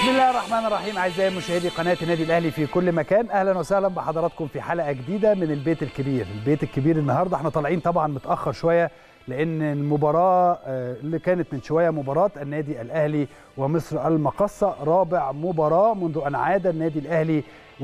بسم الله الرحمن الرحيم اعزائي مشاهدي قناه النادي الاهلي في كل مكان اهلا وسهلا بحضراتكم في حلقه جديده من البيت الكبير البيت الكبير النهارده احنا طالعين طبعا متاخر شويه لان المباراه اللي كانت من شويه مباراه النادي الاهلي ومصر المقصه رابع مباراه منذ ان عاد النادي الاهلي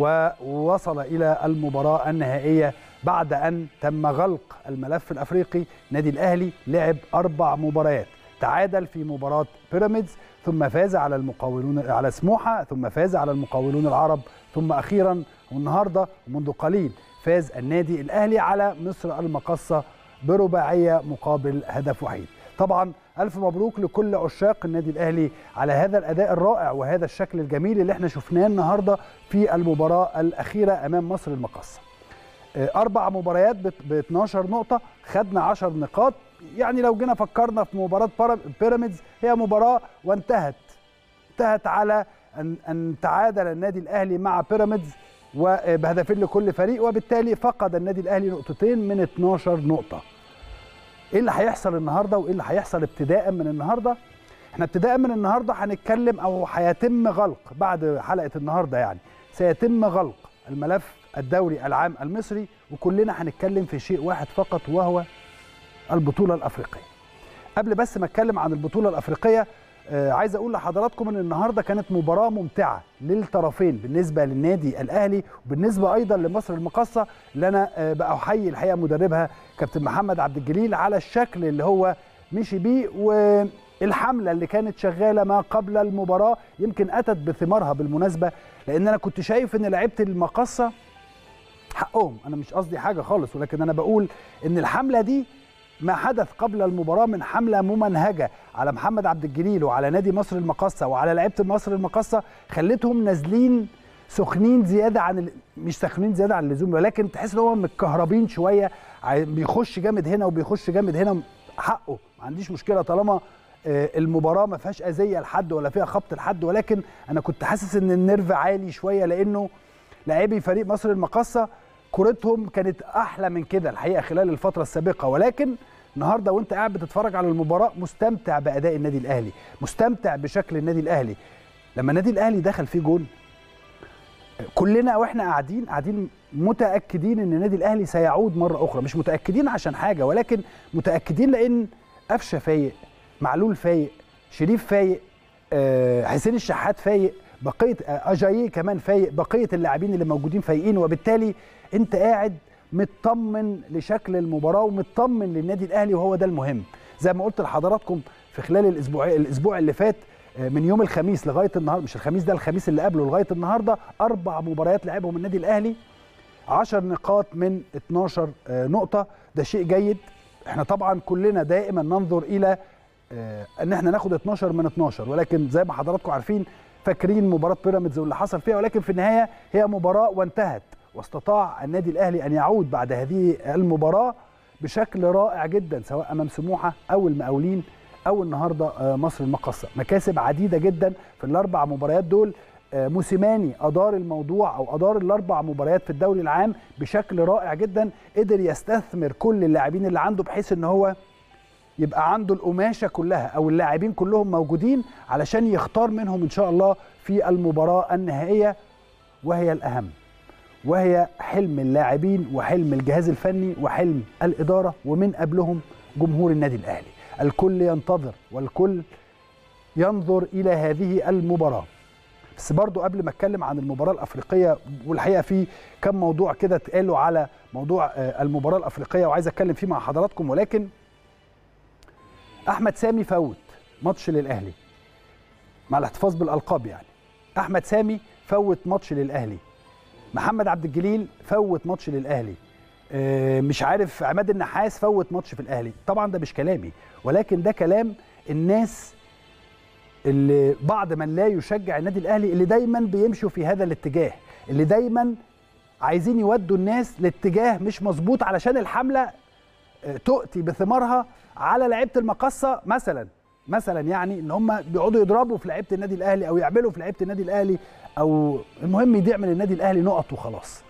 ووصل الى المباراه النهائيه بعد ان تم غلق الملف الافريقي النادي الاهلي لعب اربع مباريات تعادل في مباراه بيراميدز ثم فاز على المقاولون على سموحه ثم فاز على المقاولون العرب ثم اخيرا والنهارده منذ قليل فاز النادي الاهلي على مصر المقصه برباعيه مقابل هدف وحيد طبعا الف مبروك لكل عشاق النادي الاهلي على هذا الاداء الرائع وهذا الشكل الجميل اللي احنا شفناه النهارده في المباراه الاخيره امام مصر المقصه اربع مباريات ب 12 نقطه خدنا 10 نقاط يعني لو جينا فكرنا في مباراه بيراميدز هي مباراه وانتهت انتهت على ان ان تعادل النادي الاهلي مع بيراميدز وبهدفين لكل فريق وبالتالي فقد النادي الاهلي نقطتين من 12 نقطه ايه اللي هيحصل النهارده وايه اللي هيحصل ابتداء من النهارده احنا ابتداء من النهارده هنتكلم او هيتم غلق بعد حلقه النهارده يعني سيتم غلق الملف الدوري العام المصري وكلنا هنتكلم في شيء واحد فقط وهو البطوله الافريقيه قبل بس ما اتكلم عن البطوله الافريقيه آه عايز اقول لحضراتكم ان النهارده كانت مباراه ممتعه للطرفين بالنسبه للنادي الاهلي وبالنسبه ايضا لمصر المقصه اللي انا آه بقى احيي الحقيقه مدربها كابتن محمد عبد الجليل على الشكل اللي هو مشي بيه والحمله اللي كانت شغاله ما قبل المباراه يمكن اتت بثمارها بالمناسبه لان انا كنت شايف ان لعيبه المقصه حقهم انا مش قصدي حاجه خالص ولكن انا بقول ان الحمله دي ما حدث قبل المباراه من حمله ممنهجه على محمد عبد الجليل وعلى نادي مصر المقصه وعلى لعيبه مصر المقصه خلتهم نازلين سخنين زياده عن ال... مش سخنين زياده عن اللزوم ولكن تحس ان هم متكهربين شويه بيخش جامد هنا وبيخش جامد هنا حقه ما عنديش مشكله طالما المباراه ما فيهاش اذيه لحد ولا فيها خبط لحد ولكن انا كنت حاسس ان النيرف عالي شويه لانه لاعبي فريق مصر المقصه كورتهم كانت احلى من كده الحقيقه خلال الفتره السابقه ولكن النهارده وانت قاعد بتتفرج على المباراه مستمتع باداء النادي الاهلي مستمتع بشكل النادي الاهلي لما النادي الاهلي دخل فيه جول كلنا واحنا قاعدين قاعدين متاكدين ان النادي الاهلي سيعود مره اخرى مش متاكدين عشان حاجه ولكن متاكدين لان قفشه فايق معلول فايق شريف فايق أه حسين الشحات فايق بقيه اجاييه كمان فايق بقيه اللاعبين اللي موجودين فايقين وبالتالي انت قاعد مطمن لشكل المباراه ومطمن للنادي الاهلي وهو ده المهم زي ما قلت لحضراتكم في خلال الاسبوع الاسبوع اللي فات من يوم الخميس لغايه النهارده مش الخميس ده الخميس اللي قبله لغايه النهارده اربع مباريات لعبهم النادي الاهلي 10 نقاط من 12 نقطه ده شيء جيد احنا طبعا كلنا دائما ننظر الى ان احنا ناخد 12 من 12 ولكن زي ما حضراتكم عارفين فاكرين مباراه بيراميدز واللي حصل فيها ولكن في النهايه هي مباراه وانتهت واستطاع النادي الاهلي ان يعود بعد هذه المباراه بشكل رائع جدا سواء امام سموحه او المقاولين او النهارده مصر المقصه مكاسب عديده جدا في الاربع مباريات دول موسيماني ادار الموضوع او ادار الاربع مباريات في الدوري العام بشكل رائع جدا قدر يستثمر كل اللاعبين اللي عنده بحيث ان هو يبقى عنده القماشه كلها او اللاعبين كلهم موجودين علشان يختار منهم ان شاء الله في المباراه النهائيه وهي الاهم وهي حلم اللاعبين وحلم الجهاز الفني وحلم الاداره ومن قبلهم جمهور النادي الاهلي الكل ينتظر والكل ينظر الى هذه المباراه بس برضو قبل ما اتكلم عن المباراه الافريقيه والحقيقه في كم موضوع كده اتقالوا على موضوع المباراه الافريقيه وعايز اتكلم فيه مع حضراتكم ولكن احمد سامي فوت ماتش للاهلي مع الاحتفاظ بالالقاب يعني احمد سامي فوت ماتش للاهلي محمد عبد الجليل فوت ماتش للاهلي مش عارف عماد النحاس فوت ماتش في الاهلي طبعا ده مش كلامي ولكن ده كلام الناس اللي بعض من لا يشجع النادي الاهلي اللي دايما بيمشوا في هذا الاتجاه اللي دايما عايزين يودوا الناس لاتجاه مش مظبوط علشان الحمله تؤتي بثمارها على لعيبه المقصه مثلا مثلا يعني ان هم بيقعدوا يضربوا في لعيبه النادي الاهلي او يعملوا في لعيبه النادي الاهلي او المهم يضيع من النادي الاهلي نقط وخلاص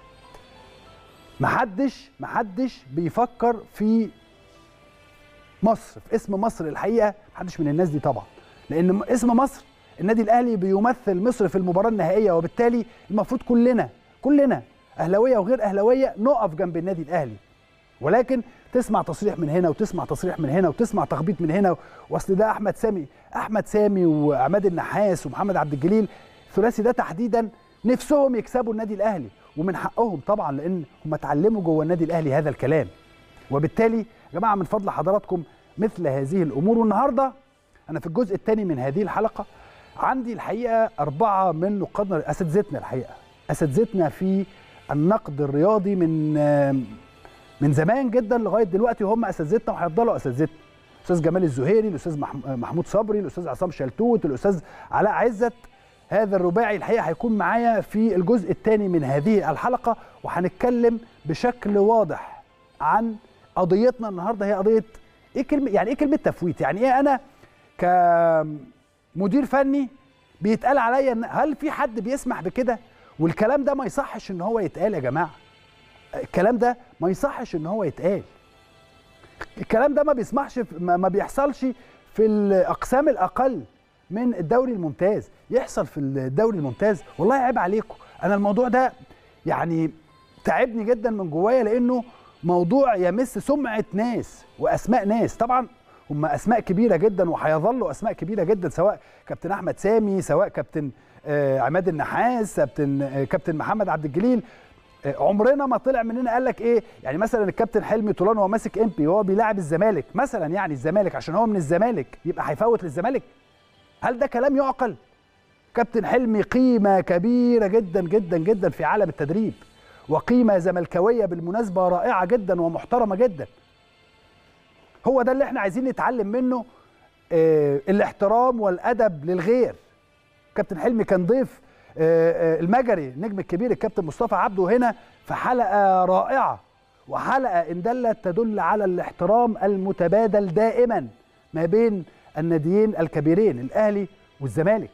محدش محدش بيفكر في مصر في اسم مصر الحقيقه محدش من الناس دي طبعا لان اسم مصر النادي الاهلي بيمثل مصر في المباراه النهائيه وبالتالي المفروض كلنا كلنا اهلاويه وغير اهلاويه نقف جنب النادي الاهلي ولكن تسمع تصريح من هنا وتسمع تصريح من هنا وتسمع تخبيط من هنا واصل ده احمد سامي احمد سامي وعماد النحاس ومحمد عبد الجليل الثلاثي ده تحديدا نفسهم يكسبوا النادي الاهلي ومن حقهم طبعا لان هم اتعلموا جوه النادي الاهلي هذا الكلام وبالتالي يا جماعه من فضل حضراتكم مثل هذه الامور والنهارده انا في الجزء الثاني من هذه الحلقه عندي الحقيقه اربعه من نقادنا اساتذتنا الحقيقه اساتذتنا في النقد الرياضي من من زمان جدا لغايه دلوقتي وهم اساتذتنا وهيفضلوا اساتذتنا الاستاذ جمال الزهيري الاستاذ محمود صبري الاستاذ عصام شلتوت الاستاذ علاء عزت هذا الرباعي الحقيقه هيكون معايا في الجزء الثاني من هذه الحلقه وهنتكلم بشكل واضح عن قضيتنا النهارده هي قضيه ايه كلمه يعني ايه كلمه تفويت يعني ايه انا كمدير فني بيتقال عليا هل في حد بيسمح بكده والكلام ده ما يصحش ان هو يتقال يا جماعه الكلام ده ما يصحش ان هو يتقال الكلام ده ما بيسمحش ما بيحصلش في الاقسام الاقل من الدوري الممتاز يحصل في الدوري الممتاز والله عيب عليكم انا الموضوع ده يعني تعبني جدا من جوايا لانه موضوع يمس سمعه ناس واسماء ناس طبعا هم اسماء كبيره جدا وهيظلوا اسماء كبيره جدا سواء كابتن احمد سامي سواء كابتن آه عماد النحاس كابتن آه كابتن محمد عبد الجليل آه عمرنا ما طلع مننا قال لك ايه يعني مثلا الكابتن حلمي طولان وهو ماسك امبي وهو بيلاعب الزمالك مثلا يعني الزمالك عشان هو من الزمالك يبقى هيفوت للزمالك هل ده كلام يعقل كابتن حلمي قيمه كبيره جدا جدا جدا في عالم التدريب وقيمه زملكاويه بالمناسبه رائعه جدا ومحترمه جدا هو ده اللي احنا عايزين نتعلم منه اه الاحترام والادب للغير كابتن حلمي كان ضيف اه اه المجري النجم الكبير الكابتن مصطفى عبده هنا في حلقه رائعه وحلقه ان دلت تدل على الاحترام المتبادل دائما ما بين الناديين الكبيرين الاهلي والزمالك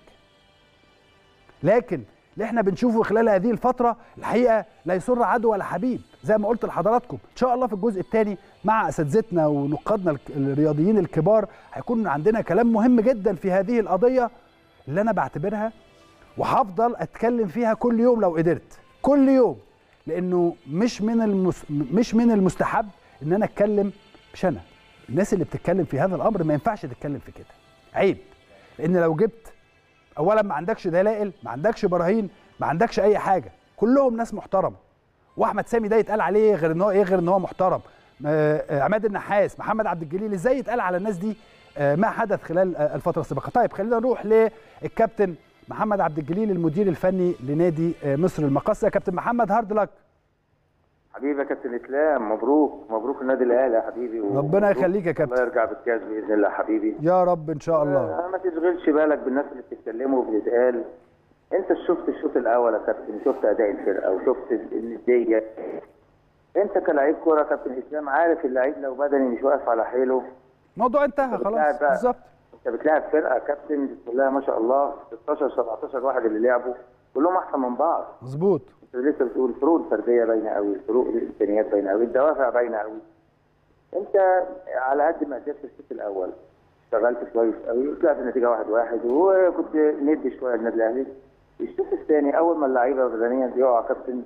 لكن اللي احنا بنشوفه خلال هذه الفتره الحقيقه لا يسر عدو ولا حبيب زي ما قلت لحضراتكم ان شاء الله في الجزء الثاني مع اساتذتنا ونقادنا الرياضيين الكبار هيكون عندنا كلام مهم جدا في هذه القضيه اللي انا بعتبرها وهفضل اتكلم فيها كل يوم لو قدرت كل يوم لانه مش من المس... مش من المستحب ان انا اتكلم مش انا الناس اللي بتتكلم في هذا الامر ما ينفعش تتكلم في كده عيب لان لو جبت اولا ما عندكش دلائل ما عندكش براهين ما عندكش اي حاجه كلهم ناس محترمه واحمد سامي ده يتقال عليه غير ان هو ايه غير ان هو محترم عماد النحاس محمد عبد الجليل ازاي يتقال على الناس دي ما حدث خلال الفتره السابقه طيب خلينا نروح للكابتن محمد عبد الجليل المدير الفني لنادي مصر المقاصه كابتن محمد هارد لك حبيبي يا كابتن اسلام مبروك مبروك النادي الاهلي يا حبيبي ربنا يخليك يا كابتن الله يرجع بالكاس باذن الله حبيبي يا رب ان شاء الله آه ما تشغلش بالك بالناس اللي بتتكلم وبتتقال انت شفت الشوط الاول يا كابتن شفت اداء الفرقه وشفت النديه انت كلاعب كوره كابتن اسلام عارف اللعيب لو بدني مش واقف على حيله الموضوع انتهى خلاص بالظبط انت بتلاعب فرقه كابتن بسم الله ما شاء الله 16 17 واحد اللي لعبوا كلهم احسن من بعض مظبوط انت لسه بتقول الفروق الفرديه باينه قوي الفروق الامكانيات باينه قوي الدوافع باينه قوي انت على قد ما قدرت الشوط الاول اشتغلت كويس قوي طلعت النتيجه واحد واحد وكنت ندي شويه للنادي الاهلي الشوط الثاني اول ما اللعيبه بدنيا بيقعوا كابتن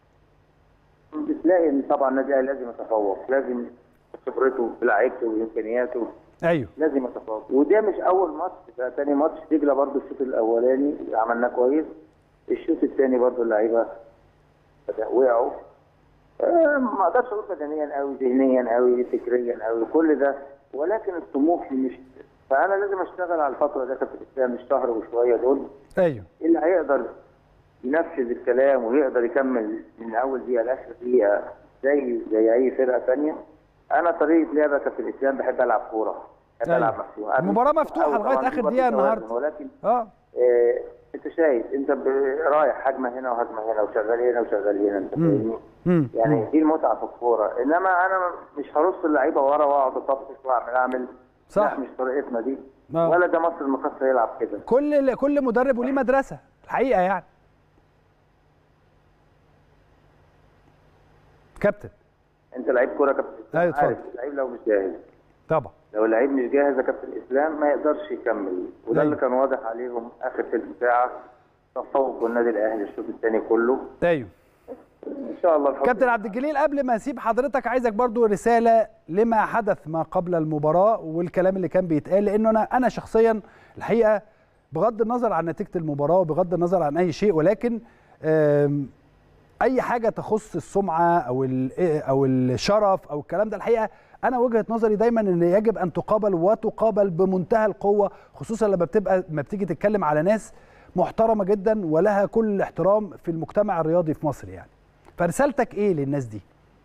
بتلاقي ان طبعا النادي الاهلي لازم يتفوق لازم خبرته بلعيبته وامكانياته ايوه لازم يتفوق وده مش اول ماتش ده ثاني ماتش دجله برده الشوط الاولاني عملناه كويس الشوط الثاني برضه اللعيبه وقعوا آه ما اقدرش اقول بدنيا قوي ذهنيا قوي فكريا قوي كل ده ولكن الطموح مش فانا لازم اشتغل على الفتره دي كابتن اسلام الشهر وشويه دول ايوه اللي هيقدر ينفذ الكلام ويقدر يكمل من اول دقيقه لاخر دقيقه زي زي اي فرقه ثانيه انا طريقه لعبه كابتن اسلام بحب العب كوره بحب أيوة. العب مفتوح المباراه مفتوحه لغايه اخر دقيقه النهارده ولكن اه آه انت شايف انت رايح هجمه هنا وهجمه هنا وشغال هنا وشغال هنا انت فاهمني؟ يعني دي المتعه في الكوره انما انا مش هرص اللعيبه ورا واقعد اطبطش واعمل اعمل صح مش طريقتنا دي آه. ولا ده مصر المقاصه يلعب كده كل كل مدرب وليه مدرسه الحقيقه يعني كابتن انت لعيب كوره كابتن ايوه اتفضل عارف اللعيب لو مش جاهز طبعا لو اللعيب مش جاهز يا كابتن اسلام ما يقدرش يكمل وده أيوة. اللي كان واضح عليهم اخر تلت ساعه تفوق النادي الاهلي الشوط الثاني كله ايوه ان شاء الله الحمد كابتن عبد الجليل قبل ما اسيب حضرتك عايزك برضو رساله لما حدث ما قبل المباراه والكلام اللي كان بيتقال لانه انا انا شخصيا الحقيقه بغض النظر عن نتيجه المباراه وبغض النظر عن اي شيء ولكن آم، اي حاجه تخص السمعه او ال- او الشرف او الكلام ده الحقيقه انا وجهه نظري دايما ان يجب ان تقابل وتقابل بمنتهى القوه خصوصا لما بتبقى ما بتيجي تتكلم على ناس محترمه جدا ولها كل الاحترام في المجتمع الرياضي في مصر يعني فرسالتك ايه للناس دي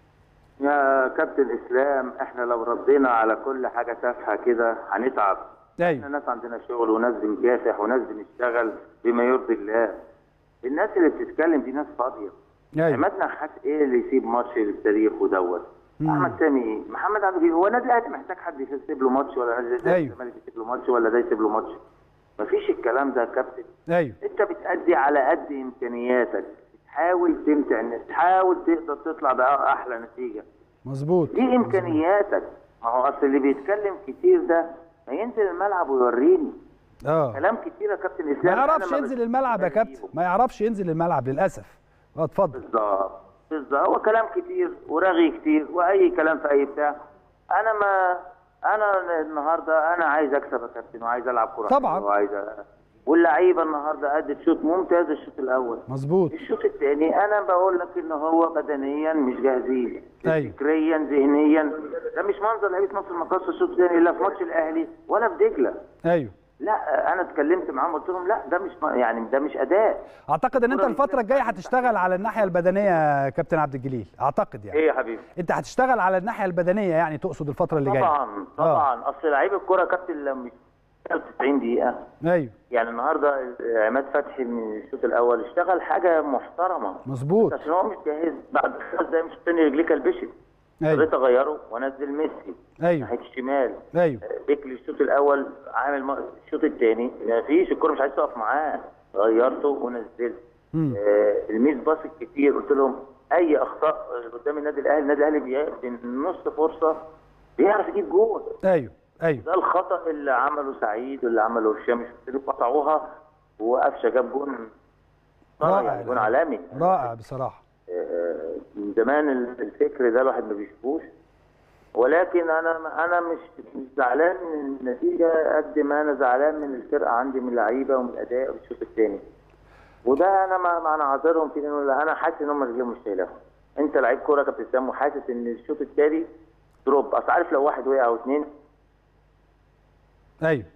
يا كابتن اسلام احنا لو ردينا على كل حاجه تافهه كده هنتعب احنا ايوه ناس عندنا شغل وناس بنكافح وناس بنشتغل بما يرضي الله الناس اللي بتتكلم دي ناس فاضيه ايوه عماد نحاس ايه اللي يسيب ماتش للتاريخ ودوت مم. احمد سامي إيه؟ محمد عبد الجليل هو النادي الاهلي محتاج حد يسيب له ماتش ولا نادي أيوة. الزمالك يسيب له ماتش ولا ده يسيب له ماتش مفيش الكلام ده يا كابتن ايوه انت بتأدي على قد امكانياتك تحاول تمتع الناس تحاول تقدر تطلع باحلى نتيجه مظبوط دي امكانياتك ما هو اصل اللي بيتكلم كتير ده ما ينزل الملعب ويوريني اه كلام كتير يا كابتن ما اسلام أنا يعرفش ينزل الملعب يا كابتن بجيبه. ما يعرفش ينزل الملعب للاسف اه اتفضل بالظبط بالظبط هو كلام كتير ورغي كتير واي كلام في اي بتاع انا ما انا النهارده انا عايز اكسب يا كابتن وعايز العب كوره طبعاً. حلوة وعايز أ- واللعيبه النهارده ادت شوط ممتاز الشوط الاول مظبوط الشوط الثاني انا بقول لك ان هو بدنيا مش جاهزين أيوة. فكريا ذهنيا ده مش منظر لعيبه مصر المقاصه الشوط الثاني لا في ماتش الاهلي ولا في دجله ايوه لا انا اتكلمت معاهم قلت لهم لا ده مش يعني ده مش اداء اعتقد ان انت الفتره الجايه هتشتغل على الناحيه البدنيه يا كابتن عبد الجليل اعتقد يعني ايه يا حبيبي انت هتشتغل على الناحيه البدنيه يعني تقصد الفتره اللي جايه طبعا طبعا اصل لعيب الكوره يا كابتن لما 90 دقيقه ايوه يعني النهارده عماد فتحي من الشوط الاول اشتغل حاجه محترمه مظبوط عشان هو مش جاهز بعد خمس دقايق مش تاني رجليه كلبشت ايوه اضطريت اغيره وانزل ميسي ايوه ناحيه الشمال ايوه بيكلي الشوط الاول عامل م- الشوط الثاني ما فيش الكوره مش عايز تقف معاه غيرته ونزلت مم. آه الميس باص كتير قلت لهم اي اخطاء قدام النادي الاهلي النادي الاهلي بي- بنص فرصه بيعرف يجيب جول ايوه ايوه ده الخطا اللي عمله سعيد واللي عمله هشام الشريف قطعوها وقفشه جاب جون رائع. يعني جون عالمي رائع بصراحه آه، من زمان الفكر ده الواحد ما بيشوفوش ولكن انا انا مش مش زعلان من النتيجه قد ما انا زعلان من الفرقه عندي من اللعيبه ومن الاداء والشوط الثاني وده انا ما ما انا عاذرهم فيه لانه انا حاسس ان هم رجليهم مش شايلاهم انت لعيب كوره يا كابتن سام وحاسس ان الشوط الثاني دروب اصل عارف لو واحد وقع او اثنين ايوه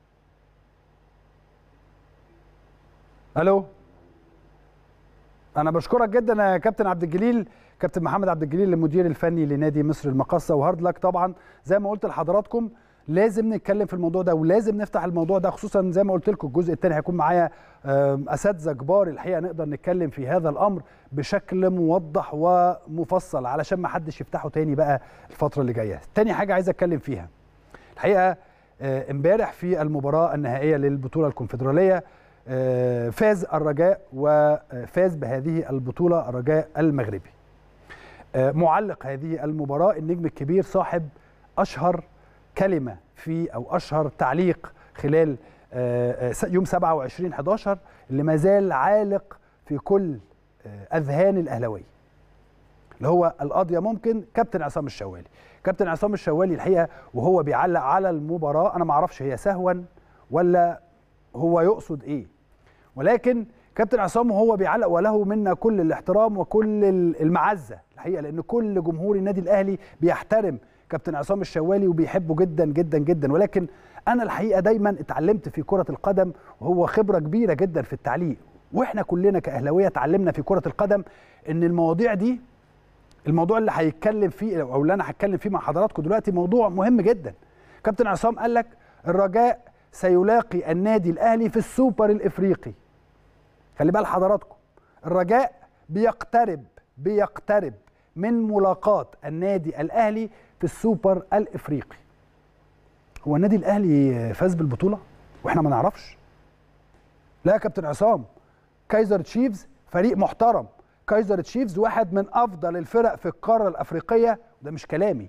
الو انا بشكرك جدا يا كابتن عبد الجليل كابتن محمد عبد الجليل المدير الفني لنادي مصر المقاصه وهارد لك طبعا زي ما قلت لحضراتكم لازم نتكلم في الموضوع ده ولازم نفتح الموضوع ده خصوصا زي ما قلت لكم الجزء الثاني هيكون معايا آم، اساتذه كبار الحقيقه نقدر نتكلم في هذا الامر بشكل موضح ومفصل علشان ما حدش يفتحه تاني بقى الفتره اللي جايه تاني حاجه عايز اتكلم فيها الحقيقه آه، امبارح في المباراه النهائيه للبطوله الكونفدراليه آه، فاز الرجاء وفاز بهذه البطوله الرجاء المغربي آه، معلق هذه المباراه النجم الكبير صاحب اشهر كلمه في او اشهر تعليق خلال آه، آه، يوم 27 11 اللي ما زال عالق في كل آه، اذهان الاهلاويه اللي هو القضيه ممكن كابتن عصام الشوالي كابتن عصام الشوالي الحقيقه وهو بيعلق على المباراه انا ما اعرفش هي سهوا ولا هو يقصد ايه ولكن كابتن عصام وهو بيعلق وله منا كل الاحترام وكل المعزه الحقيقه لان كل جمهور النادي الاهلي بيحترم كابتن عصام الشوالي وبيحبه جدا جدا جدا ولكن انا الحقيقه دايما اتعلمت في كره القدم وهو خبره كبيره جدا في التعليق واحنا كلنا كاهلاويه اتعلمنا في كره القدم ان المواضيع دي الموضوع اللي هيتكلم فيه او اللي انا هتكلم فيه مع حضراتكم دلوقتي موضوع مهم جدا كابتن عصام قال لك الرجاء سيلاقي النادي الاهلي في السوبر الافريقي خلي بال حضراتكم الرجاء بيقترب بيقترب من ملاقاة النادي الاهلي في السوبر الافريقي هو النادي الاهلي فاز بالبطوله واحنا ما نعرفش لا يا كابتن عصام كايزر تشيفز فريق محترم كايزر تشيفز واحد من افضل الفرق في القاره الافريقيه ده مش كلامي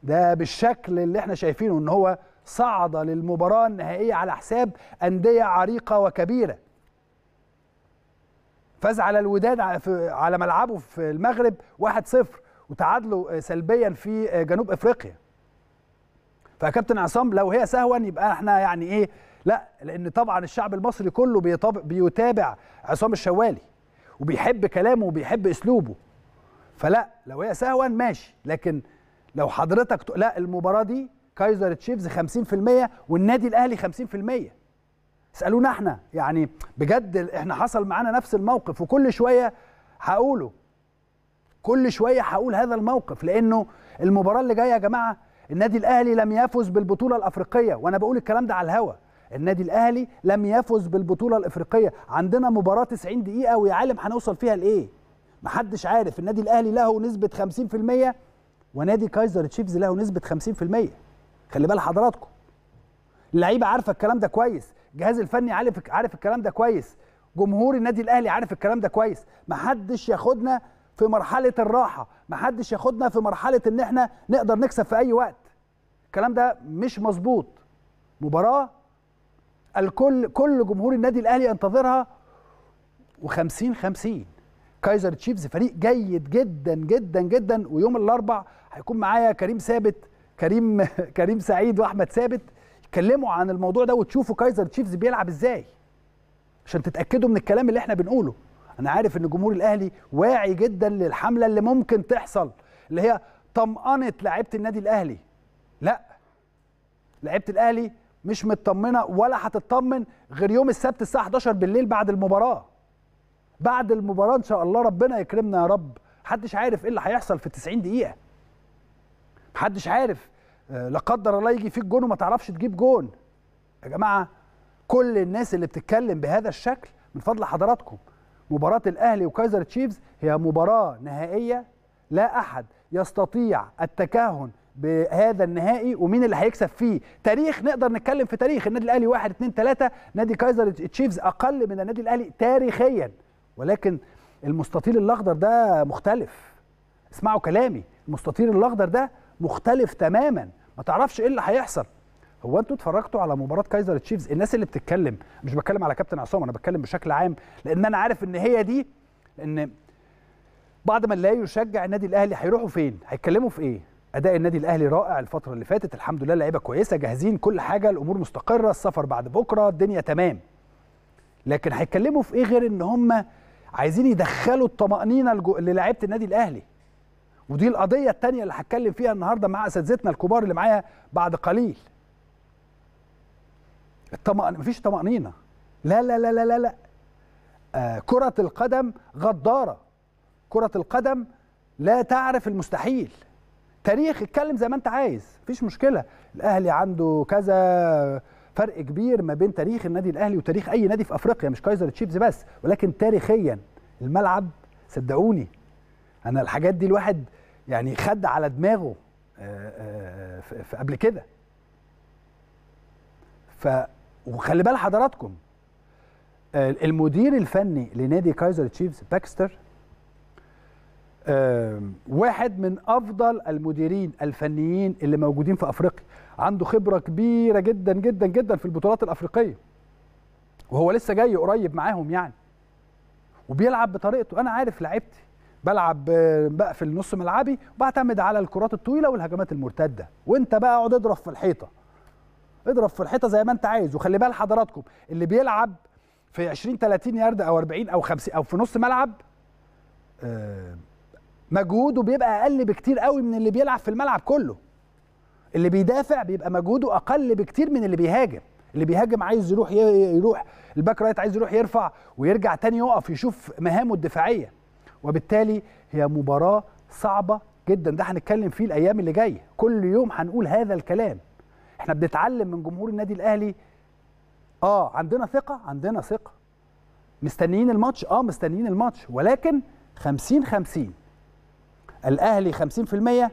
ده بالشكل اللي احنا شايفينه ان هو صعد للمباراه النهائيه على حساب انديه عريقه وكبيره فاز على الوداد على ملعبه في المغرب 1-0 وتعادلوا سلبيا في جنوب افريقيا فكابتن عصام لو هي سهوا يبقى احنا يعني ايه لا لان طبعا الشعب المصري كله بيتابع عصام الشوالي وبيحب كلامه وبيحب اسلوبه فلا لو هي سهوا ماشي لكن لو حضرتك ت... لا المباراه دي كايزر تشيفز 50% والنادي الاهلي 50% اسالونا احنا يعني بجد احنا حصل معانا نفس الموقف وكل شويه هقوله كل شويه هقول هذا الموقف لانه المباراه اللي جايه يا جماعه النادي الاهلي لم يفز بالبطوله الافريقيه وانا بقول الكلام ده على الهوا النادي الاهلي لم يفز بالبطوله الافريقيه عندنا مباراه 90 دقيقه ويا عالم هنوصل فيها لايه محدش عارف النادي الاهلي له نسبه 50% ونادي كايزر تشيفز له نسبه 50% خلي بال حضراتكم اللعيبه عارفه الكلام ده كويس الجهاز الفني عارف عارف الكلام ده كويس جمهور النادي الاهلي عارف الكلام ده كويس محدش ياخدنا في مرحله الراحه محدش ياخدنا في مرحله ان احنا نقدر نكسب في اي وقت الكلام ده مش مظبوط مباراه الكل كل جمهور النادي الاهلي ينتظرها و50 50 كايزر تشيفز فريق جيد جدا جدا جدا ويوم الاربع هيكون معايا كريم ثابت كريم كريم سعيد واحمد ثابت يتكلموا عن الموضوع ده وتشوفوا كايزر تشيفز بيلعب ازاي عشان تتاكدوا من الكلام اللي احنا بنقوله انا عارف ان جمهور الاهلي واعي جدا للحمله اللي ممكن تحصل اللي هي طمأنة لعيبه النادي الاهلي لا لعيبه الاهلي مش مطمنه ولا هتطمن غير يوم السبت الساعه 11 بالليل بعد المباراه بعد المباراه ان شاء الله ربنا يكرمنا يا رب محدش عارف ايه اللي هيحصل في 90 دقيقه محدش عارف لا قدر الله يجي فيك جون وما تعرفش تجيب جون يا جماعه كل الناس اللي بتتكلم بهذا الشكل من فضل حضراتكم مباراه الاهلي وكايزر تشيفز هي مباراه نهائيه لا احد يستطيع التكهن بهذا النهائي ومين اللي هيكسب فيه تاريخ نقدر نتكلم في تاريخ النادي الاهلي واحد اتنين تلاته نادي كايزر تشيفز اقل من النادي الاهلي تاريخيا ولكن المستطيل الاخضر ده مختلف اسمعوا كلامي المستطيل الاخضر ده مختلف تماما ما تعرفش ايه اللي هيحصل هو انتوا اتفرجتوا على مباراه كايزر تشيفز الناس اللي بتتكلم مش بتكلم على كابتن عصام انا بتكلم بشكل عام لان انا عارف ان هي دي ان بعد ما لا يشجع النادي الاهلي هيروحوا فين هيتكلموا في ايه اداء النادي الاهلي رائع الفتره اللي فاتت الحمد لله لعيبه كويسه جاهزين كل حاجه الامور مستقره السفر بعد بكره الدنيا تمام لكن هيتكلموا في ايه غير ان هم عايزين يدخلوا الطمانينه للاعيبه النادي الاهلي ودي القضيه الثانيه اللي هتكلم فيها النهارده مع اساتذتنا الكبار اللي معايا بعد قليل الطمأن... مفيش طمأنينة لا لا لا لا لا, لا. آه كرة القدم غدارة كرة القدم لا تعرف المستحيل تاريخ اتكلم زي ما انت عايز مفيش مشكلة الاهلي عنده كذا فرق كبير ما بين تاريخ النادي الاهلي وتاريخ اي نادي في افريقيا مش كايزر تشيفز بس ولكن تاريخيا الملعب صدقوني انا الحاجات دي الواحد يعني خد على دماغه آه آه قبل كده ف وخلي بال حضراتكم المدير الفني لنادي كايزر تشيفز باكستر واحد من افضل المديرين الفنيين اللي موجودين في افريقيا عنده خبره كبيره جدا جدا جدا في البطولات الافريقيه وهو لسه جاي قريب معاهم يعني وبيلعب بطريقته انا عارف لعيبتي بلعب بقفل نص ملعبي وبعتمد على الكرات الطويله والهجمات المرتده وانت بقى اقعد اضرب في الحيطه اضرب في الحيطه زي ما انت عايز وخلي بال حضراتكم اللي بيلعب في 20 30 يارد او 40 او 50 او في نص ملعب مجهوده بيبقى اقل بكتير قوي من اللي بيلعب في الملعب كله اللي بيدافع بيبقى مجهوده اقل بكتير من اللي بيهاجم اللي بيهاجم عايز يروح يروح الباك رايت عايز يروح يرفع ويرجع تاني يقف يشوف مهامه الدفاعيه وبالتالي هي مباراه صعبه جدا ده هنتكلم فيه الايام اللي جايه كل يوم هنقول هذا الكلام احنا بنتعلم من جمهور النادي الاهلي اه عندنا ثقه عندنا ثقه مستنيين الماتش اه مستنيين الماتش ولكن 50 50 الاهلي 50%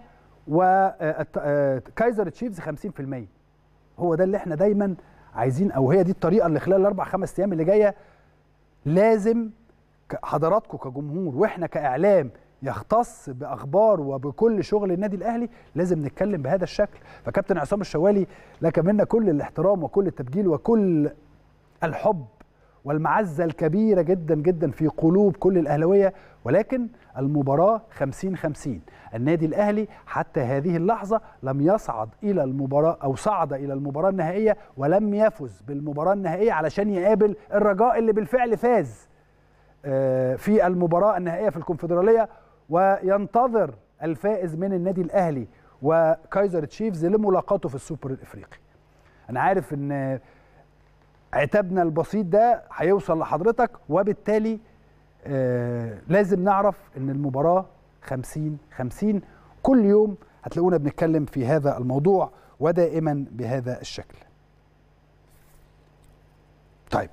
وكايزر تشيفز 50% هو ده اللي احنا دايما عايزين او هي دي الطريقه اللي خلال الاربع خمس ايام اللي جايه لازم حضراتكم كجمهور واحنا كاعلام يختص باخبار وبكل شغل النادي الاهلي لازم نتكلم بهذا الشكل فكابتن عصام الشوالي لك منا كل الاحترام وكل التبجيل وكل الحب والمعزه الكبيره جدا جدا في قلوب كل الاهلاويه ولكن المباراه 50 50 النادي الاهلي حتى هذه اللحظه لم يصعد الى المباراه او صعد الى المباراه النهائيه ولم يفز بالمباراه النهائيه علشان يقابل الرجاء اللي بالفعل فاز في المباراه النهائيه في الكونفدراليه وينتظر الفائز من النادي الاهلي وكايزر تشيفز لملاقاته في السوبر الافريقي انا عارف ان عتابنا البسيط ده هيوصل لحضرتك وبالتالي آه لازم نعرف ان المباراه 50 50 كل يوم هتلاقونا بنتكلم في هذا الموضوع ودائما بهذا الشكل. طيب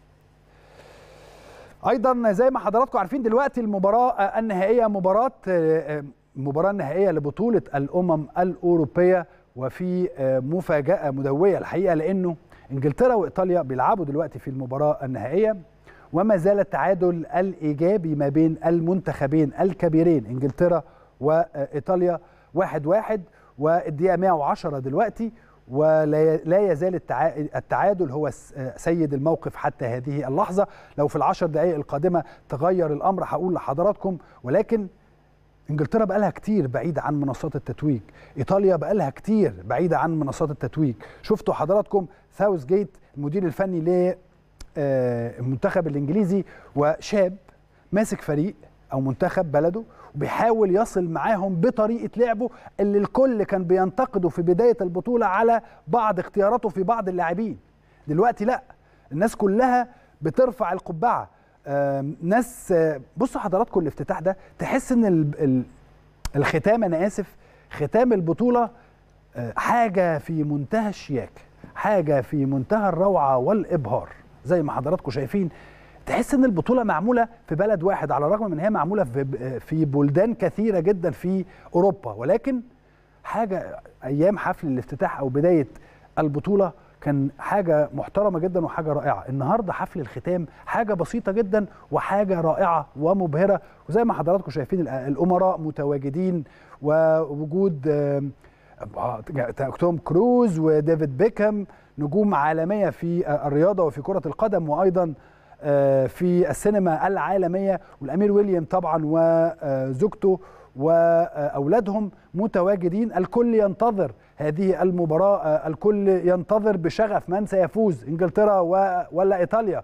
ايضا زي ما حضراتكم عارفين دلوقتي المباراه النهائيه مباراه المباراه النهائيه لبطوله الامم الاوروبيه وفي مفاجاه مدويه الحقيقه لانه انجلترا وايطاليا بيلعبوا دلوقتي في المباراه النهائيه وما زال التعادل الايجابي ما بين المنتخبين الكبيرين انجلترا وايطاليا واحد واحد والدقيقه 110 دلوقتي ولا يزال التعادل هو سيد الموقف حتى هذه اللحظه لو في العشر دقائق القادمه تغير الامر هقول لحضراتكم ولكن انجلترا بقى لها كتير بعيده عن منصات التتويج ايطاليا بقى لها كتير بعيده عن منصات التتويج شفتوا حضراتكم ساوث جيت المدير الفني للمنتخب الانجليزي وشاب ماسك فريق او منتخب بلده وبيحاول يصل معاهم بطريقه لعبه اللي الكل كان بينتقده في بدايه البطوله على بعض اختياراته في بعض اللاعبين دلوقتي لا الناس كلها بترفع القبعه ناس بصوا حضراتكم الافتتاح ده تحس ان الختام انا اسف ختام البطوله حاجه في منتهى الشياكه حاجه في منتهى الروعه والابهار زي ما حضراتكم شايفين تحس ان البطوله معموله في بلد واحد على الرغم من هي معموله في في بلدان كثيره جدا في اوروبا ولكن حاجه ايام حفل الافتتاح او بدايه البطوله كان حاجه محترمه جدا وحاجه رائعه النهارده حفل الختام حاجه بسيطه جدا وحاجه رائعه ومبهره وزي ما حضراتكم شايفين الامراء متواجدين ووجود توم كروز وديفيد بيكهام نجوم عالميه في الرياضه وفي كره القدم وايضا في السينما العالميه والامير ويليام طبعا وزوجته واولادهم متواجدين الكل ينتظر هذه المباراه الكل ينتظر بشغف من سيفوز انجلترا ولا ايطاليا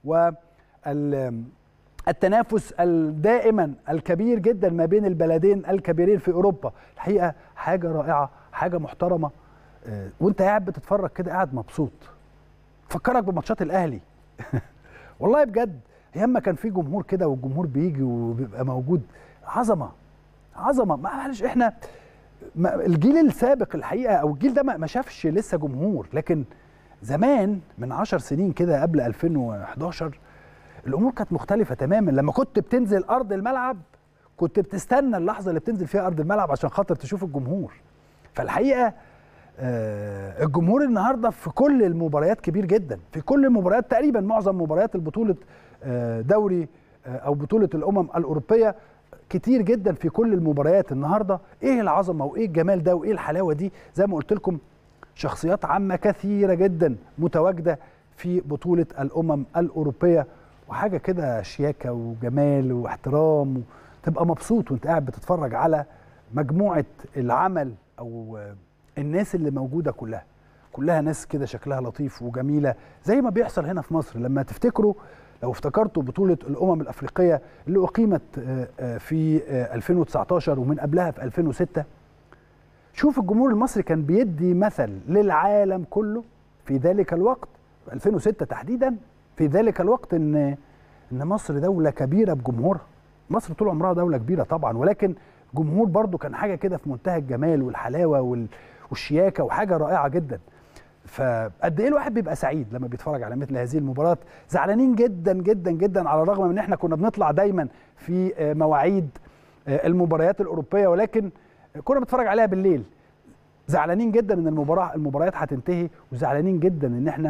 والتنافس دائما الكبير جدا ما بين البلدين الكبيرين في اوروبا الحقيقه حاجه رائعه حاجه محترمه وانت قاعد بتتفرج كده قاعد مبسوط فكرك بماتشات الاهلي والله بجد ايام ما كان في جمهور كده والجمهور بيجي وبيبقى موجود عظمه عظمه معلش احنا الجيل السابق الحقيقه او الجيل ده ما شافش لسه جمهور لكن زمان من عشر سنين كده قبل 2011 الامور كانت مختلفه تماما لما كنت بتنزل ارض الملعب كنت بتستنى اللحظه اللي بتنزل فيها ارض الملعب عشان خاطر تشوف الجمهور فالحقيقه آه الجمهور النهارده في كل المباريات كبير جدا في كل المباريات تقريبا معظم مباريات البطوله آه دوري آه او بطوله الامم الاوروبيه كتير جدا في كل المباريات النهارده ايه العظمه وايه الجمال ده وايه الحلاوه دي زي ما قلت لكم شخصيات عامه كثيره جدا متواجده في بطوله الامم الاوروبيه وحاجه كده شياكه وجمال واحترام تبقى مبسوط وانت قاعد بتتفرج على مجموعه العمل او الناس اللي موجوده كلها كلها ناس كده شكلها لطيف وجميله زي ما بيحصل هنا في مصر لما تفتكروا لو افتكرتوا بطوله الامم الافريقيه اللي اقيمت في 2019 ومن قبلها في 2006 شوف الجمهور المصري كان بيدي مثل للعالم كله في ذلك الوقت 2006 تحديدا في ذلك الوقت ان ان مصر دوله كبيره بجمهورها مصر طول عمرها دوله كبيره طبعا ولكن جمهور برضو كان حاجه كده في منتهى الجمال والحلاوه والشياكه وحاجه رائعه جدا فقد ايه الواحد بيبقى سعيد لما بيتفرج على مثل هذه المباراه زعلانين جدا جدا جدا على الرغم من ان احنا كنا بنطلع دايما في مواعيد المباريات الاوروبيه ولكن كنا بنتفرج عليها بالليل زعلانين جدا ان المباراه المباريات هتنتهي وزعلانين جدا ان احنا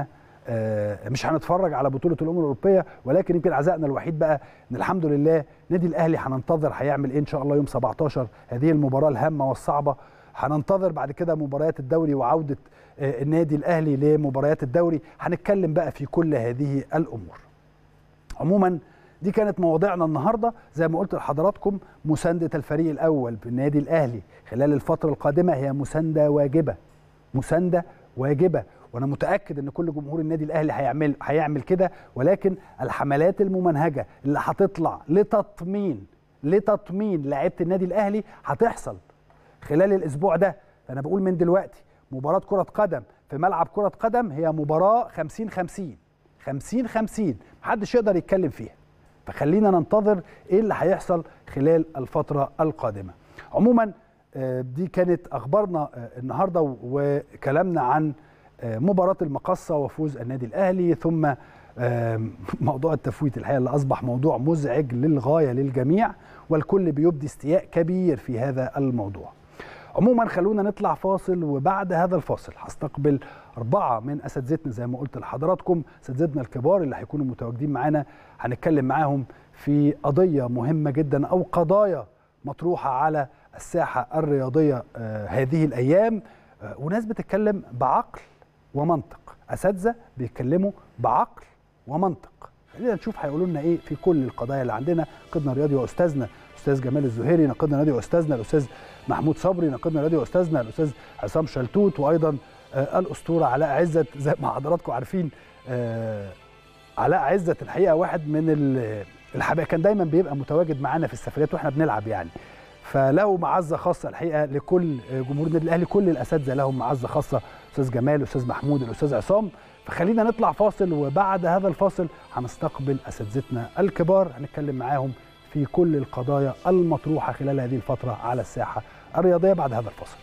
آه، مش هنتفرج على بطوله الامم الاوروبيه ولكن يمكن عزائنا الوحيد بقى ان الحمد لله نادي الاهلي هننتظر هيعمل ايه ان شاء الله يوم 17 هذه المباراه الهامه والصعبه هننتظر بعد كده مباريات الدوري وعوده آه، النادي الاهلي لمباريات الدوري هنتكلم بقى في كل هذه الامور عموما دي كانت مواضيعنا النهارده زي ما قلت لحضراتكم مسانده الفريق الاول بالنادي الاهلي خلال الفتره القادمه هي مسانده واجبه مسانده واجبه وانا متاكد ان كل جمهور النادي الاهلي هيعمل هيعمل كده ولكن الحملات الممنهجه اللي هتطلع لتطمين لتطمين لعيبه النادي الاهلي هتحصل خلال الاسبوع ده انا بقول من دلوقتي مباراه كره قدم في ملعب كره قدم هي مباراه 50 50 50 50 محدش يقدر يتكلم فيها فخلينا ننتظر ايه اللي هيحصل خلال الفتره القادمه عموما آه، دي كانت اخبارنا آه، النهارده وكلامنا عن آه، مباراه المقصه وفوز النادي الاهلي ثم آه، موضوع التفويت الحقيقه اللي اصبح موضوع مزعج للغايه للجميع والكل بيبدي استياء كبير في هذا الموضوع عموما خلونا نطلع فاصل وبعد هذا الفاصل هستقبل أربعة من أساتذتنا زي ما قلت لحضراتكم أساتذتنا الكبار اللي هيكونوا متواجدين معانا هنتكلم معاهم في قضية مهمة جدا أو قضايا مطروحة على الساحة الرياضية آه، هذه الأيام آه، وناس بتتكلم بعقل ومنطق أساتذة بيتكلموا بعقل ومنطق خلينا نشوف هيقولوا لنا ايه في كل القضايا اللي عندنا ناقدنا الرياضي واستاذنا الاستاذ جمال الزهيري ناقدنا الرياضي واستاذنا الاستاذ محمود صبري ناقدنا الرياضي واستاذنا الاستاذ عصام شلتوت وايضا آه الاسطوره علاء عزت زي ما حضراتكم عارفين آه علاء عزت الحقيقه واحد من ال- الحبايب كان دايما بيبقى متواجد معانا في السفريات واحنا بنلعب يعني فله معزه خاصه الحقيقه لكل آه، جمهور النادي الاهلي كل الاساتذه لهم معزه خاصه استاذ جمال الاستاذ محمود الاستاذ عصام فخلينا نطلع فاصل وبعد هذا الفاصل هنستقبل اساتذتنا الكبار هنتكلم معاهم في كل القضايا المطروحه خلال هذه الفتره على الساحه الرياضيه بعد هذا الفاصل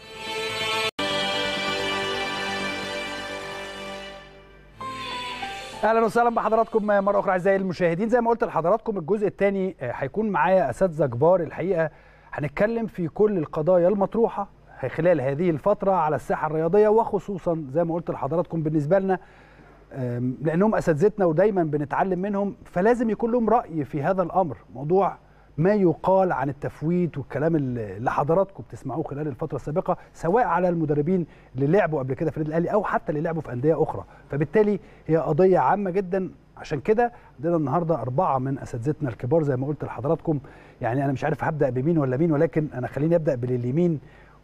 اهلا وسهلا بحضراتكم مره اخرى اعزائي المشاهدين زي ما قلت لحضراتكم الجزء الثاني هيكون معايا اساتذه كبار الحقيقه هنتكلم في كل القضايا المطروحه خلال هذه الفتره على الساحه الرياضيه وخصوصا زي ما قلت لحضراتكم بالنسبه لنا أم، لانهم اساتذتنا ودايما بنتعلم منهم فلازم يكون لهم راي في هذا الامر موضوع ما يقال عن التفويت والكلام اللي اللي حضراتكم بتسمعوه خلال الفتره السابقه سواء على المدربين اللي لعبوا قبل كده في النادي الاهلي او حتى اللي لعبوا في انديه اخرى فبالتالي هي قضيه عامه جدا عشان كده عندنا النهارده اربعه من اساتذتنا الكبار زي ما قلت لحضراتكم يعني انا مش عارف هبدا بمين ولا مين ولكن انا خليني ابدا باليمين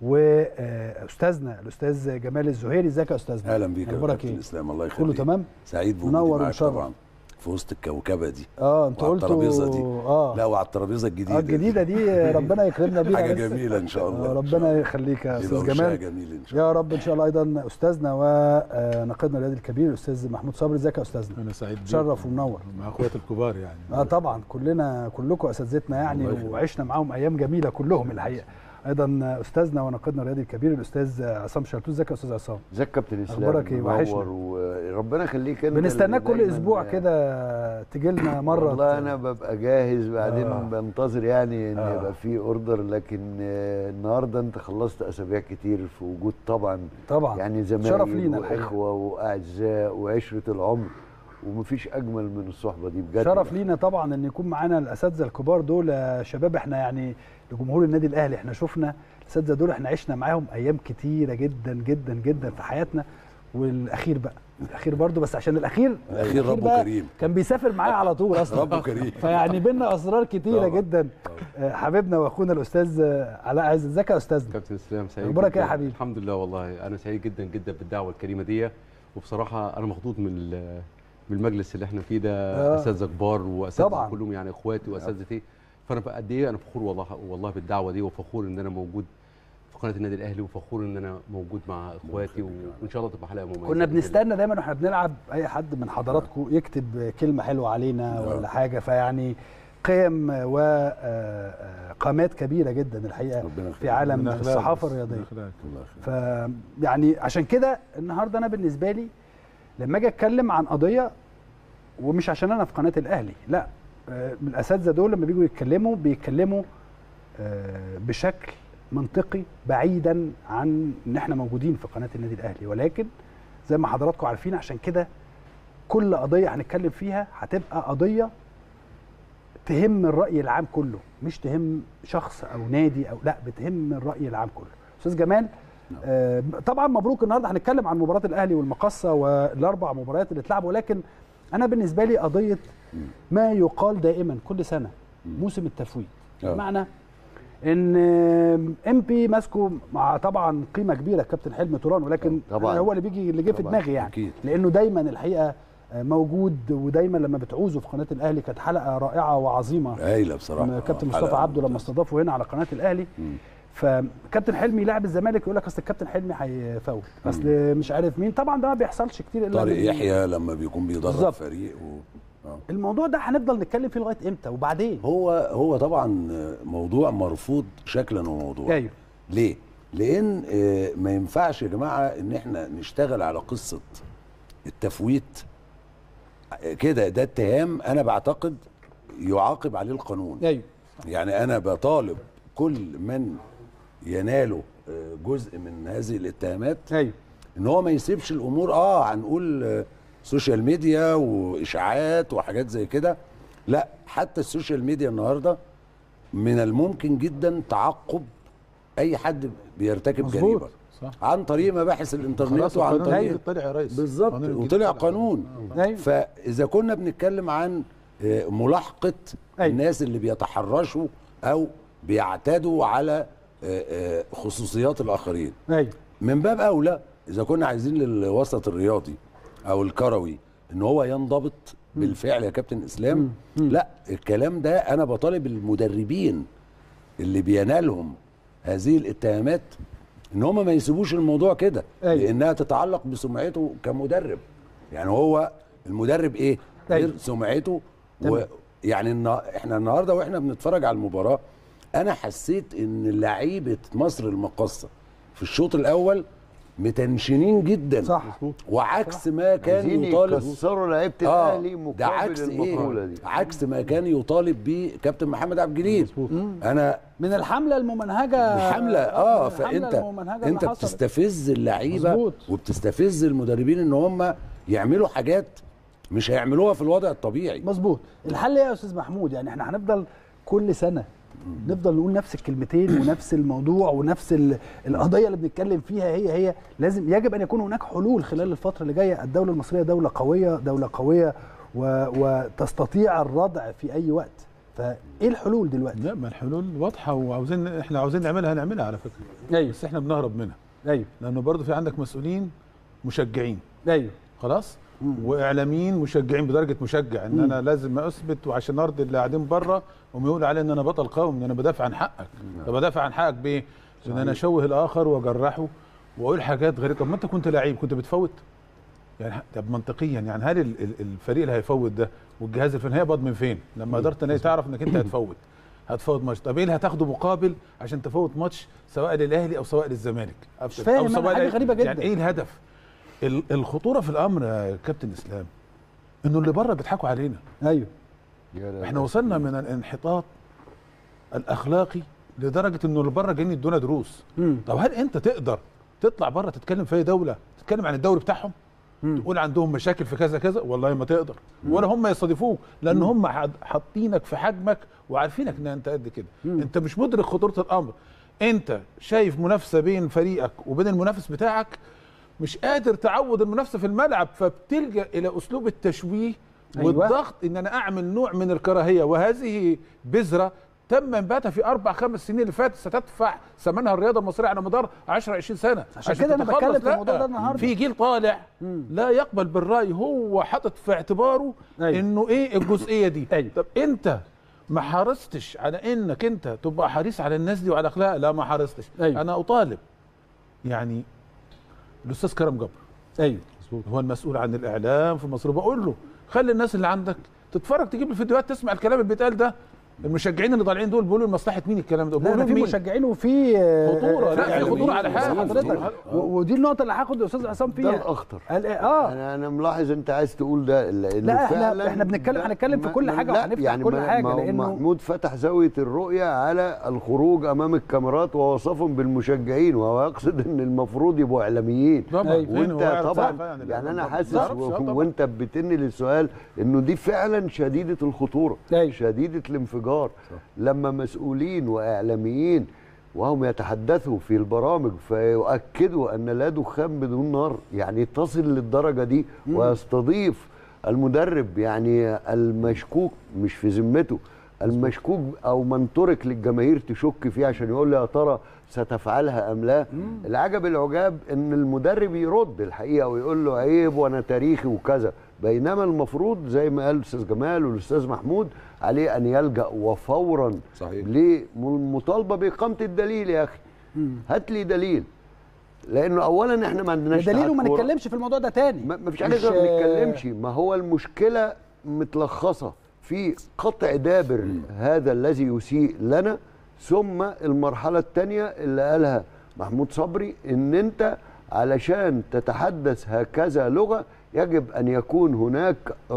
واستاذنا الاستاذ جمال الزهيري ازيك يا استاذنا اهلا بيك يا اخبارك كابتن ايه اسلام الله يخليك كله تمام سعيد بوجودي منور معاك ومشرف. طبعا في وسط الكوكبه دي اه انتوا وعلى قلتوا الترابيزه دي اه لا وعلى الترابيزه الجديده اه الجديده دي ربنا يكرمنا بيها حاجه بس. جميله ان شاء الله آه، ربنا يخليك يا يبقى استاذ وشها جمال جميل ان شاء يا الله رب ان شاء الله ايضا استاذنا وناقدنا الرياضي الكبير الاستاذ محمود صبري ازيك يا استاذنا انا سعيد بيك. شرف ومنور مع اخواتي الكبار يعني اه طبعا كلنا كلكم اساتذتنا يعني الله يخليك. وعشنا معاهم ايام جميله كلهم الحقيقه ايضا استاذنا وناقدنا الرياضي الكبير الاستاذ عصام شلتوت ازيك يا استاذ عصام ازيك يا كابتن اسلام أخبارك إيه؟ وحشنا. منور وربنا يخليك انت بنستناك اللي كل دايماً- اسبوع كده تجي لنا مره والله انا ببقى جاهز بعدين آه. بنتظر يعني ان آه. يبقى في اوردر لكن آه، النهارده انت خلصت اسابيع كتير في وجود طبعا طبعا يعني شرف زمايل لينا الحقيقة. واخوه واعزاء وعشره العمر ومفيش اجمل من الصحبه دي بجد شرف لينا طبعا ان يكون معانا الاساتذه الكبار دول يا شباب احنا يعني لجمهور النادي الاهلي احنا شفنا الاساتذه دول احنا عشنا معاهم ايام كتيره جدا جدا جدا في حياتنا والاخير بقى الاخير برضو بس عشان الاخير الأخير ربه بقى كريم. كان بيسافر معايا على طول اصلا ربه كريم. فيعني بينا اسرار كتيره طبعا. جدا آه، حبيبنا واخونا الاستاذ آه، علاء عز ازيك يا استاذنا كابتن اسلام سعيد أخبارك إيه يا جداً. حبيبي؟ الحمد لله والله انا سعيد جدا جدا بالدعوه الكريمه دي وبصراحه انا مخضوض من ال- من المجلس اللي احنا فيه ده آه. اساتذه كبار واساتذه طبعاً. كلهم يعني اخواتي واساتذتي فانا بقى قد ايه انا فخور والله والله بالدعوه دي وفخور ان انا موجود في قناه النادي الاهلي وفخور ان انا موجود مع اخواتي وان شاء الله تبقى حلقه مميزه كنا بإذن الله. بنستنى دايما واحنا بنلعب اي حد من حضراتكم يكتب كلمه حلوه علينا آه. ولا حاجه فيعني قيم وقامات كبيره جدا الحقيقه ربنا يخليك. في عالم من أخلاق الصحافه بس، من الرياضيه أخلاق. الله يخليك. ف يعني عشان كده النهارده انا بالنسبه لي لما اجي اتكلم عن قضيه ومش عشان انا في قناه الاهلي لا آه، الاساتذه دول لما بيجوا يتكلموا بيتكلموا آه، بشكل منطقي بعيدا عن ان احنا موجودين في قناه النادي الاهلي ولكن زي ما حضراتكم عارفين عشان كده كل قضيه هنتكلم فيها هتبقى قضيه تهم الراي العام كله مش تهم شخص او نادي او لا بتهم الراي العام كله استاذ جمال آه طبعا مبروك النهارده هنتكلم عن مباراه الاهلي والمقصه والاربع مباريات اللي اتلعبوا ولكن انا بالنسبه لي قضيه ما يقال دائما كل سنه موسم التفويض آه. بمعنى ان ام بي ماسكه مع طبعا قيمه كبيره كابتن حلمي توران ولكن طبعاً. هو اللي بيجي اللي جه في طبعاً. دماغي يعني أكيد. لانه دايما الحقيقه موجود ودايما لما بتعوزه في قناه الاهلي كانت حلقه رائعه وعظيمه هايله بصراحه من كابتن آه، مصطفى حلقة عبده لما ممتازة. استضافه هنا على قناه الاهلي مم. فكابتن حلمي لاعب الزمالك يقول لك اصل الكابتن حلمي هيفوت اصل مش عارف مين طبعا ده ما بيحصلش كتير الا طارق من- يحيى لما بيكون بيدرب بالظبط. فريق و... آه. الموضوع ده هنفضل نتكلم فيه لغايه امتى وبعدين هو هو طبعا موضوع مرفوض شكلا وموضوعا ايوه ليه؟ لان آه، ما ينفعش يا جماعه ان احنا نشتغل على قصه التفويت آه، كده ده اتهام انا بعتقد يعاقب عليه القانون ايوه يعني انا بطالب كل من يناله آه، جزء من هذه الاتهامات ايوه ان هو ما يسيبش الامور اه هنقول آه، سوشيال ميديا واشاعات وحاجات زي كده لا حتى السوشيال ميديا النهارده من الممكن جدا تعقب اي حد بيرتكب مظبوط جريمه صح عن طريق مباحث الانترنت خلاص وعن القانون طريق الجديد طلع يا ريس بالظبط القانون الجديد وطلع طلع. قانون ايوه فاذا كنا بنتكلم عن آه، ملاحقه أيوة. الناس اللي بيتحرشوا او بيعتدوا على آه، آه، خصوصيات الاخرين ايوه من باب اولى اذا كنا عايزين للوسط الرياضي او الكروي ان هو ينضبط بالفعل يا كابتن اسلام لا الكلام ده انا بطالب المدربين اللي بينالهم هذه الاتهامات ان هم ما يسيبوش الموضوع كده أيوة. لانها تتعلق بسمعته كمدرب يعني هو المدرب ايه أيوة. غير سمعته تمام. ويعني النا- احنا النهارده واحنا بنتفرج على المباراه انا حسيت ان لعيبه مصر المقصه في الشوط الاول متنشنين جدا صح وعكس ما كان عايزين يطالب يكسروا لعيبه اه الاهلي ده مقابل عكس ايه المقوله دي عكس ما كان يطالب بيه كابتن محمد عبد الجليل انا من الحمله الممنهجه الحمله اه من الحملة فانت الممنهجة اللي انت حصلت. بتستفز اللعيبه مظبوط. وبتستفز المدربين ان هم يعملوا حاجات مش هيعملوها في الوضع الطبيعي مظبوط الحل ايه يا استاذ محمود يعني احنا هنفضل كل سنه نفضل نقول نفس الكلمتين ونفس الموضوع ونفس ال- القضيه اللي بنتكلم فيها هي هي لازم يجب ان يكون هناك حلول خلال الفتره اللي جايه الدوله المصريه دوله قويه دوله قويه و... وتستطيع الردع في اي وقت فايه الحلول دلوقتي لا ما الحلول واضحه وعاوزين احنا عاوزين نعملها هنعملها على فكره ايوه بس احنا بنهرب منها ايوه لانه برضه في عندك مسؤولين مشجعين ايوه خلاص واعلاميين مشجعين بدرجه مشجع ان انا لازم اثبت وعشان ارضي اللي قاعدين بره هم يقولوا علي ان انا بطل قومي ان انا بدافع عن حقك طب بدافع عن حقك بايه؟ ان انا اشوه الاخر واجرحه واقول حاجات غريبه طب ما انت كنت لعيب كنت بتفوت يعني ح- طب منطقيا يعني هل ال- ال- الفريق اللي هيفوت ده والجهاز الفني هيقبض من فين؟ لما قدرت ان تعرف انك انت هتفوت هتفوت ماتش طب ايه اللي هتاخده مقابل عشان تفوت ماتش سواء للاهلي او سواء للزمالك مش فاهم أنا سواء حاجة لأي- غريبة جدا. يعني ايه الهدف؟ ال- الخطوره في الامر يا كابتن اسلام انه اللي بره بيضحكوا علينا ايوه يا لا احنا لا. وصلنا من الانحطاط الاخلاقي لدرجه انه اللي بره جايين يدونا دروس مم. طب هل انت تقدر تطلع بره تتكلم في اي دوله تتكلم عن الدوري بتاعهم مم. تقول عندهم مشاكل في كذا كذا والله ما تقدر ولا هم يستضيفوك لان هم حد- حاطينك في حجمك وعارفينك ان انت قد كده انت مش مدرك خطوره الامر انت شايف منافسه بين فريقك وبين المنافس بتاعك مش قادر تعود المنافسه في الملعب فبتلجا الى اسلوب التشويه أيوة. والضغط ان انا اعمل نوع من الكراهيه وهذه بذره تم انباتها في اربع خمس سنين اللي فاتت ستدفع ثمنها الرياضه المصريه على مدار 10 20 سنه عشان كده أنا تتخلص. بتكلم في لا، الموضوع ده النهاردة. في جيل طالع لا يقبل بالراي هو حاطط في اعتباره أيوة. انه ايه الجزئيه دي أيوة. طب انت ما حرصتش على انك انت تبقى حريص على الناس دي وعلى اخلاقها لا ما حرصتش أيوة. انا اطالب يعني الاستاذ كرم جبر ايوه هو المسؤول عن الاعلام في مصر بقول له خلي الناس اللي عندك تتفرج تجيب الفيديوهات تسمع الكلام اللي بيتقال ده المشجعين اللي طالعين دول بيقولوا لمصلحه مين الكلام ده لا ده بيقولوا في مين مشجعين وفي خطورة، لا، في إعلاميين. خطورة على حاجة. حضرتك خطورة. و- ودي النقطه اللي هاخد الاستاذ عصام ده فيها الاخطر قال إيه؟ اه انا انا ملاحظ انت عايز تقول ده لانه لا، إحنا- فعلا إحنا بنتكلم- ده هنتكلم في ما- كل ما- حاجة لا، وهنفتح يعني كل ما- حاجة، ما هو لأنه- محمود فتح زاويه الرؤيه على الخروج امام الكاميرات ووصفهم بالمشجعين وهو يقصد ان المفروض يبقوا اعلاميين طبعا أيوة. فين هو وانت يعرف طبعا صح يعني يعني انا ما حاسس بيعرفش، و- آه طبعاً. وانت بتنقل السؤال انه دي فعلا شديده الخطوره أيوة. شديده الانفجار لما مسؤولين واعلاميين وهم يتحدثوا في البرامج فيؤكدوا ان لا دخان بدون نار يعني تصل للدرجه دي ويستضيف المدرب يعني المشكوك مش في ذمته المشكوك او من ترك للجماهير تشك فيه عشان يقول يا ترى ستفعلها ام لا العجب العجاب ان المدرب يرد الحقيقه ويقول له عيب وانا تاريخي وكذا بينما المفروض زي ما قال الاستاذ جمال والاستاذ محمود عليه ان يلجا وفورا صحيح. للمطالبه باقامه الدليل يا اخي هات لي دليل لانه اولا احنا ما عندناش دليل اتحاد وما كورة. نتكلمش في الموضوع ده تاني ما ما فيش حاجه مش- غير ما نتكلمش ما هو المشكله متلخصه في قطع دابر هذا الذي يسيء لنا ثم المرحله الثانيه اللي قالها محمود صبري ان انت علشان تتحدث هكذا لغه يجب ان يكون هناك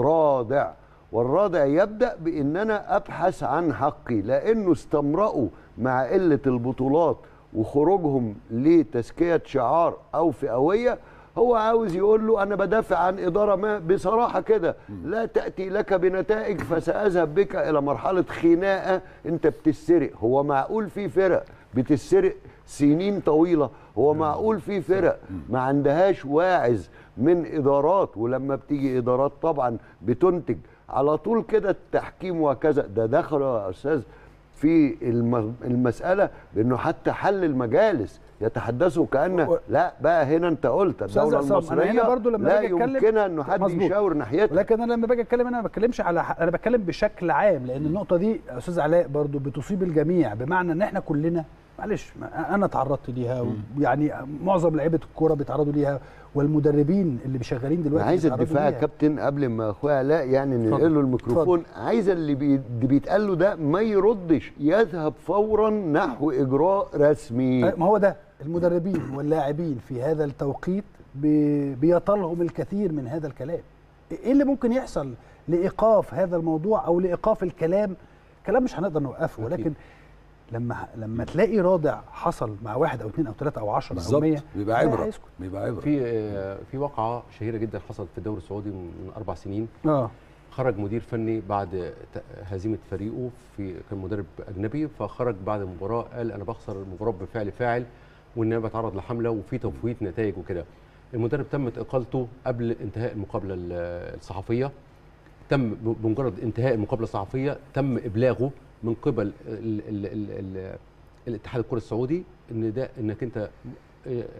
رادع والرادع يبدا بان انا ابحث عن حقي لانه استمرأوا مع قله البطولات وخروجهم لتزكيه شعار او فئويه هو عاوز يقول له انا بدافع عن اداره ما بصراحه كده لا تاتي لك بنتائج فساذهب بك الى مرحله خناقه انت بتسرق هو معقول في فرق بتسرق سنين طويله هو معقول في فرق ما عندهاش واعز من ادارات ولما بتيجي ادارات طبعا بتنتج على طول كده التحكيم وكذا ده دخل يا استاذ في الم- المساله بانه حتى حل المجالس يتحدثوا كان و- لا بقى هنا انت قلت أستاذ الدوله عصام، أنا هنا المصريه برضو لما لا باجي أتكلم- يمكنها انه حد مظبوط. يشاور ناحيتها ولكن انا لما باجي اتكلم انا ما بتكلمش على ح- انا بتكلم بشكل عام لان النقطه دي يا استاذ علاء برضو بتصيب الجميع بمعنى ان احنا كلنا معلش ما- انا تعرضت ليها يعني معظم لعيبه الكوره بيتعرضوا ليها والمدربين اللي شغالين دلوقتي انا عايز بيتعرضوا الدفاع يا ليها. كابتن قبل ما اخويا علاء يعني ننقل له الميكروفون عايز اللي بي- اللي بيتقال له ده ما يردش يذهب فورا نحو اجراء رسمي ما هو ده المدربين واللاعبين في هذا التوقيت بي- بيطالهم الكثير من هذا الكلام ايه اللي ممكن يحصل لايقاف هذا الموضوع او لايقاف الكلام كلام مش هنقدر نوقفه ولكن لما لما تلاقي رادع حصل مع واحد او اثنين او ثلاثه او 10 او بالظبط 100 بيبقى لا عبره هيسكت. بيبقى عبره في آه، في واقعه شهيره جدا حصلت في الدوري السعودي من اربع سنين اه خرج مدير فني بعد ت- هزيمه فريقه في كان مدرب اجنبي فخرج بعد المباراه قال انا بخسر المباراه بفعل فاعل وان انا بتعرض لحمله وفي تفويت نتائج وكده المدرب تمت اقالته قبل انتهاء المقابله ال- الصحفيه تم ب- بمجرد انتهاء المقابله الصحفيه تم ابلاغه من قبل ال ال ال ال الاتحاد الكره السعودي ان ده انك انت آه، آه،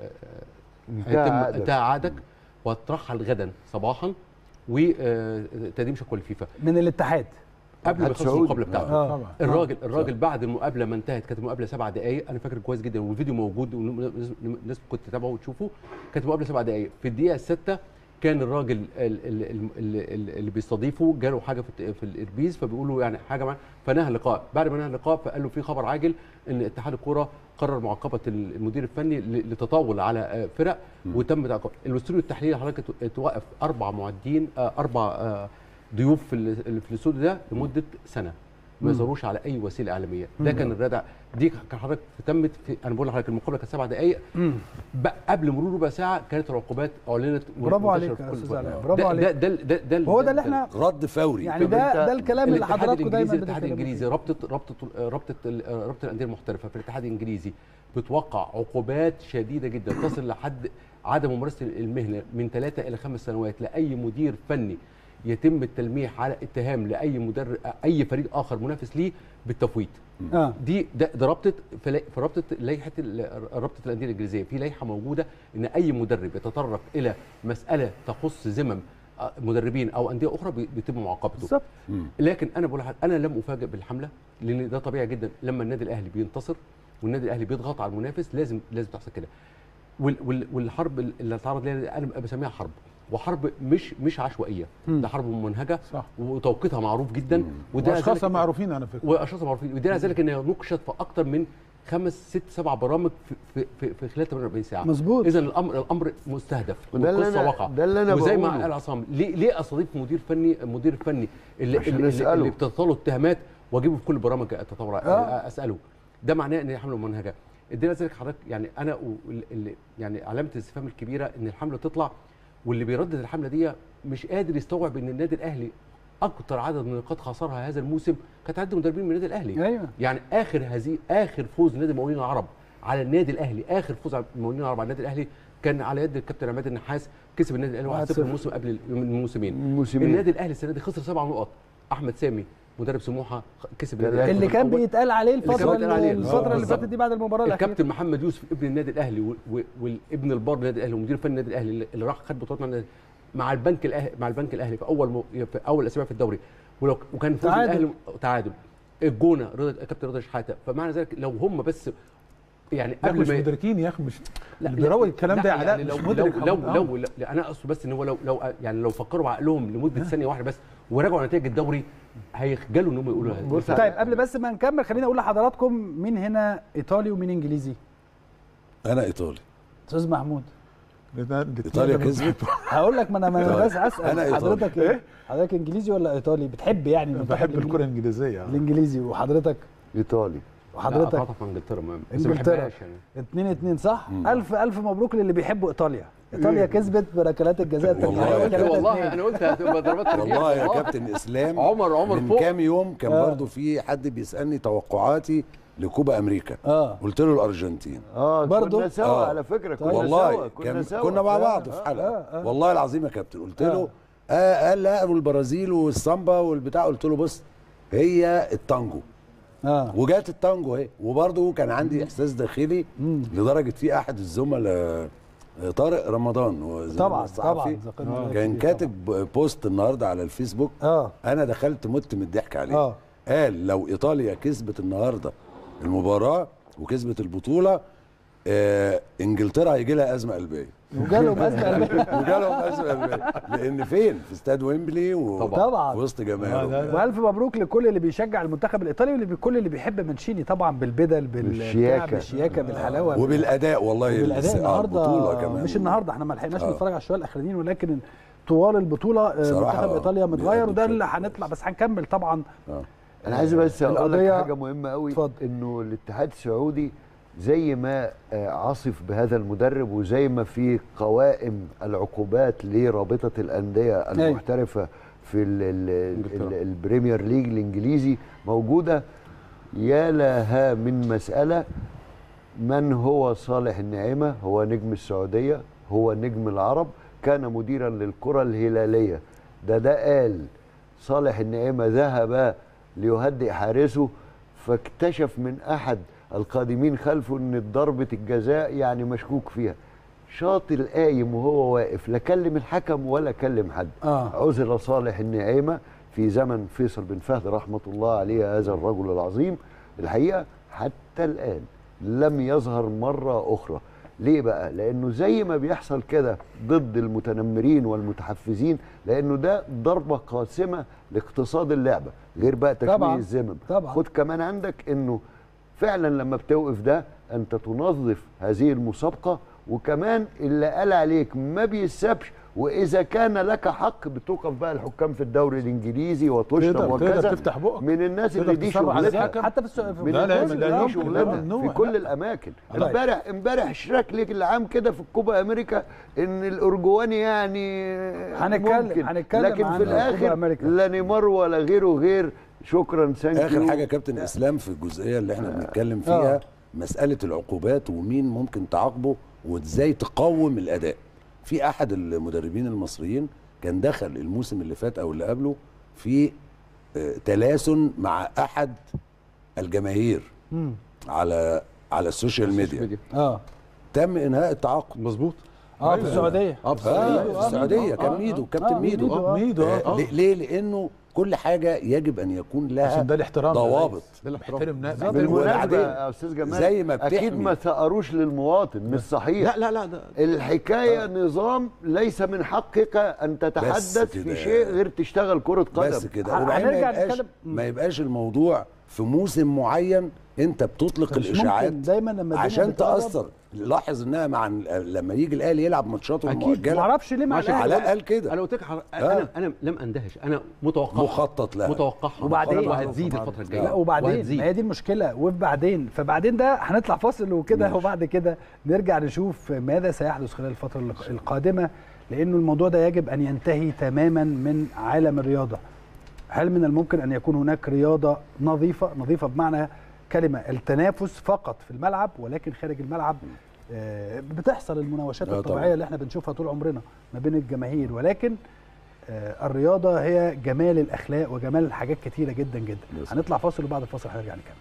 انتهى هيتم عقدك. انتهى عقدك وهترحل غدا صباحا وتقديم شكوى للفيفا من الاتحاد قبل ما الاتحاد يخلص السعودي. المقابله بتاعته آه. طبعا الراجل الراجل بعد المقابله ما انتهت كانت المقابله سبع دقائق انا فاكر كويس جدا والفيديو موجود والناس كنت تتابعه وتشوفه كانت المقابله سبع دقائق في الدقيقه السادسه كان الراجل ال- ال- ال- ال- اللي بيستضيفه جاله حاجه في الت- في الاربيز فبيقول له يعني حاجه معاه فنهى اللقاء بعد ما نهى اللقاء فقال له في خبر عاجل ان اتحاد الكوره قرر معاقبه المدير الفني ل- لتطاول على آه، فرق وتم تعاقب الاستوديو التحليلي حضرتك تو- توقف اربع معدين آه، اربع آه، ضيوف في ال- اللي في الاستوديو ده لمده سنه ما يظهروش على اي وسيله اعلاميه ده كان الردع دي كان حضرتك تمت في انا بقول لحضرتك المقابله كانت سبع دقائق بقى قبل مرور ربع ساعه كانت العقوبات اعلنت برافو وانتشرت عليك في يا كل أستاذ فرع. علاء، برافو ده- عليك. ده ده ده ده هو ده اللي احنا رد فوري يعني طب ده أنت- ده الكلام اللي الاتحاد حضراتكم دايما الانجليزي الاتحاد بتتكلموا الانجليزي فيه. رابطه رابطه رابطه ال- رابطه الانديه المحترفه في الاتحاد الانجليزي بتوقع عقوبات شديده جدا تصل لحد عدم ممارسه المهنه من ثلاثه الى خمس سنوات لاي مدير فني يتم التلميح على اتهام لاي مدرب اي فريق اخر منافس ليه بالتفويت اه دي ده, ده رابطه في لا- في رابطه لائحه ال- رابطه الانديه الانجليزيه في لائحه موجوده ان اي مدرب يتطرق الى مساله تخص ذمم آه، مدربين او انديه اخرى بي- بيتم معاقبته بالظبط لكن انا بقول لحضرتك انا لم افاجئ بالحمله لان ده طبيعي جدا لما النادي الاهلي بينتصر والنادي الاهلي بيضغط على المنافس لازم لازم تحصل كده وال وال والحرب اللي اتعرض ليها انا بسميها حرب وحرب مش مش عشوائيه ده حرب ممنهجه صح. وتوقيتها معروف جدا وده واشخاصها معروفين على فكره واشخاص معروفين ودليل على ذلك ان هي نقشت في اكثر من خمس ست سبع برامج في في في, في خلال 48 ساعه مظبوط. اذا الامر الامر مستهدف وده اللي والقصه أنا- واقعه ده اللي أنا وزي ما بقوله. قال عصام ليه ليه استضيف مدير فني المدير الفني اللي عشان اللي, أسأله. اللي بتتطاله اتهامات واجيبه في كل برامج التطور آه. اساله ده معناه ان هي حمله منهجه ادينا ذلك حضرتك يعني انا وال- اللي يعني علامه الاستفهام الكبيره ان الحمله تطلع واللي بيردد الحمله دي مش قادر يستوعب ان النادي الاهلي اكتر عدد من النقاط خسرها هذا الموسم كانت عدد مدربين من النادي الاهلي أيوة. يعني اخر هذه اخر فوز نادي المقاولين العرب على النادي الاهلي اخر فوز على المقاولين العرب على النادي الاهلي كان على يد الكابتن عماد النحاس كسب النادي الاهلي 1-0 1-0. الموسم قبل الموسمين الموسمين. النادي الاهلي السنه دي خسر سبع نقط احمد سامي مدرب سموحه كسب النادي اللي الأهلي اللي كان الأول. بيتقال عليه اللي كان الفتره بيتقال عليه. الفتره آه، اللي بالظبط. فاتت دي بعد المباراه الاخيره الكابتن محمد يوسف ابن النادي الاهلي و- و- والابن البار النادي الاهلي ومدير فني النادي الاهلي اللي- اللي راح خد بطولات مع النادي مع البنك الاهلي مع البنك الاهلي في اول م... في اول اسابيع في الدوري ولو وكان فوز تعادل. الاهلي تعادل الجونه رضا كابتن رضا شحاته فمعنى ذلك لو هم بس يعني لا قبل مش ما مدركين يا اخي مش لا اللي بيروي الكلام لا ده علاء يعني مش لو مدرك لو حقيقة. لو, لو, لو انا اقصد بس ان هو لو لو يعني لو فكروا بعقلهم لمده ثانيه واحده بس وراجعوا نتائج الدوري هيخجلوا ان هم يقولوا هذا بص طيب قبل بس ما نكمل خليني اقول لحضراتكم مين هنا ايطالي ومين انجليزي انا ايطالي استاذ محمود ايطاليا كسبت هقول لك ما انا ما انا بس اسال أنا إيطالي. حضرتك ايه حضرتك انجليزي ولا ايطالي بتحب يعني المنتخب بحب الإنجليزي؟ الكره الانجليزيه الانجليزي وحضرتك ايطالي وحضرتك حضرتك في انجلترا ما- بس ما انجلترا بحبهاش يعني اتنين اتنين صح الف الف مبروك للي بيحبوا ايطاليا ايطاليا كسبت بركلات الجزاء والله الترجيحية يا والله 3-2. انا قلت هتبقى ضربات ترجيح والله يا كابتن اسلام عمر عمر من فوق كام يوم كان آه. برضو في حد بيسالني توقعاتي لكوبا امريكا اه قلت له الارجنتين اه برضو؟ كنا سوا آه. على فكره كنا والله سوا كنا كان سوا كنا مع آه، بعض آه. في حلقه آه، آه. والله العظيم يا كابتن قلت له آه قال لا والبرازيل والسامبا والبتاع قلت له بص هي التانجو اه وجات التانجو اهي وبرضه كان عندي احساس داخلي لدرجه في احد الزملاء آه، طارق رمضان هو زميلنا طبعا الصحفي، طبعا ذكرنا كان كتير كاتب بوست النهارده على الفيسبوك اه انا دخلت مت من الضحك عليه آه. قال لو ايطاليا كسبت النهارده المباراه وكسبت البطوله آه انجلترا هيجي لها ازمه قلبيه وجالهم ازمه قلبيه وجالهم ازمه قلبيه لان فين في استاد ويمبلي و... طبعا. في وسط آه، لا، جماهيرهم لا. والف مبروك لكل اللي بيشجع المنتخب الايطالي والكل اللي بيحب مانشيني طبعا بالبدل بال بالشياكة. بالشياكه بالحلاوه وبالاداء والله بالاداء الس- آه، النهارده البطوله كمان مش النهارده احنا ما لحقناش آه. نتفرج على الشويه الاخرانيين ولكن طوال البطوله آه، صراحة منتخب آه. ايطاليا متغير بيأدوا وده اللي بشكل هنطلع بس هنكمل طبعا انا عايز بس اقول لك القضية- حاجه مهمه قوي اتفضل. انه الاتحاد السعودي زي ما آه، عاصف بهذا المدرب وزي ما في قوائم العقوبات لرابطه الانديه المحترفه في ال ال ال البريمير ليج الانجليزي موجوده يا لها من مساله من هو صالح النعيمه هو نجم السعوديه هو نجم العرب كان مديرا للكره الهلاليه ده ده قال صالح النعيمه ذهب ليهدئ حارسه فاكتشف من احد القادمين خلفه ان ضربه الجزاء يعني مشكوك فيها شاط القايم وهو واقف لا كلم الحكم ولا كلم حد آه. عزل صالح النعيمه في زمن فيصل بن فهد رحمه الله عليه هذا الرجل العظيم الحقيقه حتى الان لم يظهر مره اخرى ليه بقى لانه زي ما بيحصل كده ضد المتنمرين والمتحفزين لانه ده ضربه قاسمه لاقتصاد اللعبه غير بقى طبعاً. تشويه الذمم طبعاً. خد كمان عندك انه فعلا لما بتوقف ده انت تنظف هذه المسابقه وكمان اللي قال عليك ما بيسابش واذا كان لك حق بتوقف بقى الحكام في الدوري الانجليزي وتشرب تقدر- وكذا تقدر تفتح بقك. من الناس تقدر اللي دي تصرف على شغلتها الحكم. حتى في السؤال من لا، لا، الناس لا، اللي لا، دي لا، شغلتها ممنوع. في كل الاماكن طيب. امبارح امبارح اشراك ليك العام كده في الكوبا امريكا ان الارجواني يعني هنتكلم- ممكن. هنتكلم لكن عن في كوبا الاخر أمريكا. لا نيمار ولا غيره غير شكرا ثانك اخر يو. حاجه كابتن اسلام في الجزئيه اللي احنا بنتكلم فيها آه. مساله العقوبات ومين ممكن تعاقبه وازاي تقوم الاداء في احد المدربين المصريين كان دخل الموسم اللي فات او اللي قبله في آه، تلاسن مع احد الجماهير مم. على على السوشيال ميديا اه تم انهاء التعاقد مظبوط اه في السعوديه اه بس آه آه، في السعوديه آه، كان آه، ميدو آه، كابتن آه، ميدو ميدو، آه. ميدو آه، اه ليه- ليه لانه كل حاجه يجب ان يكون لها عشان ده الاحترام يا ضوابط ريس. ده الاحترام نا- بالمناسبه وبعدين يا استاذ جمال زي ما اكيد بتحمي. ما ثأروش للمواطن مش صحيح لا لا لا ده الحكايه نظام ليس من حقك ان تتحدث كده. في شيء غير تشتغل كره قدم بس كده ه- وبعدين ما هنرجع يبقاش نتكلم- ما يبقاش الموضوع في موسم معين انت بتطلق مش الاشاعات ممكن دايما لما الدنيا عشان بتقرب- تاثر لاحظ انها مع ال- لما يجي الاهلي يلعب ماتشاته أكيد. المؤجله معرفش ليه مع عشان الاهلي علاء قال كده انا قلت لك حر- انا انا لم اندهش انا متوقع مخطط لها متوقعها وبعدين- وهتزيد الفتره الجايه لا وبعدين وهتزيد. ما هي دي المشكله وبعدين فبعدين ده هنطلع فاصل وكده وبعد كده نرجع نشوف ماذا سيحدث خلال الفتره الق- القادمه لانه الموضوع ده يجب ان ينتهي تماما من عالم الرياضه هل من الممكن ان يكون هناك رياضه نظيفه نظيفه بمعنى كلمه التنافس فقط في الملعب ولكن خارج الملعب آه، بتحصل المناوشات آه، طبعاً. الطبيعيه اللي احنا بنشوفها طول عمرنا ما بين الجماهير ولكن آه، الرياضه هي جمال الاخلاق وجمال حاجات كتيره جدا جدا بس. هنطلع فاصل وبعد الفاصل هنرجع نكمل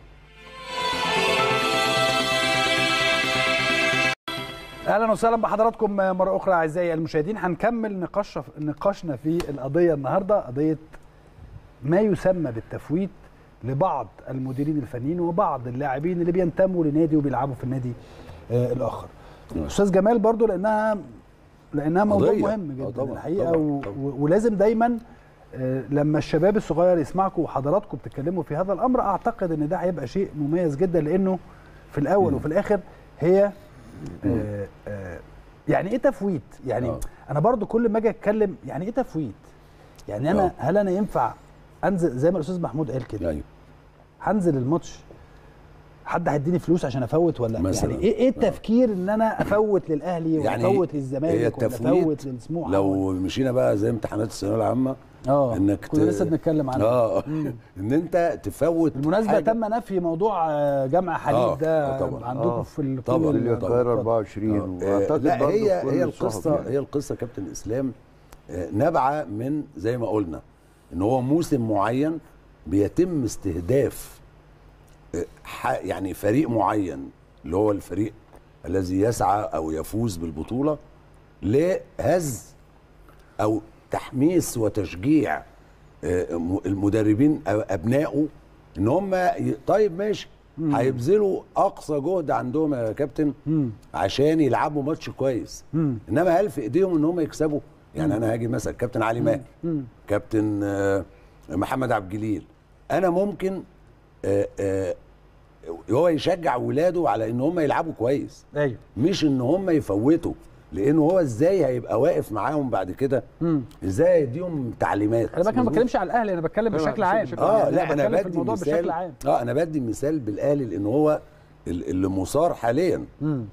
اهلا وسهلا بحضراتكم مره اخرى اعزائي المشاهدين هنكمل نقاش نقاشنا في القضيه النهارده قضيه ما يسمى بالتفويت لبعض المديرين الفنيين وبعض اللاعبين اللي بينتموا لنادي وبيلعبوا في النادي آه الاخر استاذ جمال برضو لانها لانها موضوع قضية. مهم آه جدا طبعاً، الحقيقه طبعاً، و... طبعاً. و... ولازم دايما آه، لما الشباب الصغير يسمعكم وحضراتكم بتتكلموا في هذا الامر اعتقد ان ده هيبقى شيء مميز جدا لانه في الاول وفي الاخر هي آه، آه، يعني ايه تفويت يعني آه. انا برضو كل ما اجي اتكلم يعني ايه تفويت يعني انا آه. هل انا ينفع انزل زي ما الاستاذ محمود قال كده ايوه هنزل الماتش حد هيديني فلوس عشان افوت ولا مثلاً. يعني ايه ايه التفكير ان انا افوت للاهلي ولا يعني افوت هي للزمالك ولا التفويت افوت للسموحه لو مشينا بقى زي امتحانات الثانويه العامه اه انك كنا لسه بنتكلم عنها اه ان انت تفوت بالمناسبه حاجة. تم نفي موضوع آه، جمع حديد آه، ده آه، طبعاً. عندكم آه، في ال- طبعاً. كل في ال- القاهره 24 آه، واعتقد لا برضه هي في كل هي الصحف القصه يعني. هي القصه كابتن اسلام آه، نابعه من زي ما قلنا ان هو موسم معين بيتم استهداف آه، ح- يعني فريق معين اللي هو الفريق الذي يسعى او يفوز بالبطوله لهز او تحميس وتشجيع آه، م- المدربين أو ابنائه ان هم ي- طيب ماشي هيبذلوا اقصى جهد عندهم يا كابتن عشان يلعبوا ماتش كويس انما هل في ايديهم ان هم يكسبوا يعني انا هاجي مثلا كابتن علي ماهر كابتن آه، محمد عبد الجليل انا ممكن آه، آه، هو يشجع ولاده على ان هم يلعبوا كويس ايوه مش ان هم يفوتوا لان هو ازاي هيبقى واقف معاهم بعد كده ازاي هيديهم تعليمات انا بقى ما بتكلمش على الاهلي انا بتكلم أيوة، بشكل عام بشكل اه يعني لا انا بتكلم في بدي الموضوع مثال بشكل عام اه انا بدي مثال بالاهلي لان هو ال- اللي مثار حاليا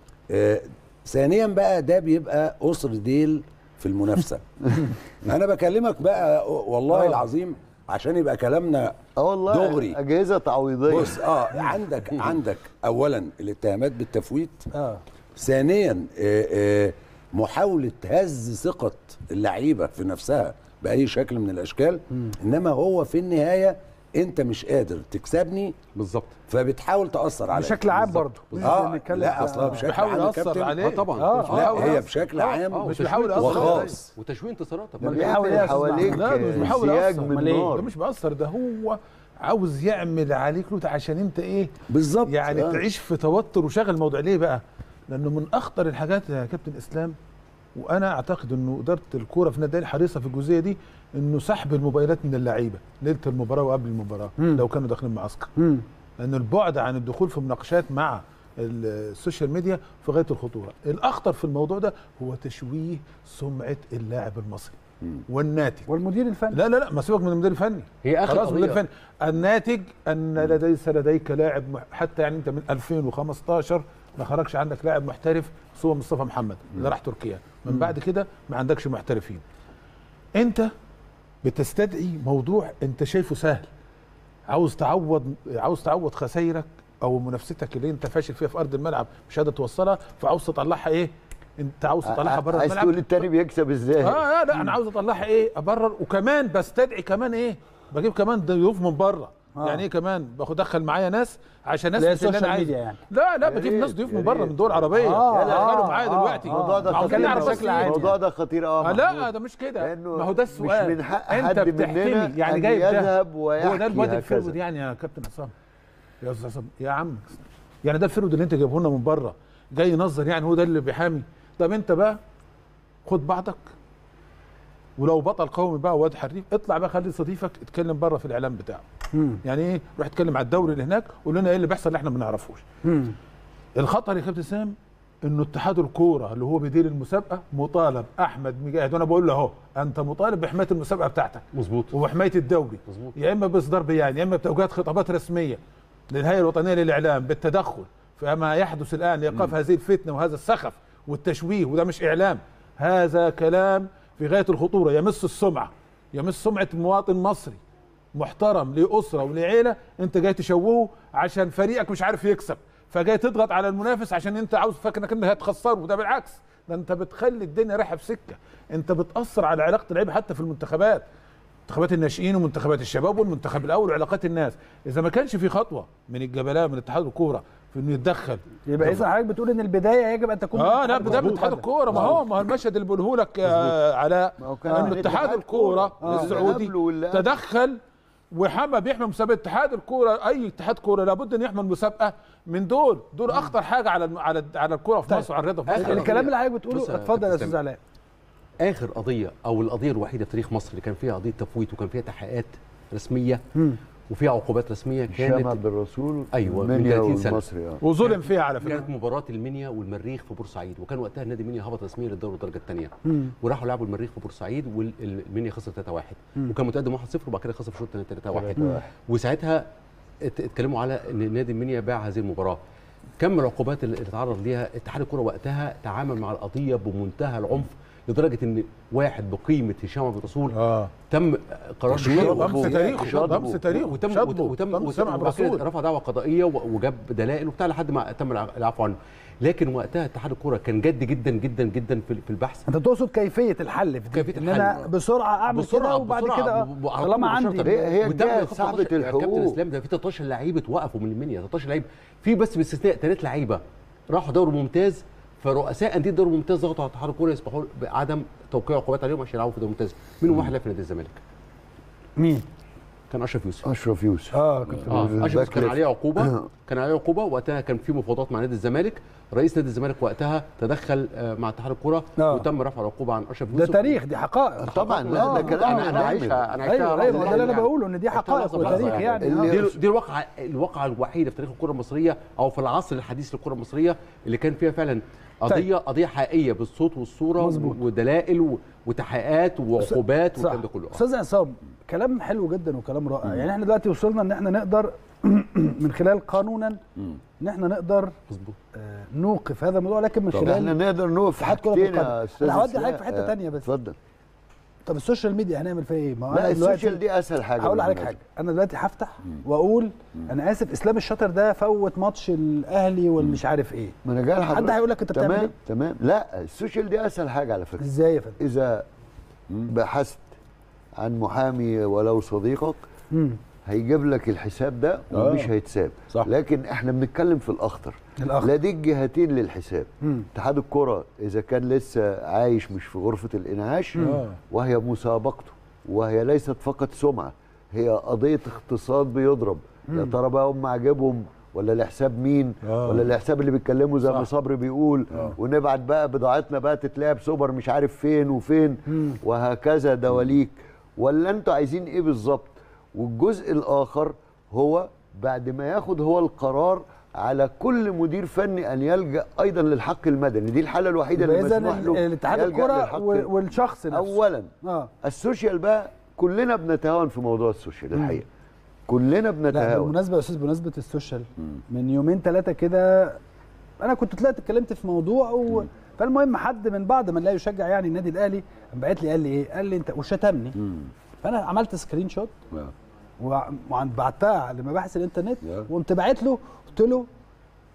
آه ثانيا بقى ده بيبقى قصر ديل في المنافسه انا بكلمك بقى والله آه. العظيم عشان يبقى كلامنا اه والله دغري. اجهزه تعويضيه بص اه عندك عندك اولا الاتهامات بالتفويت اه ثانيا آه، آه، محاولة هز ثقة اللعيبة في نفسها بأي شكل من الأشكال إنما هو في النهاية أنت مش قادر تكسبني بالظبط فبتحاول تأثر عليا بشكل عام برضه مش اه بنتكلم لا في- اصلا آه. بشكل بيحاول عام يا يأثر كابتن عليه اه طبعا آه، مش آه، لا بيحاول هي يأثر. بشكل آه، عام آه، مش وتشويه بيحاول يأثر. انتصارات. وخاص. وتشويه انتصارات طب ده ما بيحاول بيعمل إيه يا أستاذ حواليك محمود؟ لا ده مش بيحاول سياج يأثر. من أمال إيه؟ ده نار مش بيأثر ده هو عاوز يعمل عليك لوت عشان انت ايه بالظبط يعني آه. تعيش في توتر وشغل موضوع ليه بقى لانه من اخطر الحاجات يا كابتن اسلام وانا اعتقد انه اداره الكوره في النادي الأهلي حريصه في الجزئيه دي انه سحب الموبايلات من اللعيبه ليله المباراه وقبل المباراه مم. لو كانوا داخلين معسكر مم. لان البعد عن الدخول في مناقشات مع ال- السوشيال ميديا في غايه الخطوره الاخطر في الموضوع ده هو تشويه سمعه اللاعب المصري والناتج والمدير الفني لا لا لا ما سيبك من المدير الفني هي آخر خلاص قضية. المدير الفني الناتج ان لديس لديك لاعب مح- حتى يعني انت من 2015 ما خرجش عندك لاعب محترف سوى مصطفى محمد اللي راح تركيا من بعد كده ما عندكش محترفين انت بتستدعي موضوع انت شايفه سهل عاوز تعوض عاوز تعوض خسايرك او منافستك اللي انت فاشل فيها في ارض الملعب مش قادر توصلها فعاوز تطلعها ايه انت عاوز تطلعها بره عايز الملعب تقول التاني بيكسب ازاي اه لا لا انا عاوز اطلعها ايه ابرر وكمان بستدعي كمان ايه بجيب كمان ضيوف من بره آه. يعني ايه كمان باخد ادخل معايا ناس عشان اللي هي اثبت اللي انا السوشيال عايزه ميديا يعني. لا لا يا بجيب ريت، ناس ضيوف يا من بره ريت. من دول عربيه آه، دخلوا آه، معايا آه، دلوقتي آه. الموضوع ده عاوزين خطير نعرف بشكل بس عام. إيه. الموضوع ده خطير قوي آه لا ده مش كده لأنه ما هو ده السؤال مش من حق انت حد بتحكمي مننا يعني أن جايب ده يذهب هو ويحكي ده الواد هكذا. الفرود يعني يا كابتن عصام يا استاذ عصام يا عم يعني ده الفرود اللي انت جايبه لنا من بره جاي ينظر يعني هو ده اللي بيحامي طب انت بقى خد بعضك ولو بطل قومي بقى واد حريف اطلع بقى خلي صديقك اتكلم بره في الاعلام بتاعه يعني ايه روح اتكلم على الدوري اللي هناك قول لنا ايه اللي بيحصل اللي احنا ما نعرفوش الخطر يا كابتن سام انه اتحاد الكوره اللي هو بيدير المسابقه مطالب احمد مجاهد وانا بقول له اهو انت مطالب بحمايه المسابقه بتاعتك مظبوط وبحمايه الدوري مظبوط. يا اما باصدار بيان يا اما بتوجيهات خطابات رسميه للهيئه الوطنيه للاعلام بالتدخل فما يحدث الان لايقاف هذه الفتنه وهذا السخف والتشويه وده مش اعلام هذا كلام في غايه الخطوره يمس السمعه يمس سمعه مواطن مصري محترم لاسره ولعيله انت جاي تشوهه عشان فريقك مش عارف يكسب فجاي تضغط على المنافس عشان انت عاوز فاكر انك انت هتخسره وده بالعكس ده انت بتخلي الدنيا رايحه في سكه انت بتاثر على علاقه اللعيبه حتى في المنتخبات منتخبات الناشئين ومنتخبات الشباب والمنتخب الاول وعلاقات الناس اذا ما كانش في خطوه من الجبلاء من اتحاد الكوره في انه يتدخل يبقى اذا حضرتك بتقول ان البدايه يجب ان تكون اه من لا اتحاد ده من الكورة. اتحاد الكوره ما هو ما هو المشهد اللي بقوله لك آه علاء ما هو كان انه من اتحاد اتحاد الكوره كورة. آه. السعودي اللي قبله واللي قبله. تدخل وحمى بيحمي مسابقه اتحاد الكوره اي اتحاد كوره لابد ان يحمي المسابقه من دول دول اخطر حاجه على الم- على على الكوره في مصر وعلى الرياضه في آخر مصر الكلام اللي حضرتك بتقوله بص يا اتفضل يا كابتن استاذ سامي. علاء اخر قضيه او القضيه الوحيده في تاريخ مصر اللي كان فيها قضيه تفويت وكان فيها تحقيقات رسميه وفيها عقوبات رسميه هشام كانت عبد الرسول أيوة، من المنيا 30 سنة. والمصري اه وظلم فيها على فكره كانت مباراه المنيا والمريخ في بورسعيد وكان وقتها النادي المنيا هبط رسميا للدوري الدرجه الثانيه وراحوا لعبوا المريخ في بورسعيد والمنيا خسر 3-1 وكان متقدم 1-0 وبعد كده خسر في الشوط الثاني 3-1 وساعتها ات- اتكلموا على ان نادي المنيا باع هذه المباراه كم العقوبات اللي اتعرض ليها اتحاد الكره وقتها تعامل مع القضيه بمنتهى العنف لدرجه ان واحد بقيمه هشام عبد الرسول اه تم قرار تشويه بشطبه. ضمس تاريخه شطبه. ضمس تاريخه وتم شطبه. وتم ضمس وتم سمع وبعد كده برسول رفع دعوه قضائيه و- وجاب دلائل وبتاع لحد ما تم الع- العفو عنه لكن وقتها اتحاد الكوره كان جد جدا جدا جدا في في البحث انت تقصد كيفيه الحل في دي كيفية ان انا الحل. بسرعه اعمل كده وبعد بسرعة، كده ب- ب- آه، على طول طالما عندي مباشرة. هي- هي وتم الجهة خط صاحبة 13 يا كابتن الحقوق. اسلام ده في 13 لعيب اتوقفوا من المنيا 13 لعيب في بس باستثناء ثلاث لعيبه راحوا دوري ممتاز فرؤساء انديه الدوري الممتاز ضغطوا على اتحاد الكوره يسمحوا بعدم توقيع عقوبات عليهم عشان يلعبوا في الدوري الممتاز منهم واحد لعب في نادي الزمالك مين كان اشرف يوسف اشرف يوسف اه كنت اه الباك اشرف يوسف كان ليفت. عليه عقوبه كان عليه عقوبه وقتها كان في مفاوضات مع نادي الزمالك رئيس نادي الزمالك وقتها تدخل آه، مع اتحاد الكوره آه. وتم رفع العقوبه عن اشرف ده يوسف تاريخ دي حقائق طبعا لا آه، ده كلام انا انا عايشها انا عايشها ايوه ايوه لحظة ده اللي انا يعني. بقوله ان دي عشتها حقائق لحظة بلحظة وتاريخ يعني اللي- آه. دي, دي الواقعه الواقعه الوحيده في تاريخ الكره المصريه او في العصر الحديث للكره المصريه اللي كان فيها فعلا قضيه قضيه حقيقيه بالصوت والصوره مظبوط. ودلائل و- وتحقيقات وعقوبات صح والكلام ده كله استاذ عصام كلام حلو جدا وكلام رائع يعني احنا دلوقتي وصلنا ان احنا نقدر من خلال قانونا ان احنا نقدر مظبوط آه، نوقف هذا الموضوع لكن من طب احنا خلال نقدر نقف في اتحاد كرة حاجتين القدم. يا استاذ أنا هودي إسلام. حضرتك في حتة آه، تانية بس. اتفضل طب السوشيال ميديا هنعمل فيها ايه؟ ما هو لا أنا دلوقتي السوشيال دي اسهل حاجه هقول لحضرتك بالمناسبة. حاجه انا دلوقتي هفتح واقول انا اسف اسلام الشاطر ده فوت ماتش الاهلي والمش عارف ايه ما انا جاي حد لحضرتك. هيقول لك انت بتعمل تمام ايه؟ تمام لا السوشيال دي اسهل حاجه على فكره ازاي يا فندم؟ اذا بحثت عن محامي ولو صديقك مم. هيجيب لك الحساب ده ومش هيتساب صح. لكن احنا بنتكلم في الاخطر الأخطر. لا دي الجهتين للحساب مم. اتحاد الكره اذا كان لسه عايش مش في غرفه الانعاش وهي مسابقته وهي ليست فقط سمعه هي قضيه اقتصاد بيضرب يا ترى بقى هم عاجبهم ولا لحساب مين آه. ولا لحساب اللي بيتكلموا زي ما صح. صبري بيقول ونبعت بقى بضاعتنا بقى تتلعب سوبر مش عارف فين وفين وهكذا دواليك ولا انتوا عايزين ايه بالظبط والجزء الاخر هو بعد ما ياخد هو القرار على كل مدير فني ان يلجا ايضا للحق المدني دي الحاله الوحيده يبقى اللي اذا مسموح له الاتحاد يلجأ الكره للحق وال- والشخص نفسه اولا اه السوشيال بقى كلنا بنتهاون في موضوع السوشيال الحقيقه كلنا لا بنتهاون بالمناسبه يا استاذ بمناسبه السوشيال من يومين ثلاثه كده انا كنت طلعت اتكلمت في موضوع و... فالمهم حد من بعض من لا يشجع يعني النادي الاهلي بعت لي قال لي ايه؟ قال لي انت وشتمني فانا عملت سكرين شوت وبعتها لمباحث الانترنت يا. وقمت باعت له قلت له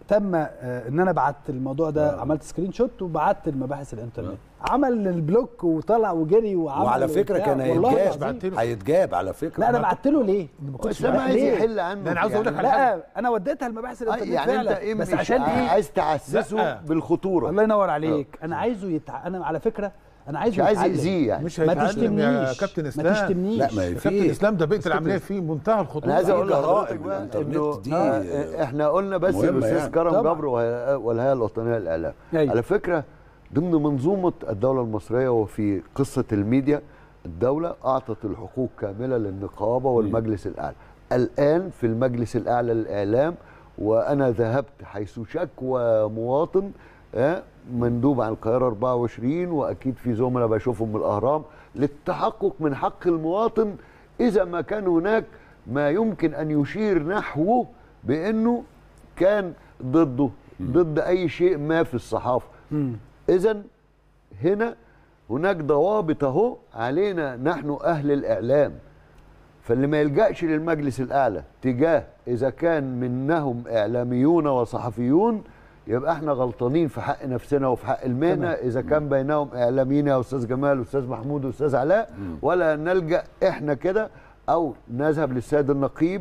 تم آه، ان انا بعت الموضوع ده عملت سكرين شوت وبعت المباحث الانترنت عمل البلوك وطلع وجري وعمل وعلى فكره وبتاع. كان والله هيتجاب العظيم. هيتجاب على فكره لا انا بعت له ليه؟ ما كنتش اسلام بعت عايز ليه؟ يحل عنه لا، أنا عاوز أقول لك على لا انا وديتها المباحث آه، الانترنت يعني انت فعلا ايه بس مش عشان ايه؟ عايز تحسسه لا. بالخطوره الله ينور عليك انا عايزه يتع... انا على فكره انا عايزه مش عايز يتعلم. يأذيه يعني مش ما هيتعلم يا تشتمنيش كابتن ما اسلام تشتمنيش لا ما هي يا كابتن في اسلام ده بيئه العمليه فيه منتهى الخطوره انا عايز اقول جرائم لحضرتك بقى الإنترنت انه دي آه، احنا قلنا بس مهمة الاستاذ يعني. كرم طبعا. جبر وهي- والهيئه الوطنيه للاعلام أيوة. على فكره ضمن منظومه الدوله المصريه وفي قصه الميديا الدوله اعطت الحقوق كامله للنقابه والمجلس الاعلى الان في المجلس الاعلى للاعلام وانا ذهبت حيث شكوى مواطن آه، مندوب عن القاهره 24 واكيد في زملاء بشوفهم من الاهرام للتحقق من حق المواطن اذا ما كان هناك ما يمكن ان يشير نحوه بانه كان ضده ضد اي شيء ما في الصحافه اذا هنا هناك ضوابط اهو علينا نحن اهل الاعلام فاللي ما يلجاش للمجلس الاعلى تجاه اذا كان منهم اعلاميون وصحفيون يبقى احنا غلطانين في حق نفسنا وفي حق المهنه اذا كان بينهم اعلاميين يا استاذ جمال واستاذ محمود واستاذ علاء ولا نلجا احنا كده او نذهب للسيد النقيب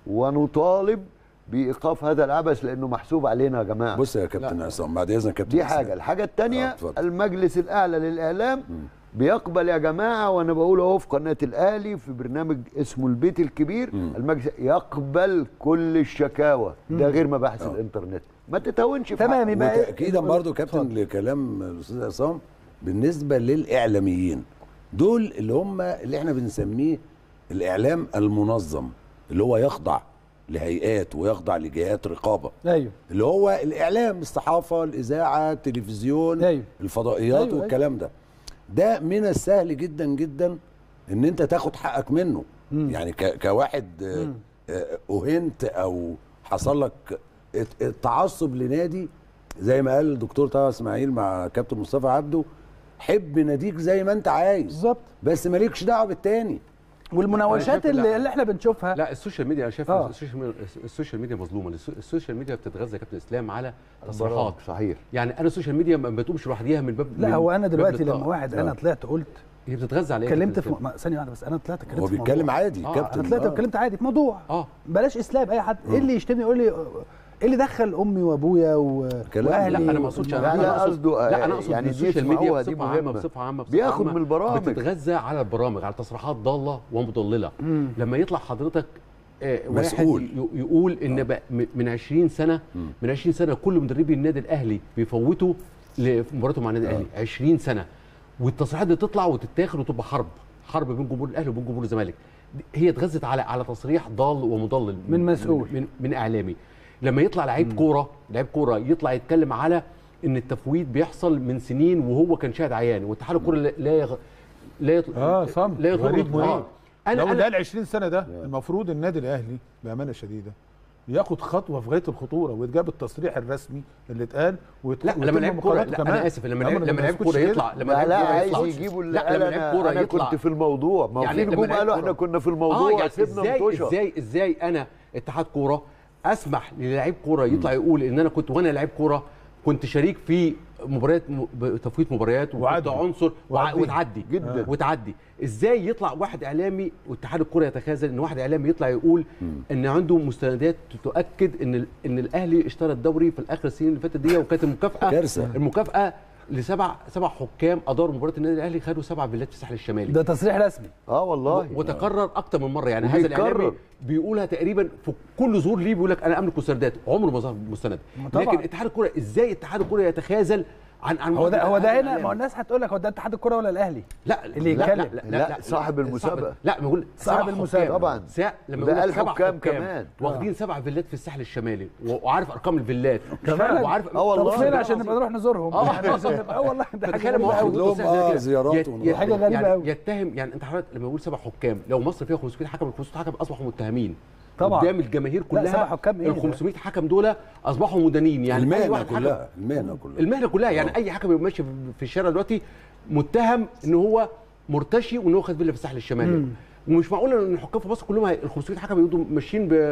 ونطالب بايقاف هذا العبث لانه محسوب علينا يا جماعه بص يا كابتن عصام بعد اذنك يا كابتن دي إسلام. حاجه الحاجه الثانيه آه، اتفضل. المجلس الاعلى للاعلام بيقبل يا جماعه وانا بقول اهو في قناه الاهلي في برنامج اسمه البيت الكبير المجلس يقبل كل الشكاوى ده غير مباحث الانترنت ما تتهونش في تمام، حقه. يبقى- وتاكيدا برضو كابتن لكلام الاستاذ عصام بالنسبه للاعلاميين دول اللي هم اللي احنا بنسميه الاعلام المنظم اللي هو يخضع لهيئات ويخضع لجهات رقابه ايوه اللي هو الاعلام الصحافه الاذاعه التلفزيون أيوة. الفضائيات أيوة، والكلام ده ده من السهل جدا جدا ان انت تاخد حقك منه يعني ك- كواحد آه، آه، اهنت او حصل لك ات- التعصب لنادي زي ما قال الدكتور طه اسماعيل مع كابتن مصطفى عبده حب ناديك زي ما انت عايز بالظبط بس مالكش دعوه بالتاني والمناوشات شايف اللي, لا. اللي احنا بنشوفها لا السوشيال ميديا انا شايف آه. السوشيال ميديا السوشيال ميديا مظلومه السو- السوشيال ميديا بتتغذى يا كابتن اسلام على تصريحات البرامج، صحيح يعني انا السوشيال ميديا ما بتقومش لوحديها من باب لا من هو انا باب دلوقتي للطاقة. لما واحد انا طلعت قلت هي بتتغذى على ايه يا اتكلمت كابتن في إسلام؟ م- ثانيه واحده بس انا طلعت اتكلمت هو في بيتكلم موضوع. عادي آه، كابتن انا طلعت آه. اتكلمت عادي في موضوع اه بلاش اسلام اي حد ايه اللي يشتمني يقول لي ايه اللي دخل امي وابويا و... كلام. واهلي لا انا ما اقصدش لا، انا لا، أقصد- قصده- لا انا اقصد يعني يعني دي السوشيال ميديا اسمعوها، دي بصفه عامه مهمة. بصفه عامه بصفة بياخد عامة من البرامج. بتتغذى على البرامج على تصريحات ضاله ومضلله لما يطلع حضرتك آه، واحد مسؤول. ي- يقول ان بقى م- من 20 سنه من 20 سنه كل مدربي النادي الاهلي بيفوتوا لمباراتهم مع النادي الاهلي 20 سنه والتصريحات دي تطلع وتتاخد وتبقى حرب حرب بين جمهور الاهلي وبين جمهور الزمالك دي- هي اتغذت على على تصريح ضال ومضلل من مسؤول. من, من اعلامي لما يطلع لعيب كوره لعيب كوره يطلع يتكلم على ان التفويض بيحصل من سنين وهو كان شاهد عيان واتحاد الكوره لا لا يغ... لا يط... اه صمت لا يطلب غريب مريب آه. انا انا لو انا ده 20 سنه ده المفروض النادي الاهلي بامانه شديده ياخد خطوه في غايه الخطوره ويتجاب التصريح الرسمي اللي اتقال ويت- لا لما ويتم لعيب كوره مقابلته لا كمان. انا اسف لما لا، لعيب ما لما لعيب نسكتش كوره كده. يطلع لما لا لعيب لا كوره عايز يطلع يجيبوا اللي لا قال لما لعيب انا كوره انا يطلع كنت في الموضوع ما هو يعني في لما نجوم لعيب قالوا كورة- احنا كنا في اه الموضوع يعني سيبنا ازاي انتشر ازاي ازاي انا اتحاد كوره اسمح للاعيب كوره يطلع يقول ان انا كنت وانا لعيب كوره كنت شريك في مباريات م- ب- تفويت مباريات وكنت وعدي. عنصر وع- وعدي. وتعدي جدا. وتعدي ازاي يطلع واحد اعلامي واتحاد الكوره يتخاذل ان واحد اعلامي يطلع يقول ان عنده مستندات تؤكد ان ال- ان الاهلي اشترى الدوري في الاخر السنين اللي فاتت دي وكانت المكافاه كارثة. المكافاه لسبع سبع حكام اداروا مباراه النادي الاهلي خدوا سبع فيلات في الساحل الشمالي ده تصريح رسمي اه والله وتكرر اكتر من مره يعني هذا وبيتكرر. الاعلامي بيقولها تقريبا في كل ظهور ليه بيقول لك انا املك مستندات عمره ما ظهر مستند طبعاً. لكن اتحاد الكوره ازاي اتحاد الكوره يتخاذل عن عن هو ده هو هذا ده هنا الإعلام؟ ما هو الناس هتقول لك هو ده اتحاد الكره ولا الاهلي لا اللي لا يتكلم. لا, لا, لا، لا صاحب المسابقة. لا بقول صاحب سبع المسابقة. حكام. طبعاً. سا... لما ده يقول لك قال سبع حكام حكام كمان. واخدين سبع فيلات في الساحل الشمالي و- وعارف ارقام الفيلات كمان؟ وعارف آه والله. طب فين عشان نبقى نروح نزورهم اه يعني عشان نبقى- اه والله ده حاجه فتخيل غريبة لما واحد أوي. يقول لهم له آه كده. زيارات يت- ونروح. حاجة غريبة يعني أوي. يتهم يعني انت حضرتك لما يقول سبع حكام لو مصر فيها 500 حكم ال 500 حكم اصبحوا متهمين طبعاً. قدام الجماهير لا، كلها سبع حكام إيه ال ده؟ 500 حكم دول اصبحوا مدانين يعني أي المهنه واحد حكم- كلها المهنه كلها المهنه كلها يعني اي حكم يبقى ماشي في الشارع دلوقتي متهم ان هو مرتشي وان هو خد فيلا في الساحل الشمالي ومش معقول ان الحكام في مصر كلهم هي- ال 500 حكم يقعدوا ماشيين ب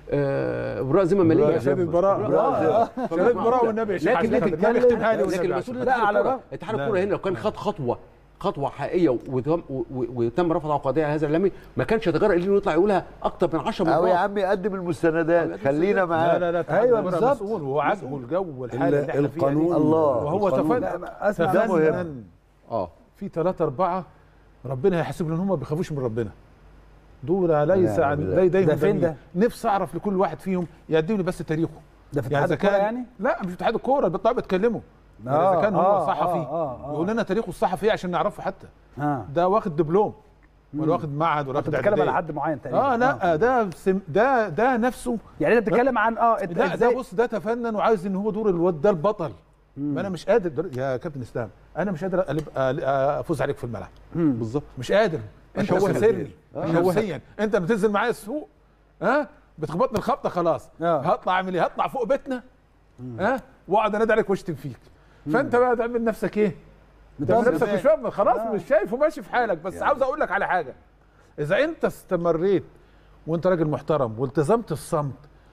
آه، براء ذمه ماليه شهاده براءه براء. شهاده براءه والنبي يا شيخ لكن عشان لكن خاطر النبي يختمها لي لكن والنبي المسؤول عشان- لا، على الكرة. الرغم- اتحاد لا. الكوره هنا لو كان خد خطوه خطوه حقيقيه وتم و- و- وتم رفع قضيه على هذا الاعلامي ما كانش يتجرأ انه يطلع يقولها اكتر من 10 او يا مرات عم يقدم المستندات يقدم خلينا المستندات. معاه لا لا لا اتحاد أيوة الكرة بالظبط. مسؤول وهو عاجبه الجو والحاله ال- اللي احنا فيها دي. القانون الله. وهو القانون. تفنن لا، أسمع ده مهم. تفنن اه في ثلاثة أربعة ربنا هيحسب لهم هم ما بيخافوش من ربنا دول ليس نعم عن بالله. لا يديهم ده فين دليل. ده؟ نفسي أعرف لكل واحد فيهم يقدم لي بس تاريخه ده في يعني اتحاد إذا الكوره كان يعني لا مش في اتحاد الكورة بيطلعوا بيتكلموا يعني آه، إذا كان هو آه، صحفي آه، آه. يقول لنا تاريخه الصحفي إيه عشان نعرفه حتى ها ده واخد دبلوم ولا واخد معهد ولا انت واخد بتتكلم على إعدادية. حد معين تقريبا اه لا ده سم ده ده نفسه يعني انت بتتكلم عن اه انت لا ده ازاي بص ده تفنن وعايز ان هو دور الواد ده البطل ما انا مش قادر در- يا كابتن اسلام انا مش قادر ألب- أ- افوز عليك في الملعب بالظبط مش قادر انت أشوهك. خسرني نفسيا انت بتنزل معايا السوق ها بتخبطني الخبطه خلاص آه. هطلع اعمل ايه هطلع فوق بيتنا ها واقعد انادي عليك واشتم فيك فانت بقى تعمل نفسك ايه تعمل بتوصل نفسك مش فاهم خلاص مش شايف وماشي في حالك بس عاوز اقول لك على حاجه اذا انت استمريت وانت راجل محترم والتزمت الصمت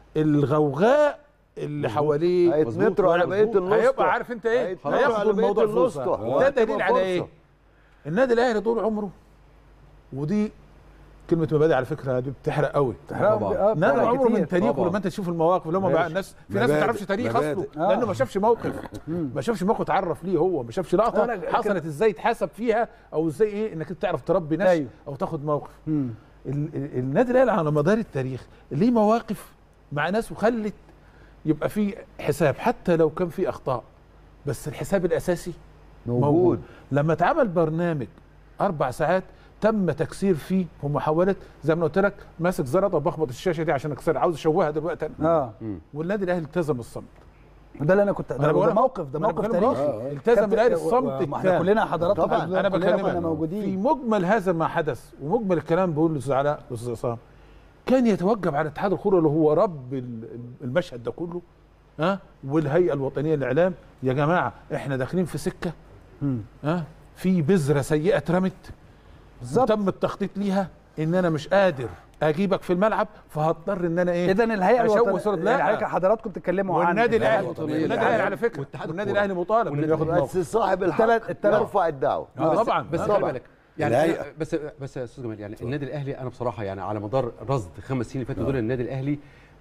الغوغاء اللي حواليه هيتنطروا على بقيه مظبوط. الاسطى هيبقى عارف انت ايه هيتنطروا على هياخدوا بقية الموضوع الأسطى. فرصه آه. ده هتبقى دليل على ايه فرصة. النادي الاهلي طول عمره ودي كلمه مبادئ على فكره دي بتحرق قوي طبعا نادي عمره من تاريخه طبعا. لما انت تشوف المواقف اللي هم بقى الناس في ناس ما مبادئ. تعرفش تاريخ مبادئ. اصله لانه ما شافش موقف ما شافش موقف اتعرف ليه هو ما شافش لا، لقطه لا، حصلت ازاي يتحاسب فيها او ازاي ايه انك انت تعرف تربي ناس أيوه. او تاخد موقف ال- ال- النادي الاهلي على مدار التاريخ ليه مواقف مع ناس وخلت يبقى في حساب حتى لو كان في اخطاء بس الحساب الاساسي موجود لما اتعمل برنامج اربع ساعات تم تكسير فيه ومحاوله زي ما قلت لك ماسك زلطه وبخبط الشاشه دي عشان اكسرها عاوز اشوهها دلوقتي أنا. اه والنادي الاهلي التزم الصمت ده اللي انا كنت أنا ده, بقول ده لك- موقف ده ما أنا موقف بكلمك تاريخي أهو. التزم كابتن- الاهلي و- الصمت ما احنا التام. كلنا حضراتكم طبعاً. حضرتك انا كلنا كنا بكلمك في موجودين مجمل هذا ما حدث ومجمل الكلام بقول للزعلاء الاستاذ عصام كان يتوجب على اتحاد الكوره اللي هو رب ال- المشهد ده كله ها والهيئه الوطنيه للاعلام يا جماعه احنا داخلين في سكه ها في بذره سيئه اترمت بالظبط تم التخطيط ليها ان انا مش قادر اجيبك في الملعب فهضطر ان انا ايه اذا الهيئه أشوه الوطنيه صورة- يعني لا. حضرتك- حضراتكم بتتكلموا عن والنادي الاهلي الوطنية والنادي للإعلام. الاهلي على فكره واتحاد والنادي الكورة. الاهلي مطالب انه ياخد بس موقف صاحب الحق التلات- التلات- يرفع الدعوه آه، بس طبعا بس آه، خلي طبعا بالك يعني الهيئة. أنا- بس بس يا استاذ جمال يعني النادي الاهلي انا بصراحه يعني على مدار رصد خمس سنين اللي فاتوا دول النادي الاهلي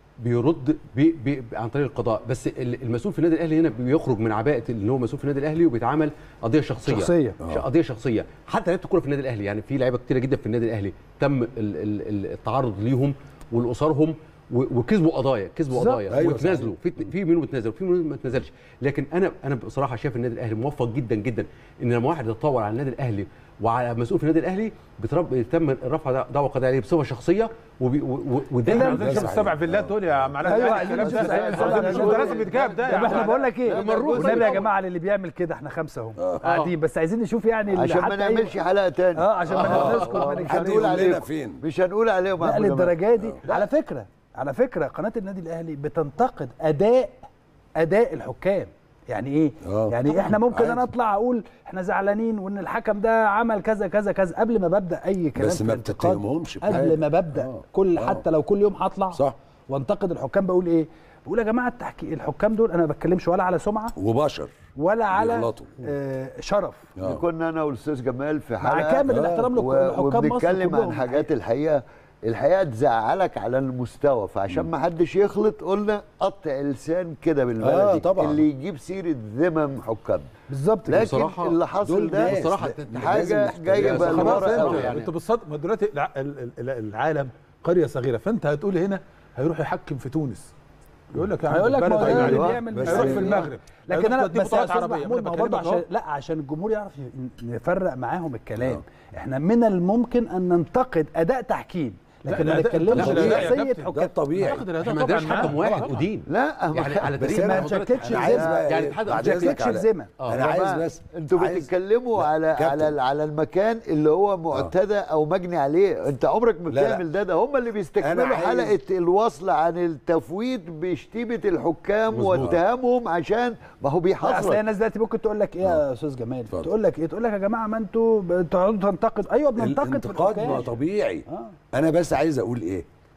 بيرد بي بي عن طريق القضاء بس ال- المسؤول في النادي الاهلي هنا بيخرج من عباءه اللي هو مسؤول في النادي الاهلي وبيتعامل قضيه شخصيه شخصية. ش- قضيه شخصيه حتى لعيبه الكوره في النادي الاهلي يعني في لعيبه كتيره جدا في النادي الاهلي تم ال- ال- ال- التعرض ليهم ولاسرهم و- وكسبوا قضايا كسبوا بالظبط. قضايا أيوة وتنازلوا في في منهم اتنازل وفي منهم ما اتنازلش لكن انا انا بصراحه شايف النادي الاهلي موفق جدا جدا ان لما واحد يتطور على النادي الاهلي وعلى مسؤول في النادي الاهلي بترب تم رفع دعوه قضائيه عليه بصفه شخصيه وبي- و- و- وده احنا إذا- عاوزين نشوف السبع فيلات دول يا معلم ايوه يعني عايزين الكلام نشوف ده- السبع ده- فيلات ده دول. لازم يتجاب ده طب يا احنا عم. بقول لك ايه لما نروح والنبي يا طبعا. جماعه اللي بيعمل كده احنا خمسه اهو قاعدين بس عايزين نشوف يعني اللي عشان ما حتى نعملش إيه- حلقه تاني اه عشان ما نسكت ما مش نتكلمش هنقول يقول لنا عليهم فين؟ مش هنقول عليهم يا لا عم جمال. للدرجه دي على فكره على فكره قناه النادي الاهلي بتنتقد اداء اداء الحكام يعني ايه آه. يعني احنا ممكن انا عادي. اطلع اقول احنا زعلانين وان الحكم ده عمل كذا كذا كذا قبل ما ببدا اي كلام بس في ما الانتقاد، بتتهمهمش بحاجة. قبل ما ببدا آه. كل آه. حتى لو كل يوم هطلع صح. وانتقد الحكام بقول ايه بقول يا جماعه التحكي الحكام دول انا ما بتكلمش ولا على سمعه وبشر ولا على بيغلطوا. آه شرف آه. كنا انا والاستاذ جمال في مع حلقه كامل الاحترام و- لحكام مصر وبنتكلم عن كلهم. حاجات الحقيقه الحقيقه تزعلك على المستوى فعشان ما حدش يخلط قلنا قطع لسان كده بالبلدي آه، طبعا. اللي يجيب سيره ذمم حكام بالظبط كده. لكن بصراحة اللي حصل دول ده ناس. بصراحة لازم حاجه نحترم. جايه بقى خلاص لورا انت قوي يعني. انت بالصدق ما دلوقتي الع- ال- ال- العالم قريه صغيره فانت هتقول هنا هيروح يحكم في تونس يقول لك يا عم هيقول لك البلد ما هو عيب ده عليك. اللي أيوة. بيعمل بس هيروح في أيوة. المغرب لكن انا هيروح توديه بس يا بطولات استاذ عربية. محمود أنا ما هو برضه بكلمك عشان أهو. لا عشان الجمهور يعرف ي- نفرق معاهم الكلام احنا من الممكن ان ننتقد اداء تحكيم لكن لا، ما الأداء- نتكلمش الأداء في يا شخصيه كابتن. ده حكام الطبيعي أعتقد الأداء احنا ما طبعاً عندناش معاه. حكم واحد طبعاً. ودين لا ما يعني على بس تاريخ ما حضرتك- تشككش انا في عايز ذمة. بقى يعني إيه؟ الاتحاد بعد ما إذنك تشككش في على- ذمة. آه. انا عايز بس انتوا عايز- بتتكلموا لا، على كابتن. على على المكان اللي هو معتدى او مجني عليه انت عمرك ما لا، لا. بتعمل ده ده هم اللي بيستكملوا أنا عايز- حلقه الوصل عن التفويض بشتيمه الحكام مظبوط. واتهامهم عشان ما هو لا، اصل هي بيحصل الناس دلوقتي ممكن تقول لك ايه يا استاذ جمال اتفضل. تقول لك ايه تقول لك يا جماعه ما انتوا بتقعدوا تنتقد ايوه بننتقد في الانتقاد ما الحكام طبيعي آه. انا بس عايز اقول ايه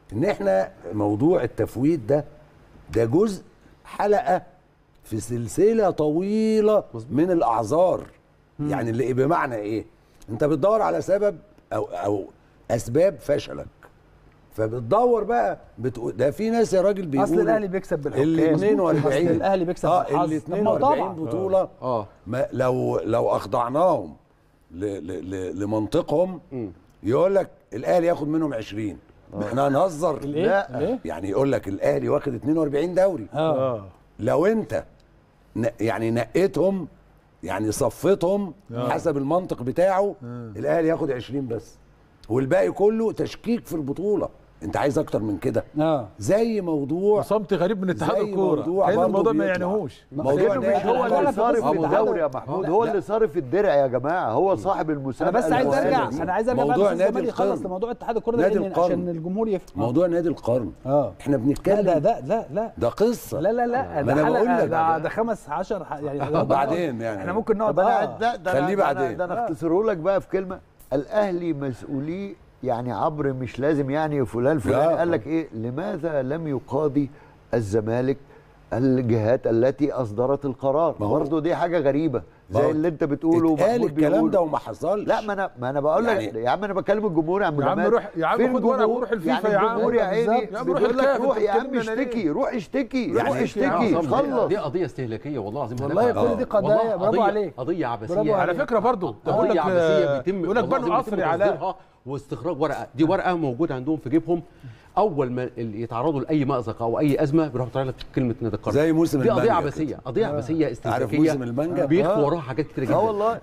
ان احنا موضوع التفويت ده ده جزء حلقه في سلسله طويله من الاعذار يعني اللي بمعنى ايه انت بتدور على سبب او او اسباب فشلك فبتدور بقى بتقول ده في ناس يا راجل بيقولوا اصل الاهلي بيكسب بالحكام ال 42 اصل الاهلي بيكسب اه بالحظ ال طب ما هو 42 طبعا بطوله اه ما لو لو اخضعناهم ل ل ل لمنطقهم يقول لك الاهلي ياخد منهم 20 احنا هنهزر لا ليه؟ يعني يقول لك الاهلي واخد 42 دوري اه اه لو انت ن- يعني نقيتهم يعني صفيتهم حسب المنطق بتاعه الاهلي ياخد 20 بس والباقي كله تشكيك في البطوله انت عايز اكتر من كده اه زي موضوع صمت غريب من اتحاد زي الكوره موضوع كان برضه الموضوع ما بيطلع. يعنيهوش موضوع لأنه نادي مش هو لا، لا، اللي في صارف بص، الدوري يا لا، محمود لا، هو لا. اللي صارف الدرع يا جماعه هو صاحب انا المسابقه بس عايز المؤهلة ارجع دي. انا عايز ارجع موضوع بس نادي الزمالك يخلص القرن. لموضوع اتحاد الكوره ده نادي لأن- القرن. عشان الجمهور يفهم موضوع نادي القرن اه احنا لا بنتكلم لا لا لا لا ده قصه لا لا لا ما ده أنا بقول حلقه لك ده, ده. ده خمس عشر ح- يعني ده- بعدين يعني. احنا ممكن نقعد طب انا آه. ده ده خليه أنا- ده أنا- بعدين. ده انا اختصره لك بقى في كلمه الاهلي مسؤوليه يعني عبر مش لازم يعني فلان فلان لا. قال لك ايه لماذا لم يقاضي الزمالك الجهات التي اصدرت القرار ما هو- برضه دي حاجه غريبه ما زي هو اللي انت بتقوله اتقال ومحمود الكلام بيقوله. ده وما حصلش لا ما انا ما انا بقول لك يعني- يا عم انا بكلم الجمهور يا عم يا عم جمال. روح- يا عم فين خد ورقة الجمهور؟ وروح الفيفا يعني يا عم. الجمهور يا عيني بالظبط. يا عم روح بيقول لك الكاف، روح انت يا عم بتكلمنا ليه؟ اشتكي روح اشتكي يعني روح انت- اشتكي عصام، دي- خلص دي قضيه استهلاكيه والله العظيم والله هدفها. كل دي والله قضايا برافو قضية- عليك قضيه عبثيه برافو على عليك. فكره برضه ده بقول قضيه لك عبثيه آه، بيتم بيقول لك والله بنوا العظيم قصر بيتم علاء تصديرها واستخراج ورقه دي ورقه موجوده عندهم في جيبهم اول ما ال- يتعرضوا لاي مازق او اي ازمه بيروحوا طالع لك كلمه نادي القرن زي موسم دي قضيه المانجا عبثيه كده. قضيه عبثيه عارف استهلاكيه موسم المانجا بيخفوا وراها حاجات كتير جدا اه والله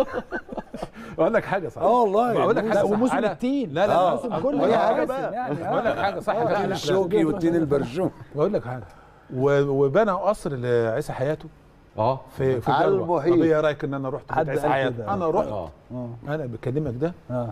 اقول لك حاجه صح اه والله بقول لك لا حاجه وموسم صح. على- التين لا لا آه. موسم كل أي حاجة مواسم بقى. يعني بقول لك حاجه صح آه، لا، لا، لا، لا. الشوكي والتين البرشوم بقول لك حاجه و- وبنى قصر لعيسى حياته اه في في على الجلوة. المحيط. طب ايه رايك ان انا رحت حد بيت عيسى قال حياته كده. انا رحت اه اه انا بكلمك ده اه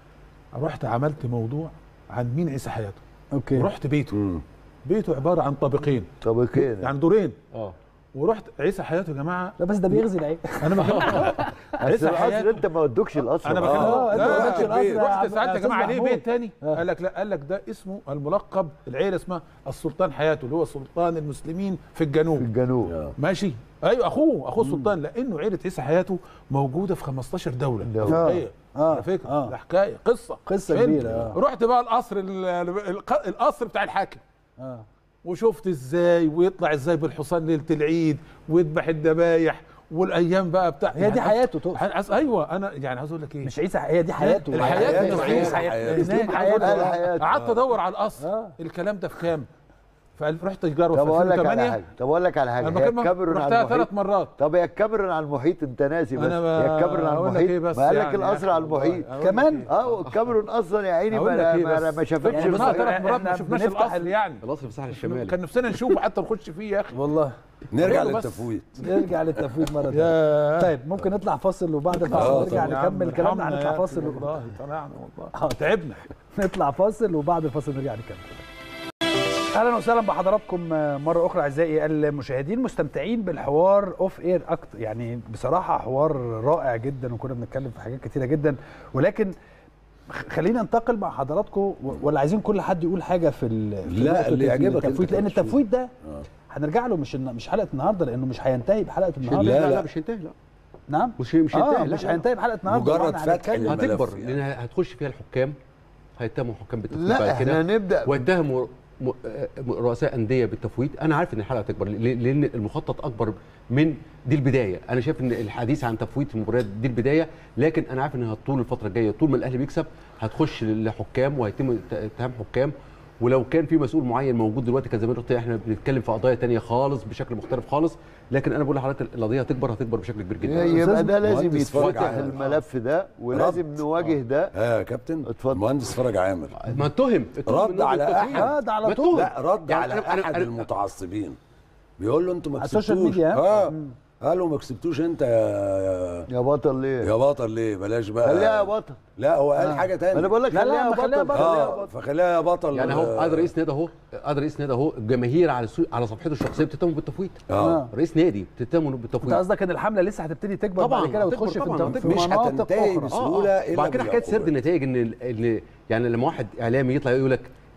رحت عملت موضوع عن مين عيسى حياته اوكي ورحت بيته بيته عباره عن طابقين طب كده يعني دورين اه ورحت عيسى حياته يا جماعه لا بس ده بيغزي العين انا بكلمك بس عيسى القصر حياته انت ما ودوكش القصر انا بقى. بكلمك آه، أنت ما لا، ودكش القصر يا رحت عم- سالت يا يا أستاذ جماعه ليه محمود. بيت تاني قال لك لا قال لك ده اسمه الملقب العيله اسمها السلطان حياته اللي هو سلطان المسلمين في في الجنوب الجنوب ماشي ايوه اخوه اخوه السلطان لانه عيله عيسى حياته موجوده في 15 دوله دولة. افريقيه آه، على فكره آه. ده حكايه قصه قصة فيلم. كبيرة، آه. رحت بقى القصر ال- ال- القصر بتاع الحاكم اه وشفت ازاي ويطلع ازاي بالحصان ليله العيد ويذبح الذبايح والايام بقى بتاع هي دي يعني حياته تقصد. عايز- ايوه انا يعني عايز اقول لك ايه مش عيسى هي دي حياته الحياة حياته، دي حياته، حياته. حياته. اسلوب هناك حياته قال آه. حياته. قعدت ادور على القصر آه. الكلام ده في كام فرحت تجاره طب في اقول لك على 2008 حاجه طب اقول لك على حاجه انا هي بكلمك الكاميرون على رحتها المحيط ثلاث مرات طب هي الكاميرون على المحيط انت ناسي بس انا هي الكاميرون على أقول لك المحيط إيه بس ما قال لك يعني القصر يا على أخي والله. المحيط أقول لك كمان؟ إيه؟ اه الكاميرون اصلا يا عيني أقول ما, لك إيه ما, بس؟ ما شافتش رحنا بص، المحيط. ثلاث مرات إحنا ما شفناش بنفتح القصر ال- يعني القصر في الساحل الشمالي كان نفسنا نشوفه حتى نخش فيه يا اخي والله نرجع أيوة بس. للتفويض نرجع للتفويض مره ثانيه يا طيب ممكن نطلع فاصل وبعد الفاصل آه، نرجع يا عم نكمل كلامنا ارحمنا هنطلع يا فاصل أخي و- والله طلعنا والله آه. تعبنا نطلع فاصل وبعد الفاصل نرجع نكمل اهلا وسهلا بحضراتكم مره اخرى اعزائي المشاهدين مستمتعين بالحوار اوف اير اكتر يعني بصراحه حوار رائع جدا وكنا بنتكلم في حاجات كتيره جدا ولكن خ- خلينا ننتقل مع حضراتكم و- ولا عايزين كل حد يقول حاجه في ال- في لا، نقطة اللي يعجبك التفويت أنت لان تشوف. التفويت ده آه. هنرجع له مش مش حلقه النهارده لانه مش هينتهي بحلقه لا النهارده لا، لا, لا. لا مش هينتهي لا نعم مش مش اه هينتهي لا مش لا، لا. هينتهي بحلقه النهارده مجرد طبعاً فتح هنتكلم. الملف هتكبر يعني. لان هتخش فيها الحكام هيتهموا حكام بالتفويت لا بعد احنا كده نبدا واتهموا م- آه، رؤساء انديه بالتفويت انا عارف ان الحلقه هتكبر ل- لان المخطط اكبر من دي البدايه انا شايف ان الحديث عن تفويت المباريات دي البدايه لكن انا عارف انها طول الفتره الجايه طول ما الاهلي بيكسب هتخش لحكام وهيتم ت- اتهام حكام ولو كان في مسؤول معين موجود دلوقتي كان زمان قلت احنا بنتكلم في قضايا تانية خالص بشكل مختلف خالص لكن انا بقول لحضرتك القضيه هتكبر هتكبر بشكل كبير جدا يبقى ده لازم مهندس فرج يتفتح عامر. الملف ده ولازم رد. نواجه ده ها يا كابتن اتفضل. المهندس فرج عامر ما اتهم اتهم رد إنه على بالتفويت. أحد. اه ده على ما طول اتهم. لا رد يعني على أنا- أنا- احد أنا- المتعصبين بيقول له انتوا ما على السوشيال كسبتوش ميديا، ها؟ اه قال له ما كسبتوش انت يا يا بطل ليه يا بطل ليه بلاش بقى خليها يا بطل لا هو قال حاجه تانية انا بقول لك لا، لا، خليها ما خليها يا بطل. بطل خليها يا اه بطل فخليها يا بطل يعني هو آه، قادر رئيس نادي اهو قادر رئيس نادي اهو الجماهير على سو... على صفحته الشخصيه بتتهمه بالتفويت اه رئيس نادي بتتهمه انت بالتفويت قصدك ان الحمله لسه هتبتدي تكبر طبعاً، بعد كده هتكبر وتخش في, طبعاً، الت- في هتكبر. مش مناطق هتنتهي اخرى بس- بسهولة إلا وبعد كده حكايه سرد بالعقوبات. النتائج ان ان يعني لما واحد اعلامي يطلع يقول لك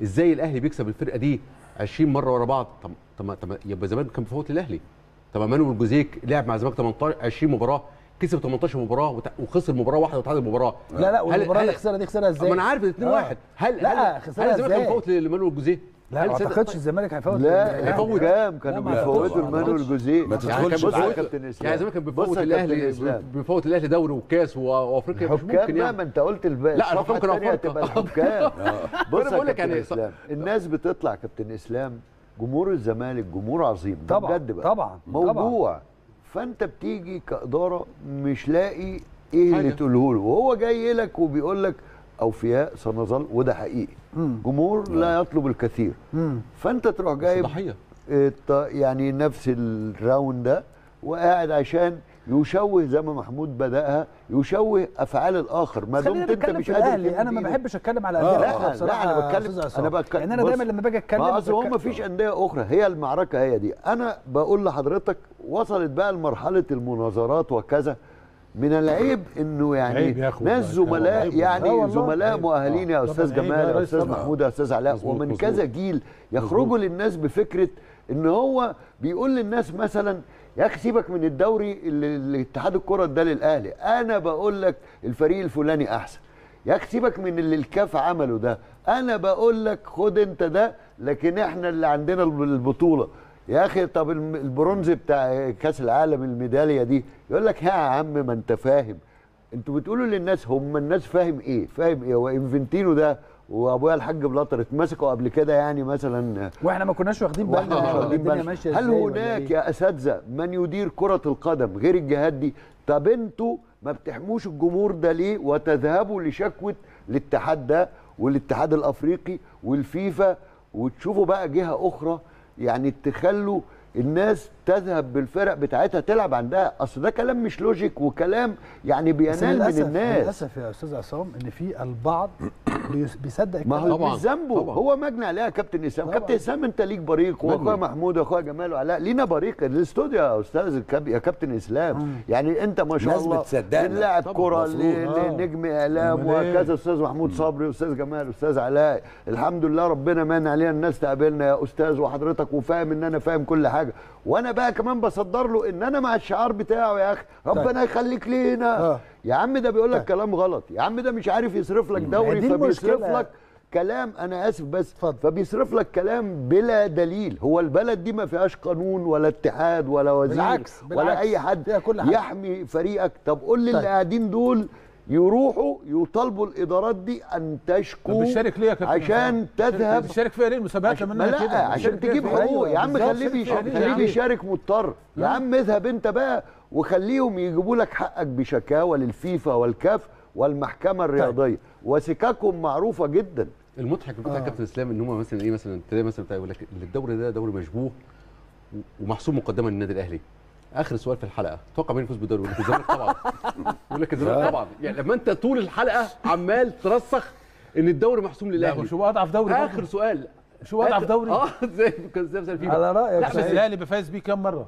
ازاي الاهلي بيكسب الفرقه دي 20 مره ورا بعض طب طب طب يبقى زمان كان بيفوت للاهلي طب مانويل جوزيك لعب مع الزمالك 18 20 مباراه كسب 18 مباراه وت- وخسر مباراه واحده وتعادل مباراه لا لا هل- والمباراه هل- اللي خسرها دي خسرها ازاي؟ ما انا عارف 2 آه. 1 هل لا، هل خسرها هل الزمالك كان إزاي؟ بيفوت لمانويل جوزيه لا هل ما صدق- اعتقدش الزمالك هيفوت لا هيفوت. كام كانوا لا، ما بيفوتوا يفوتش. المانويل جوزيه ما يعني تدخلش كان بص يا بيفوت- كابتن اسلام يعني الزمالك كان بص بيفوت يا كابتن الاهلي إسلام. بيفوت الاهلي دوري وكاس و- وافريقيا مش حكام ممكن بقى يعني ما انت قلت الباقي لا، الصفحه الحكام كانوا الثانيه أفارقة. هتبقى الحكام بص أنا يا بقول لك كابتن يعني اسلام الناس بتطلع كابتن اسلام جمهور الزمالك جمهور عظيم ده طبعا بجد بقى طبعا موضوع فانت بتيجي كاداره مش لاقي ايه اللي حاجة. تقوله له وهو جاي لك وبيقول لك اوفياء سنظل وده حقيقي جمهور لا يطلب الكثير فانت تروح جايب ضحيه الط- يعني نفس الراوند ده وقاعد عشان يشوه زي ما محمود بدأها يشوه افعال الاخر ما خلينا دمت انت نتكلم مش في قادر الاهلي تمد انا ما إيدك. بحبش اتكلم على لا انديه لا, اخرى لا بصراحه انا يا بتكلم أستاذ عصام. انا بتكلم يعني انا بص، دايما لما باجي اتكلم ما اصل هو بتك- ما فيش انديه اخرى هي المعركه هي دي انا بقول لحضرتك وصلت بقى لمرحله المناظرات وكذا من العيب انه يعني عيب يا أخو ناس والله. زملاء عيب يعني والله. زملاء عيب. مؤهلين يا آه. استاذ طبعاً عيب جمال يا يا ريس استاذ طبعاً. محمود يا استاذ علاء مظبوط، ومن مظبوط. كذا جيل يخرجوا للناس بفكره ان هو بيقول للناس مثلا يا اخي سيبك من الدوري اللي اللي اتحاد الكره اداه للاهلي انا بقول لك الفريق الفلاني احسن يا اخي سيبك من اللي الكاف عمله ده انا بقول لك خد انت ده لكن احنا اللي عندنا الب- البطوله يا اخي طب الم- البرونز بتاع كاس العالم الميداليه دي يقول لك يا عم ما انت فاهم انتوا بتقولوا للناس هم الناس فاهم ايه فاهم ايه هو انفنتينو ده وابويا الحاج بلاتر اتمسكوا قبل كده يعني مثلا واحنا ما كناش واخدين بالنا واحنا مش واخدين الدنيا بالنا. ماشيه هل إزاي ولا هناك إيه؟ يا اساتذه من يدير كره القدم غير الجهات دي طب انتوا ما بتحموش الجمهور ده ليه وتذهبوا لشكوى الاتحاد ده والاتحاد الافريقي والفيفا وتشوفوا بقى جهه اخرى يعني تخلوا الناس تذهب بالفرق بتاعتها تلعب عندها اصل ده كلام مش لوجيك وكلام يعني بس بينال من للأسف- الناس للاسف يا استاذ عصام ان في البعض بيس- بيصدق ما الكلام هو طبعاً، مش ذنبه طبعاً. هو مجني عليها كابتن اسلام طبعاً. كابتن اسلام انت ليك بريق واخويا مجني. محمود واخويا جمال وعلاء لينا بريق الاستوديو يا استاذ الكاب- يا كابتن اسلام يعني انت ما شاء ناس الله بتصدقنا. من لاعب طبعاً، كره مفروض. ل- آه. لنجم اعلام أمال إيه؟ وهكذا استاذ محمود صبري استاذ جمال استاذ علاء الحمد لله ربنا مان علينا الناس تقابلنا يا استاذ وحضرتك وفاهم ان انا فاهم كل حاجه وانا بقى كمان بصدر له ان انا مع الشعار بتاعه يا اخي ربنا يخليك لينا آه. يا عم ده بيقول لك كلام غلط يا عم ده مش عارف يصرف لك دوري دي فبيصرف المشكلة. لك كلام انا اسف بس اتفضل. فبيصرف لك كلام بلا دليل هو البلد دي ما فيهاش قانون ولا اتحاد ولا وزير بالعكس، ولا بالعكس. اي حد فيها كل حاجة. يحمي فريقك طب قول لي طيب. اللي قاعدين دول يروحوا يطالبوا الادارات دي ان طب تشكو بتشارك ليه يا كابتن عشان تذهب بتشارك فيها ليه المسابقات عشان لما ما منها لا كده عشان بتشارك فيها تجيب فين؟ حقوق أيوة، يا عم بالظبط. خليه بيشارك فين؟ خليه يعني. بيشارك مضطر يا عم اذهب انت بقى وخليهم يجيبوا لك حقك بشكاوى للفيفا والكاف والمحكمه الرياضيه وسكاكهم معروفه جدا المضحك بتاع كابتن اسلام ان هم مثلا ايه مثلا تلاقي مثلا بتاع يقول لك إن الدوري ده دوري مشبوه و- ومحسوم مقدما للنادي الاهلي اخر سؤال في الحلقه توقع مين يفوز بالدوري يقول لك الزمالك طبعا يقول لك الزمالك طبعا يعني لما انت طول الحلقه عمال ترسخ ان الدوري محسوم لا للاهلي وشو اضعف دوري اخر برضه؟ سؤال شو اضعف آخر- دوري؟ اه زي كان زي مثلا فيفا على رايك لا بس صحيح. الاهلي بفاز بيه كام مره؟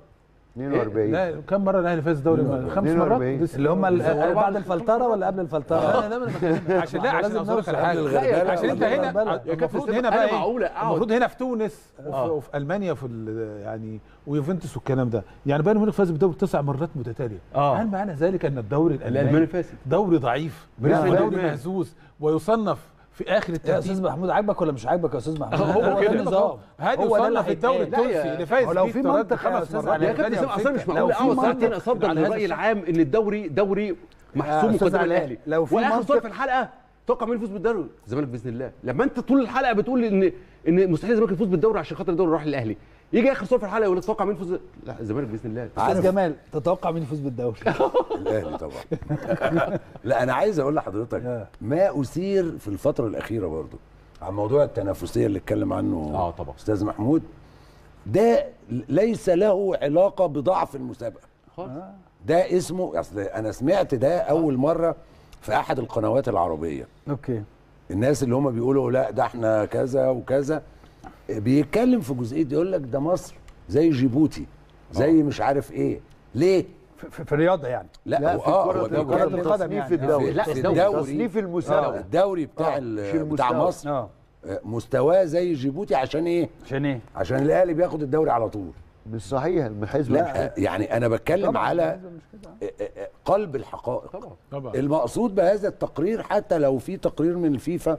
42 لا كم مره الاهلي فاز دوري خمس 42. مرات بس اللي هم ال- ورا بعض. بعد الفلتره ولا قبل الفلتره؟ لا لا لا عشان لا عشان لازم اوصل لك نوصل على حاجه قبل الغربلة. عشان انت قبل هنا الغربلة. يا كابتن المفروض سيف، هنا أنا بقى إيه؟ معقولة أقعد. المفروض هنا في تونس وفي, وفي المانيا في ال- يعني ويوفنتوس والكلام ده يعني بايرن ميونخ فاز بالدوري تسع مرات متتاليه آه. هل معنى ذلك ان الدوري الالماني الالماني فاسد دوري ضعيف بنسبة دوري كبيرة. مهزوز ويصنف في اخر يا استاذ الترتيب محمود عاجبك ولا مش عاجبك يا استاذ محمود؟ هو ده كده. النظام هادي هو ده اللي يصنف الدوري هيتقال. لا يا- التونسي اللي فاز هو لو بيه في الترات منطق يا خمس أستاذ مرات علاء. يا كابتن الثانية سيف اصلا مش وستة. معقول لو في اقعد منطق ساعتين اصدر على هذا للراي الشخص. العام ان الدوري دوري محسوم أستاذ مقدما علاء، للاهلي لو في واخر منطق- سؤال في الحلقه توقع مين يفوز بالدوري الزمالك باذن الله لما انت طول الحلقه بتقول ان ان مستحيل الزمالك يفوز بالدوري عشان خاطر الدوري راح للاهلي يجي اخر سؤال في الحلقه يقول لك توقع مين يفوز لا الزمالك باذن الله استاذ جمال تتوقع مين يفوز بالدوري؟ الاهلي طبعا لا انا عايز اقول لحضرتك ما اثير في الفتره الاخيره برضو عن موضوع التنافسيه اللي اتكلم عنه آه طبعا. استاذ محمود ده ليس له علاقه بضعف المسابقه خالص ده اسمه اصل انا سمعت ده اول مره في احد القنوات العربيه اوكي الناس اللي هم بيقولوا لا ده احنا كذا وكذا بيتكلم في جزئيه يقول لك ده مصر زي جيبوتي زي مش عارف ايه ليه في, في, في الرياضه يعني لا, لا هو في اه هو كرة ده كرة القدم القدم تصنيف يعني. الدوري لا، في الدوري. الدوري تصنيف آه المسابقة الدوري بتاع آه، ال- مش بتاع المستوى. مصر اه آه، مستواه زي جيبوتي عشان ايه عشان ايه؟ عشان الاهلي بياخد الدوري على طول مش صحيح الحزب لا يعني انا بتكلم طبعاً، على الحزب مش كده. آه، آه، آه، قلب الحقائق طبعا طبعا المقصود بهذا التقرير حتى لو في تقرير من الفيفا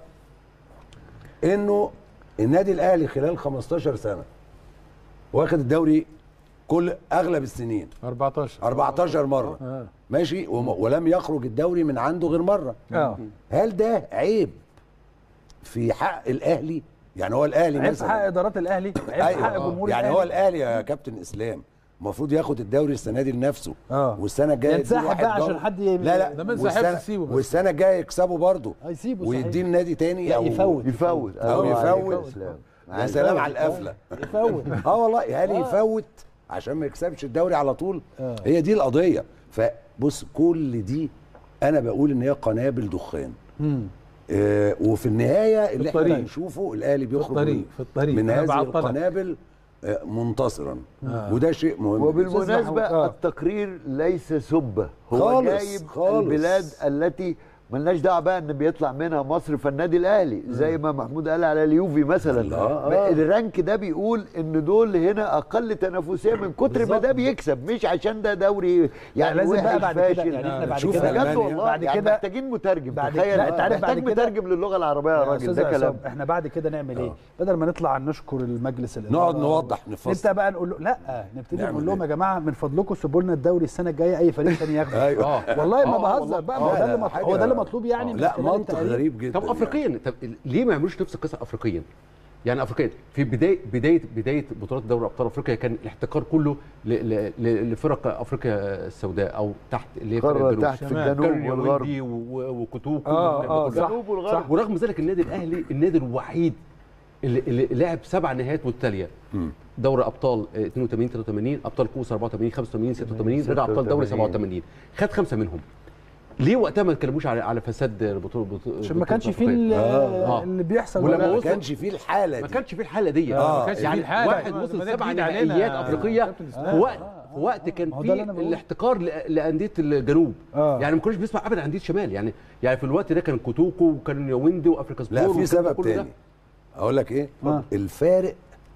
انه النادي الاهلي خلال 15 سنه واخد الدوري كل اغلب السنين 14 14 مره آه. ماشي وم- ولم يخرج الدوري من عنده غير مره اه هل ده عيب في حق الاهلي يعني هو الاهلي عيب في حق مثلا ادارات الاهلي عيب في حق جمهور يعني الأهلي. هو الاهلي يا كابتن اسلام المفروض ياخد الدوري السنه دي لنفسه اه. والسنه الجايه يديه ينسحب واحد بقى عشان برضه. حد ي- لا لا ده ما ينسحبش، والسنة- تسيبه بس. والسنه الجايه يكسبه برضه هيسيبه ويديه صحيح. لنادي تاني لا او يفوت يفوت او الله عليك يا يفوت إسلام. يا سلام على القفله يفوت اه والله هل يفوت عشان ما يكسبش الدوري على طول آه. هي دي القضيه فبص كل دي انا بقول ان هي قنابل دخان آه وفي النهايه اللي احنا الطريق. بنشوفه الاهلي بيخرج الطريق، من, في الطريق. من أنا هذه بعطلك. القنابل آه منتصرا وده شيء مهم وبالمناسبة آه. التقرير ليس سبة هو خالص، جايب خالص. البلاد التي ملناش دعوه بقى ان بيطلع منها مصر فالنادي الاهلي زي ما محمود قال على اليوفي مثلا آه، آه. الرانك ده بيقول ان دول هنا اقل تنافسيه من كتر ما ده بيكسب مش عشان ده دوري يعني يعني لازم بقى وحش بعد كده فاشل يعني احنا بعد شوف كده بجد ألمانيا. والله بعد يعني كده محتاجين مترجم بعد تخيل كده- أنت عارف بعد محتاج كده- مترجم للغه العربيه يا يا راجل أستاذ ده كلام عصام، احنا بعد كده نعمل ايه؟ بدل ما نطلع نشكر المجلس الاداره نقعد نوضح نفصل. نبدا بقى نقول له لا نبتدي نعمل نقول لهم إيه؟ يا جماعه من فضلكم سيبوا لنا الدوري السنه الجايه اي فريق ثاني ياخده ايوه اه والله ما آه، بهزر والله. بقى ما هو لا، ده لا، اللي مطلوب حاجة- هو ده اللي مطلوب يعني من لا خلال منطق التقارير. غريب جدا طب افريقيا طب ليه ما يعملوش نفس القصه افريقيا؟ يعني افريقيا في بدايه بدايه بدايه بطولات دوري ابطال افريقيا كان الاحتكار كله ل- ل- ل- لفرق افريقيا السوداء او تحت اللي هي فرق قاره الجنوب. تحت في شمال. الجنوب كان والغرب يويندي و- و- وكوتوكو اه والكلام اه ده كله. صح الجنوب والغرب. صح ورغم ذلك النادي الاهلي النادي الوحيد اللي, اللي لعب سبع نهائيات متتاليه دوري ابطال آه، 82 83 ابطال كؤوس 84 85 86 رجع ابطال دوري 87 خد خمسه منهم ليه وقتها ما اتكلموش على على فساد بطوله بطوله عشان ما كانش فيه أفريقيا؟ ال- آه. اللي بيحصل ولما ده. ما وصل- كانش فيه الحاله ما دي كانش فيه الحاله دي آه. ما كانش يعني فيه الحالة. واحد ما- وصل ما ده سبع جديد علينا نهائيات يا افريقيه كابتن إسلام. في وقت في وقت كان ما هو ده اللي فيه أنا بقوله. الاحتكار ل- لانديه الجنوب آه. يعني ما كناش بنسمع ابدا عن انديه الشمال يعني يعني في الوقت ده كان كوتوكو وكان يويندي وافريكا سبور لا في والكلام ده سبب كله ده. تاني اقول لك ايه آه. الفارق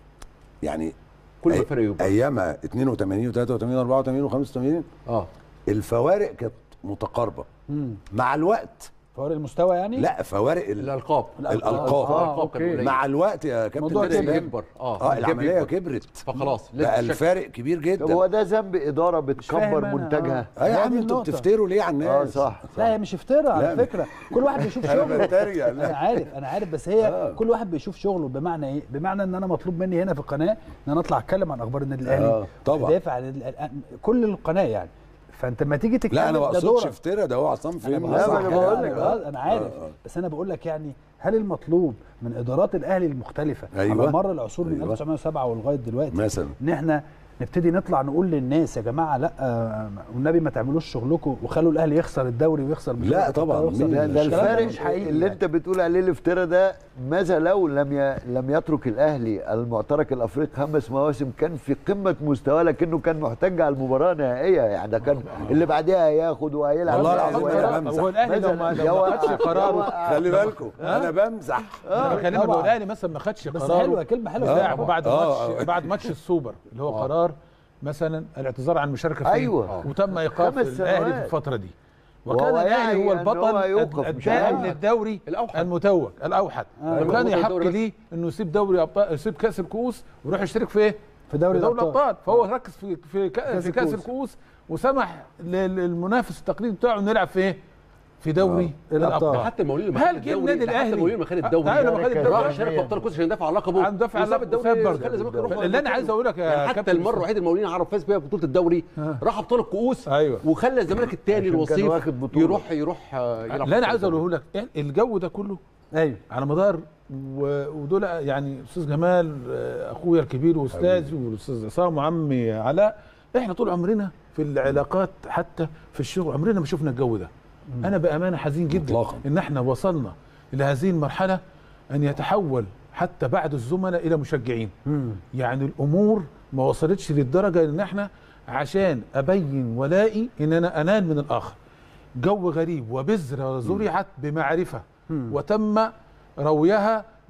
يعني كل ما أي- الفرق يبقى ايامها 82 و83 و84 و85 اه الفوارق كانت متقاربه مع الوقت فوارق المستوى يعني لا فوارق ال- الالقاب الألقاب. آه، الالقاب كان أوكي. قليل مع الوقت يا كابتن الموضوع الجاب اسلام يكبر اه اه الجاب العمليه يكبر. كبرت فخلاص لازم بقى تشكل. الفارق كبير طب جدا هو ده ذنب اداره بتكبر فاهم أنا، منتجها اه يا هي عم دي انتوا النقطة. بتفتروا ليه على اه الناس صح لا هي مش افتراء على لا. فكره كل واحد بيشوف انا شغله بتريق انا لا عارف انا عارف بس هي آه. كل واحد بيشوف شغله بمعنى ايه بمعنى ان انا مطلوب مني هنا في القناه ان انا اطلع اتكلم عن اخبار النادي الاهلي آه، طبعا. ادافع عن النادي الأهلي. كل القناه يعني فانت لما تيجي تتكلم لا انا ما ده اقصدش دورك. افترا ده هو عصام انا فهمني بهزر لا، ما صح أنا كده، بقول لك، أنا آه. بهزر، انا عارف آه، آه. بس انا بقول لك يعني هل المطلوب من ادارات الاهلي المختلفه أيوة. على مر العصور من أيوة. 1907 ولغايه دلوقتي مثلا ان احنا نبتدي نطلع نقول للناس يا جماعه لا آه، والنبي ما تعملوش شغلكم وخلوا الاهلي يخسر الدوري ويخسر بطولة لا أفريقيا طبعاً، ويخسر- مين ده, ده الكلام الفارق مش حقيقي اللي يعني. انت بتقول عليه الافتراء ده ماذا لو لم ي... لم يترك الاهلي المعترك الافريقي خمس مواسم كان في قمه مستواه لكنه كان محتاج على المباراه نهائيه يعني ده كان اللي بعدها هياخد وهيلعب والله وهيلعب العظيم وهيلعب. أنا بمزح. هو الاهلي لو ما لو ما خدش قراره خلي بالكم انا بمزح انا بكلمك طبعاً. لو الاهلي مثلا ما خدش بس قراره حلوه كلمه حلوه لعب طبعاً. بعد آه، ماتش آه. بعد ماتش السوبر اللي هو قرار مثلا الاعتذار عن المشاركه فيه أيوة. وتم ايقاف خمس الاهلي في سنوات. الفتره دي وهو وكان الاهلي يعي هو أن البطل هو يوقف، مش الدائم عارف. للدوري الأوحد. المتوج الاوحد آه. وكان بطل يحق الدوري بس. ليه انه يسيب دوري ابطال يسيب كاس الكؤوس ويروح يشترك في ايه؟ في دوري في دوري الأبطال. الابطال فهو ركز في في كا- كأس في كاس الكؤوس. الكؤوس وسمح لل- للمنافس التقليدي بتاعه انه يلعب في ايه؟ في دوري الأبطال. الابطال حتى المولين لما هل خد جه الدوري النادي ده حتى الأهلي؟ المولين لما خد آه، الدوري أيوة، لما خد الدوري. راح شارك في ابطال الكؤوس عشان يدافع عن لقبه عن دفع وساب اللقب، الدوري وساب برضه. خلى الزمالك يروح اللي انا عايز اقول لك يا يعني حتى كابتن المره الوحيده المولين عرف فاز بيها بطوله الدوري راح ابطال الكؤوس أيوة. وخلى الزمالك الثاني عشان كان الوصيف واخد بطولة. يروح يروح آه، يلعب اللي انا في عايز الدوري. اقوله لك إيه الجو ده كله ايوه على مدار و- ودول يعني استاذ جمال آه، اخويا الكبير واستاذي والاستاذ عصام وعمي علاء احنا طول عمرنا في العلاقات حتى في الشغل عمرنا ما شفنا الجو ده انا بامانه حزين جدا مطلقاً. ان احنا وصلنا الى هذه المرحله ان يتحول حتى بعد الزملاء الى مشجعين يعني الامور ما وصلتش للدرجه ان احنا عشان ابين ولائي ان انا انال من الاخر جو غريب وبذره زرعت بمعرفه وتم رويها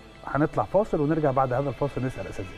هنطلع فاصل ونرجع بعد هذا الفاصل نسال اساتذتنا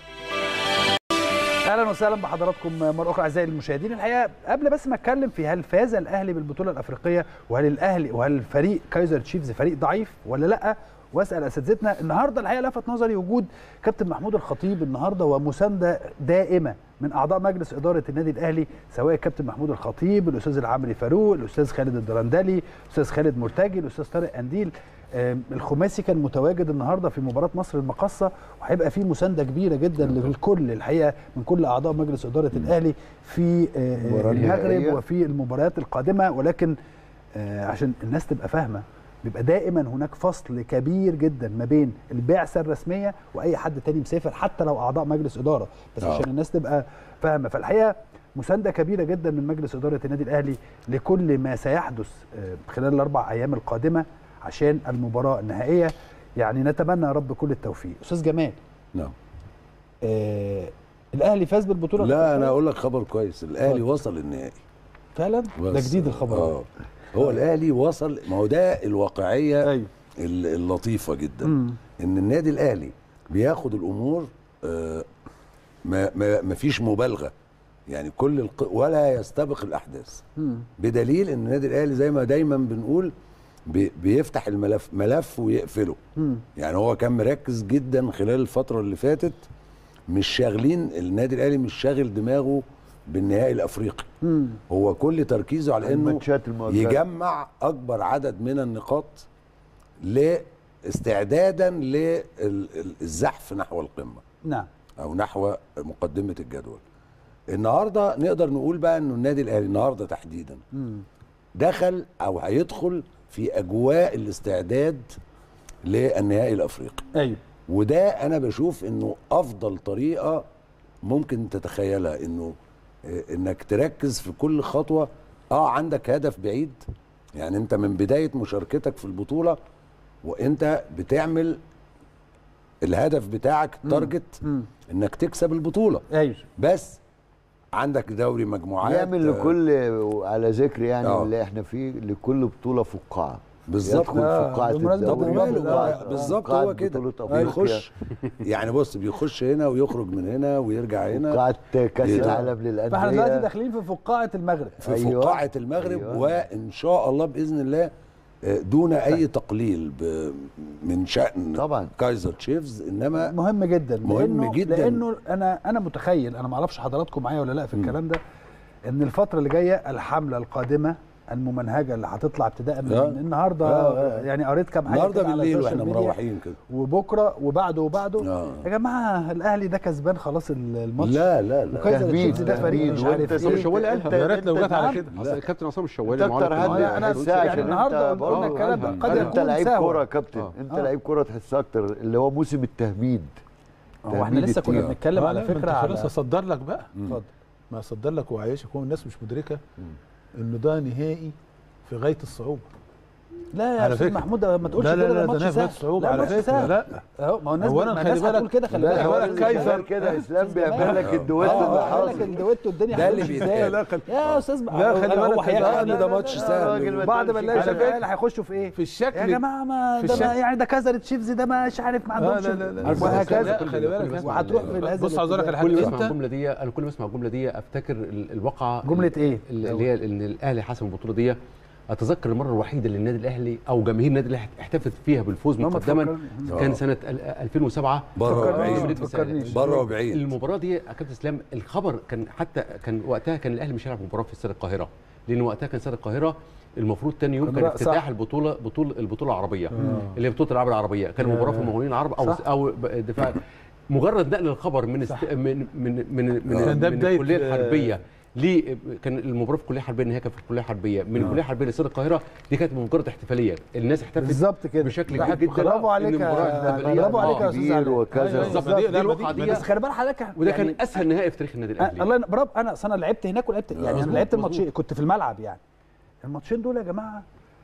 اهلا وسهلا بحضراتكم مره اخرى اعزائي المشاهدين الحقيقه قبل بس ما اتكلم في هل فاز الاهلي بالبطوله الافريقيه وهل الاهلي وهل فريق كايزر تشيفز فريق ضعيف ولا لا واسال اساتذتنا النهارده الحقيقه لفت نظري وجود كابتن محمود الخطيب النهارده ومسانده دائمه من اعضاء مجلس اداره النادي الاهلي سواء الكابتن محمود الخطيب الاستاذ العمري فاروق الاستاذ خالد الدرندلي الاستاذ خالد مرتجي الاستاذ طارق انديل آم، الخماسي كان متواجد النهارده في مباراه مصر المقاصه وهيبقى في مسانده كبيره جدا للكل الحقيقه من كل اعضاء مجلس اداره الاهلي في آه، المباراة المغرب النهائية. وفي المباريات القادمه ولكن آه، عشان الناس تبقى فاهمه بيبقى دائما هناك فصل كبير جدا ما بين البعثه الرسميه واي حد تاني مسافر حتى لو اعضاء مجلس اداره بس آه. عشان الناس تبقى فاهمه فالحقيقه مسانده كبيره جدا من مجلس اداره النادي الاهلي لكل ما سيحدث آه، خلال الاربع ايام القادمه عشان المباراه النهائيه يعني نتمنى يا رب كل التوفيق استاذ جمال نعم آه الاهلي فاز بالبطوله لا الأفريقية؟ انا اقول لك خبر كويس الاهلي اتفضل. وصل النهائي فعلا ده بس. جديد الخبر ده. اه هو الاهلي وصل ما هو ده الواقعيه ايوه ال- اللطيفه جدا مم. ان النادي الاهلي بياخد الامور آه، ما ما ما فيش مبالغه يعني كل الق... ولا يستبق الاحداث مم. بدليل ان النادي الاهلي زي ما دايما بنقول بي- بيفتح الملف ملف ويقفله مم. يعني هو كان مركز جدا خلال الفتره اللي فاتت مش شاغلين النادي الاهلي مش شاغل دماغه بالنهائي الافريقي مم. هو كل تركيزه على انه الماتشات المؤجلة. يجمع اكبر عدد من النقاط لاستعدادا للزحف نحو القمه نعم او نحو مقدمه الجدول النهارده نقدر نقول بقى انه النادي الاهلي النهارده تحديدا مم. دخل او هيدخل في اجواء الاستعداد للنهائي الافريقي ايوه وده انا بشوف انه افضل طريقه ممكن تتخيلها انه آه، انك تركز في كل خطوه اه عندك هدف بعيد يعني انت من بدايه مشاركتك في البطوله وانت بتعمل الهدف بتاعك تارجت مم. انك تكسب البطوله ايوه بس عندك دوري مجموعات يعمل آه، لكل على ذكر يعني آه. اللي احنا فيه لكل بطوله فقاعه بالظبط يدخل آه، فقاعه بمناسبة الدوري وماله بقى. فقاعة- بالظبط فقاعة هو كده بطولة أفريقيا، بيخش يعني بص بيخش هنا ويخرج من هنا ويرجع هنا فقاعه كاس يدخل. العالم فاحنا دلوقتي للانديه داخلين في فقاعه المغرب في أيوة. فقاعة المغرب أيوة. وإن شاء الله بإذن الله آه، دون أي تقليل ب- من شأن طبعا. كايزر تشيفز إنما مهم جدا مهم لأنه جداً. لانه انا انا متخيل انا ما اعرفش حضراتكم معايا ولا لا في الكلام ده ان الفتره اللي جايه الحمله القادمه الممنهجه اللي هتطلع ابتداء من آه. النهارده آه، آه. يعني قريت كام حاجه النهارده كده على بالليل السوشيال واحنا ميديا. مروحين كده وبكره وبعده وبعده آه. يا جماعه الاهلي ده كسبان خلاص الماتش لا لا لا وكايزر تهبيد تشيفز ده فريق تهبيد مش وانت عارف عصام ايه الشوالي قالها يا ريت لو جت على نعم. كده أصل الكابتن عصام الشوالي انت معلق اكتر في حد الموضوع. أنا- أنا- تحسها يعني عشان النهاردة انت قلنا برضه- الكلام ده. قد انت يكون لعيب سهوا. كوره يا كابتن آه. انت آه. لعيب كوره تحسها اكتر اللي هو موسم التهميد هو احنا تهميد لسه كنا التيم. بنتكلم آه، على لا، ما فكره انت على خلاص اصدر لك بقى اتفضل ما اصدر لك واعيشك هو الناس مش مدركه انه ده نهائي في غايه الصعوبه لا يا على استاذ فكرة. محمود ما تقولش لا كده لا ده لا ماتش ده نهائي في غايه سهل الصعوبه لا على ماتش فكره سهل لا اهو ما هو الناس أولاً ما خلي الناس هتقول بالك- كده خلي لا بالك هو بالك اللي كايزر. شغال كده اسلام أستاذ بيعمل جمال. لك الدويتو اه اللي قال لك حاصل الدويتو الدنيا ده اللي هتمشي بيتقال. ازاي لا خلي- يا استاذ لا، خلي هو بالك هيعمل ده- إيه؟ ده ماتش سهل. راجل ما بعد ما تقولش نلاقي على شغال فكرة. هيخشوا في ايه في الشكل يا جماعه ما في ده ما الشكل. يعني ده كازر تشيفز ده مش عارف ما عندهمش لا، لا، لا. وهكذا لا، خلي بالك. كل- وهتروح في هذا بص عاوز اقول لك على كل ما حاجه اسمع انت الجمله دي انا كل ما اسمع الجمله دي افتكر ال- الواقعه جملة إيه؟ اللي اللي هي ان الاهلي حسم البطوله دي اتذكر المره الوحيده اللي النادي الاهلي او جماهير النادي الاهلي احتفلت فيها بالفوز ما مقدما تفكرني. كان سنه ال- 2007 بره فكرنيش، وبعيد ما في تفكرنيش. السنة- بره وبعيد المباراه دي يا كابتن اسلام الخبر كان حتى كان وقتها كان الاهلي مش هيلعب مباراه في استاد القاهره لان وقتها كان استاد القاهره المفروض تاني يوم كان كان رأ- افتتاح صح. البطوله بطوله البطوله العربيه اللي هي بطوله الالعاب العربيه كان مباراه في المقاولين العرب او صح. او ب- دفاع مجرد نقل الخبر من است... من من من من, كان ده من بداية، الكليه آه، الحربيه ليه كان المباراه في الكليه الحربيه ان هي كانت في الكليه الحربيه من الكليه الحربيه لاستاد القاهره دي كانت مجرد احتفاليه الناس احتفلت بالظبط كده بشكل راحت- كبير جدا برافو عليك إن يا- المباراة احتفالية. برافو عليك يا آه. استاذ كبير علي. وكذا. أيوة، بالظبط بالظبط. دي, دي الواقعه دي بس خلي بالك حضرتك وده يعني كان اسهل نهائي في تاريخ النادي أنا- الاهلي الله برافو انا اصل انا لعبت هناك ولعبت يعني انا مظبوط، لعبت مظبوط. الماتشين كنت في الملعب يعني الماتشين دول يا جماعه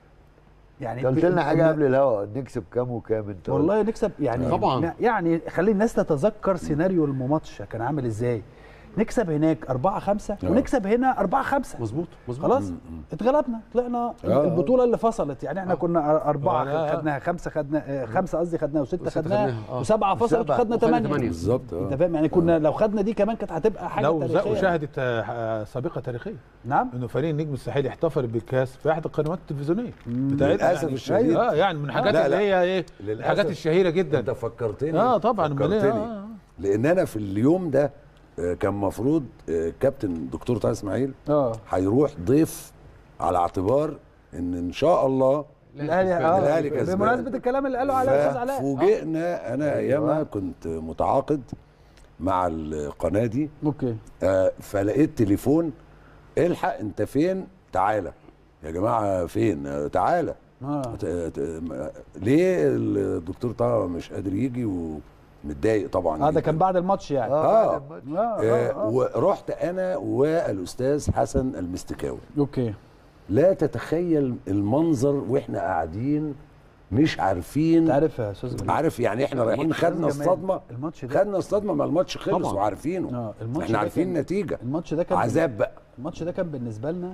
يعني انت قلت لنا ب- حاجه قبل الهوا نكسب كام وكام انت والله نكسب يعني طبعاً. يعني خلي الناس تتذكر سيناريو الماتش كان عامل ازاي نكسب هناك 4 5 آه. ونكسب هنا 4 5 مظبوط مظبوط خلاص اتغلبنا طلعنا آه. البطوله اللي فصلت يعني احنا كنا أربعة آه. خدناها خمسة خدنا آه، خمسة قصدي خدناها وستة وستة خدناها خدناها، آه. وسبعة فصلت وسبعة. وخدنا وخدنا ثمانية ثمانية. بالظبط انت اه فاهم يعني كنا لو خدنا دي كمان كانت هتبقى حاجة لو تاريخية وشاهدت آه، آه، سابقه تاريخيه نعم انه فريق النجم الساحلي احتفل بالكاس في احد القنوات التلفزيونيه بتاعتنا للأسف يعني الشديد. اه يعني من الحاجات لا، اللي لا. هي ايه للأسف. الحاجات الشهيره انت جدا فكرتني اه طبعا امال إيه؟ فكرتني آه. لان انا في اليوم ده آه، كان مفروض آه، كابتن دكتور طه اسماعيل اه هيروح ضيف على اعتبار ان ان شاء الله الاهلي الأهلي اه كسبان. بمناسبة الكلام اللي قاله على استاذ علاء فوجئنا انا ايامها كنت متعاقد مع القناه دي اوكي آه، فلقيت تليفون الحق انت فين تعالى يا جماعه فين آه، تعالى اه ت- ت- م- ليه الدكتور طه مش قادر يجي ومتضايق طبعا اه ده جداً. كان بعد الماتش يعني آه. بعد الماتش. اه آه اه, آه. ورحت انا والاستاذ حسن المستكاوي اوكي لا تتخيل المنظر واحنا قاعدين مش عارفين انت عارف يا استاذ جمال عارف يعني احنا رايحين الماتش خدنا كان جمال. الصدمه الماتش ده خدنا الصدمه ما الماتش خلص طبعاً. وعارفينه اه الماتش احنا ده عارفين كان- النتيجه الماتش ده كان عذاب بقى الماتش ده كان بالنسبه لنا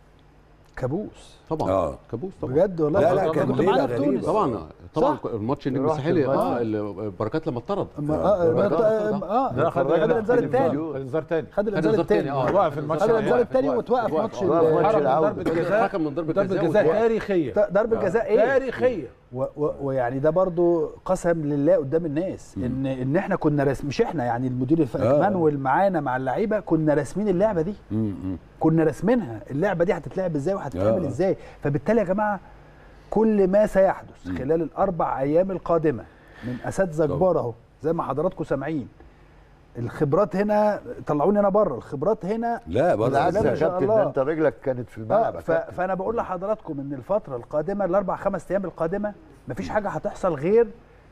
كابوس طبعا آه. كابوس طبعا بجد والله لا، لا، كنت كان معانا ليلة في غريبة. تونس. طبعا طبعا صح. الماتش النجم رحت الساحلي الماتش. اه ال- بركات لما اتطرد أما- اه بركات اه اه ده خد خد الانذار الثاني خد الانذار تاني خد الانذار الإنذار الثاني التاني، آه. وقف الماتش خد الانذار وقف- الثاني وقف- وتوقف وقف. ماتش وقف ال- ماتش حرم العودة. ضربه جزاء حكم من ضربه ضربه جزاء جزاء وتوقف. تاريخيه ت- ضربه جزاء ايه تاريخيه و- و- ويعني ده برضو قسم لله قدام الناس ان ان احنا كنا رسم مش احنا يعني المدير الف- آه. مانويل معانا مع اللعيبه كنا راسمين اللعبه دي م- م. كنا راسمينها اللعبه دي هتتلعب ازاي وهتتعمل آه. ازاي فبالتالي يا جماعه كل ما سيحدث خلال الاربع ايام القادمه من اساتذه طبعا. كبار اهو زي ما حضراتكم سامعين الخبرات هنا طلعوني انا بره الخبرات هنا لا برضه بالعكس لا، يا ما شاء كابتن الله. ده انت رجلك كانت في الملعب آه يا ف... كابتن. فانا بقول لحضراتكم ان الفتره القادمه الاربع خمس ايام القادمه مفيش حاجه هتحصل غير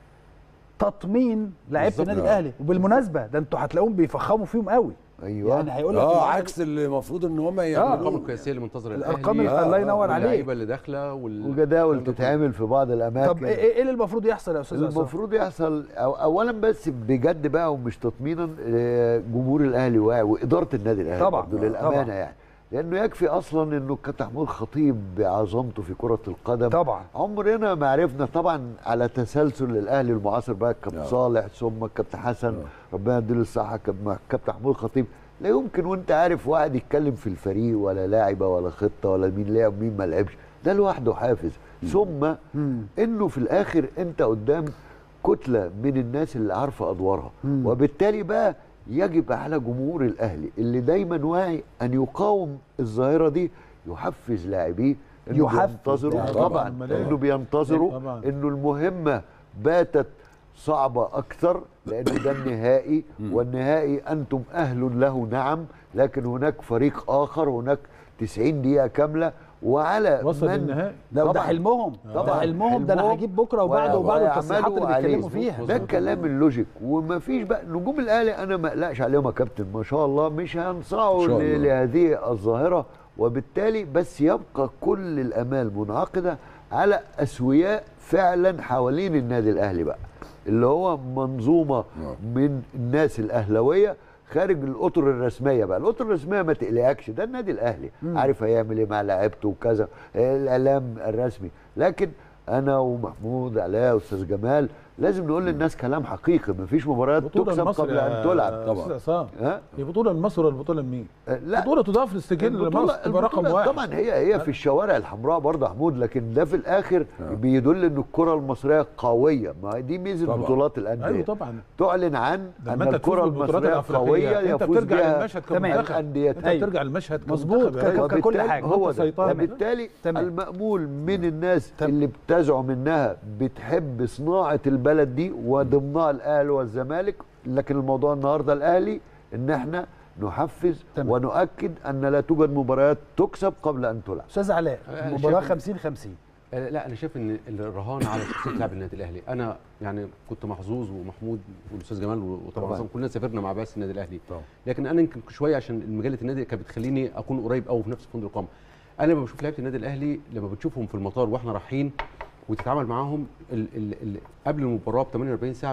تطمين لعيبه بالظبط. النادي آه. الاهلي وبالمناسبه ده انتوا هتلاقوهم بيفخموا فيهم قوي ايوه يعني هيقول لك اه اللعيبة عكس اللي المفروض ان هم الارقام يعملوه القياسيه اللي منتظره الأرقام الاهلي اللي- الله ينور عليك. واللعيبه اللي داخله وال... وجداول الكلام ده كله. تتعمل في بعض طب الاماكن ايه ايه اللي المفروض يحصل يا استاذ عصام؟ المفروض يحصل أو اولا بس بجد بقى ومش تطمينا آه، جمهور الاهلي واعي واداره النادي الاهلي طبعاً، برضه طبعاً. للامانه يعني لانه يكفي اصلا انه كابتن محمود خطيب بعظمته في كره القدم طبعا عمرنا ما عرفنا طبعا على تسلسل الاهلي المعاصر بقى الكابتن آه. صالح ثم الكابتن حسن ربنا يديله الصحه كاب- كابتن محمود خطيب لا يمكن وانت عارف واحد يتكلم في الفريق ولا لاعبه ولا خطه ولا مين لعب مين ما لعبش ده لوحده حافز ثم انه في الاخر انت قدام كتله من الناس اللي عارفه ادوارها وبالتالي بقى يجب على جمهور الاهلي اللي دايما واعي ان يقاوم الظاهره دي يحفز لاعبيه انه يحفز بينتظروا لاعبيه. طبعا أمال إيه؟ انه بينتظروا طبعاً. انه المهمه باتت صعبة أكثر لأنه ده النهائي والنهائي أنتم أهل له نعم لكن هناك فريق آخر هناك 90 دقيقة كاملة وعلى وصل من للنهائي ده, ده طبعاً. حلمهم ده طبعاً. حلمهم ده انا حلمهم هجيب بكره وبعده وبعده ويعملوا التصريحات اللي عليه. بيتكلموا فيها ده الكلام اللوجيك وما فيش بقى نجوم الاهلي انا ما اقلقش عليهم يا كابتن ما شاء الله مش هينصاعوا إن شاء ل- الله. لهذه الظاهره وبالتالي بس يبقى كل الامال منعقده على اسوياء فعلا حوالين النادي الاهلي بقى اللي هو منظومه من الناس الاهلاويه خارج الاطر الرسميه بقى الاطر الرسميه ما تقلقكش ده النادي الاهلي عارف هيعمل ايه مع لعيبته وكذا الاعلام الرسمي لكن انا ومحمود علاء واستاذ جمال لازم نقول للناس كلام حقيقي مفيش مباريات بطولة تكسب لمصر قبل يا ان تلعب أستاذ طبعاً. عصام. ها هي بطولة لمصر ولا بطولة لمين؟ أه، لا بطولة تضاف للسجل لمصر تبقى رقم البطولة واحد طبعا هي هي في الشوارع الحمراء برضه يا محمود لكن ده في الاخر بيدل ان الكره المصريه قويه ما هي دي ميزه طبعاً. بطولات الانديه ايوه طبعا تعلن عن لما ان انت تفوز الكره بالبطولات المصريه قويه الافريقيه انت يفوز بترجع بها للمشهد تمام. كمنتخب الانديه انت أيوة. بترجع للمشهد مظبوط. كمنتخب يا ك- راجل. ك- كل وبالتالي حاجة. هو أنت ده سيطرة. وبالتالي تمام. المأمول من الناس تمام. اللي بتزعم انها بتحب صناعه البلد دي وضمنها الاهلي والزمالك لكن الموضوع النهارده الاهلي ان احنا نحفز تمام. ونؤكد ان لا توجد مباريات تكسب قبل ان تلعب استاذ علاء أنا المباراه شايف- 50 50 آه، لا انا شايف ان الرهان على شخصيه لاعب النادي الاهلي انا يعني كنت محظوظ ومحمود والاستاذ جمال وطبعا طبعاً. عصام كلنا سافرنا مع بعثه النادي الاهلي طبعاً. لكن انا يمكن شويه عشان مجله النادي كانت بتخليني اكون قريب قوي في نفس فندق الاقامه انا لما بشوف لعيبه النادي الاهلي لما بتشوفهم في المطار واحنا رايحين وتتعامل معاهم ال ال ال قبل المباراه ب 48 ساعه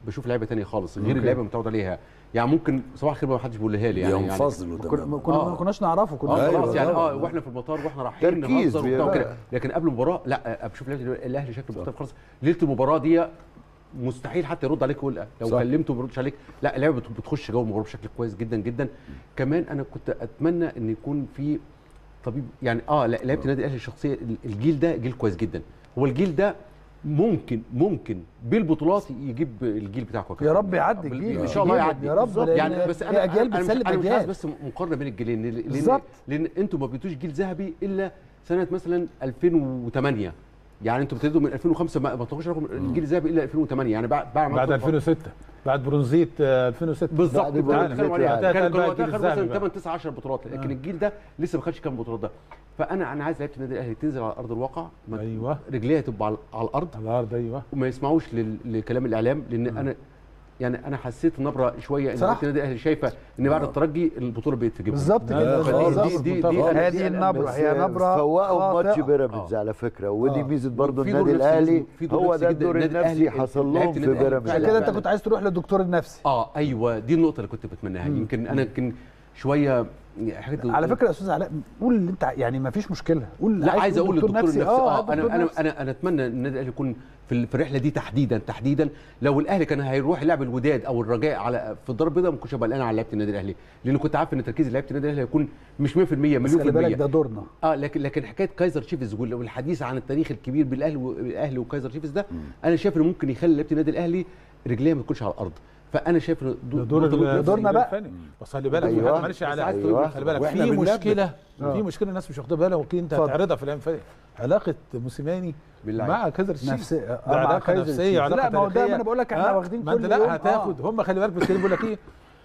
بشوف لعيبه تانية خالص غير اللعيبه المتعود عليها يعني ممكن صباح الخير ما حدش بيقولها لي يعني يعني ينفصلوا كنا تماما كنا آه. ما كناش نعرفه كنا اه أيوة، خلاص يعني طبعاً. اه واحنا في المطار واحنا رايحين تركيز نهزر وبتاع بيبقى. وكده لكن قبل المباراه لا بشوف لعيبه الاهلي شكله مختلف خالص ليله المباراه دي مستحيل حتى يرد عليك يقول لو صح. كلمته ما بيردش عليك لا اللعيبه بت- بتخش جو المباراه بشكل كويس جدا جدا كمان انا كنت اتمنى ان يكون في طبيب يعني اه لا لعيبه النادي الاهلي الشخصيه الجيل ده جيل كويس جدا هو الجيل ده ممكن ممكن بالبطولات يجيب الجيل بتاعكم يا رب يعدي الجيل ان شاء الله الجيل، يعدي يا رب لأن يعني بس انا هي اجيال أنا مش- بتسلم انا مش عايز اجيال بس مقارنه بين الجيلين لان لان, بالظبط. لأن انتوا ما بقيتوش جيل ذهبي الا سنه مثلا 2008 يعني انتوا بتبتدوا من 2005 ما ما تاخدوش رقم الجيل الذهبي الا 2008 يعني بعد بعد ما بعد كنت- 2006 بعد برونزيت آه، 2006 بالظبط بعد ده اللي برونزيت بتكلم عليها العالم. كان كان بقى وقتها الجيل خدوا الذهبي مثلا بقى. 8 9 10 بطولات لكن الجيل ده لسه ما خدش كام بطولات ده فانا انا عايز لعيبه النادي الاهلي تنزل على ارض الواقع ما- ايوه رجليها تبقى على على الارض على الارض ايوه وما يسمعوش لل- لكلام الاعلام لان انا يعني انا حسيت نبره شويه ان صح. لعيبة النادي الاهلي شايفه ان بعد الترجي البطوله بقت في جيبهم بالظبط لا، كده لا، بالظبط. خالص. دي- دي- منتخب. دي- هذه دي- النبرة بس هي نبرة فوقوا ماتش خاطئة. بيراميدز على فكره ودي آه. ميزه برضه في النادي دور نفسي الاهلي اسمه- في دور هو نفسي ده جدا. الدور النادي النفسي الأهلي- حصل لعيبة لهم في النادي الأهلي بيراميدز عشان فعلا. كده انت فعلا. كنت عايز تروح للدكتور النفسي اه ايوه دي النقطه اللي كنت بتمناها يمكن انا يمكن شويه حاجات على فكره يا استاذ علاء قول اللي انت ع- يعني ما فيش مشكله قول لا عايز اقول دكتور للدكتور النفسي اه اه دكتور انا انا نفسي. انا انا اتمنى ان النادي الاهلي يكون في ال- في الرحله دي تحديدا تحديدا لو الاهلي كان هيروح يلعب الوداد او الرجاء على في الضرب ده ما كنتش هبقى قلقان على لعيبه النادي الاهلي لان كنت عارف ان تركيز لعيبه النادي الاهلي هيكون مش 100% بس مليون خلي في بالك المية ده دورنا اه لكن لكن حكايه كايزر تشيفز وال- والحديث عن التاريخ الكبير بالاهلي والاهلي وكايزر تشيفز ده انا شايف انه ممكن يخلي لعيبه النادي الاهلي رجليها ما تكونش على الارض فانا شايف إن ده دو- دور دور- ال- دورنا بقى. الفني. بس خلي بالك أيوة. أيوة. معلش على عايز أيوة. خلي بالك وإحنا في بنلبس. مشكله آه. في مشكله الناس مش واخده بالها وكي انت اتفضل. هتعرضها في الايام اللي فاتت علاقه موسيماني باللعيبة. مع كذا الشيء نفسي ده علاقه كايزر نفسيه تشيفز. علاقه لا ما هو ده تاريخية. ما انا بقول لك احنا آه، واخدين ما انت كل لا يوم هتاخد هم خلي بالك بيتكلموا بيقول لك ايه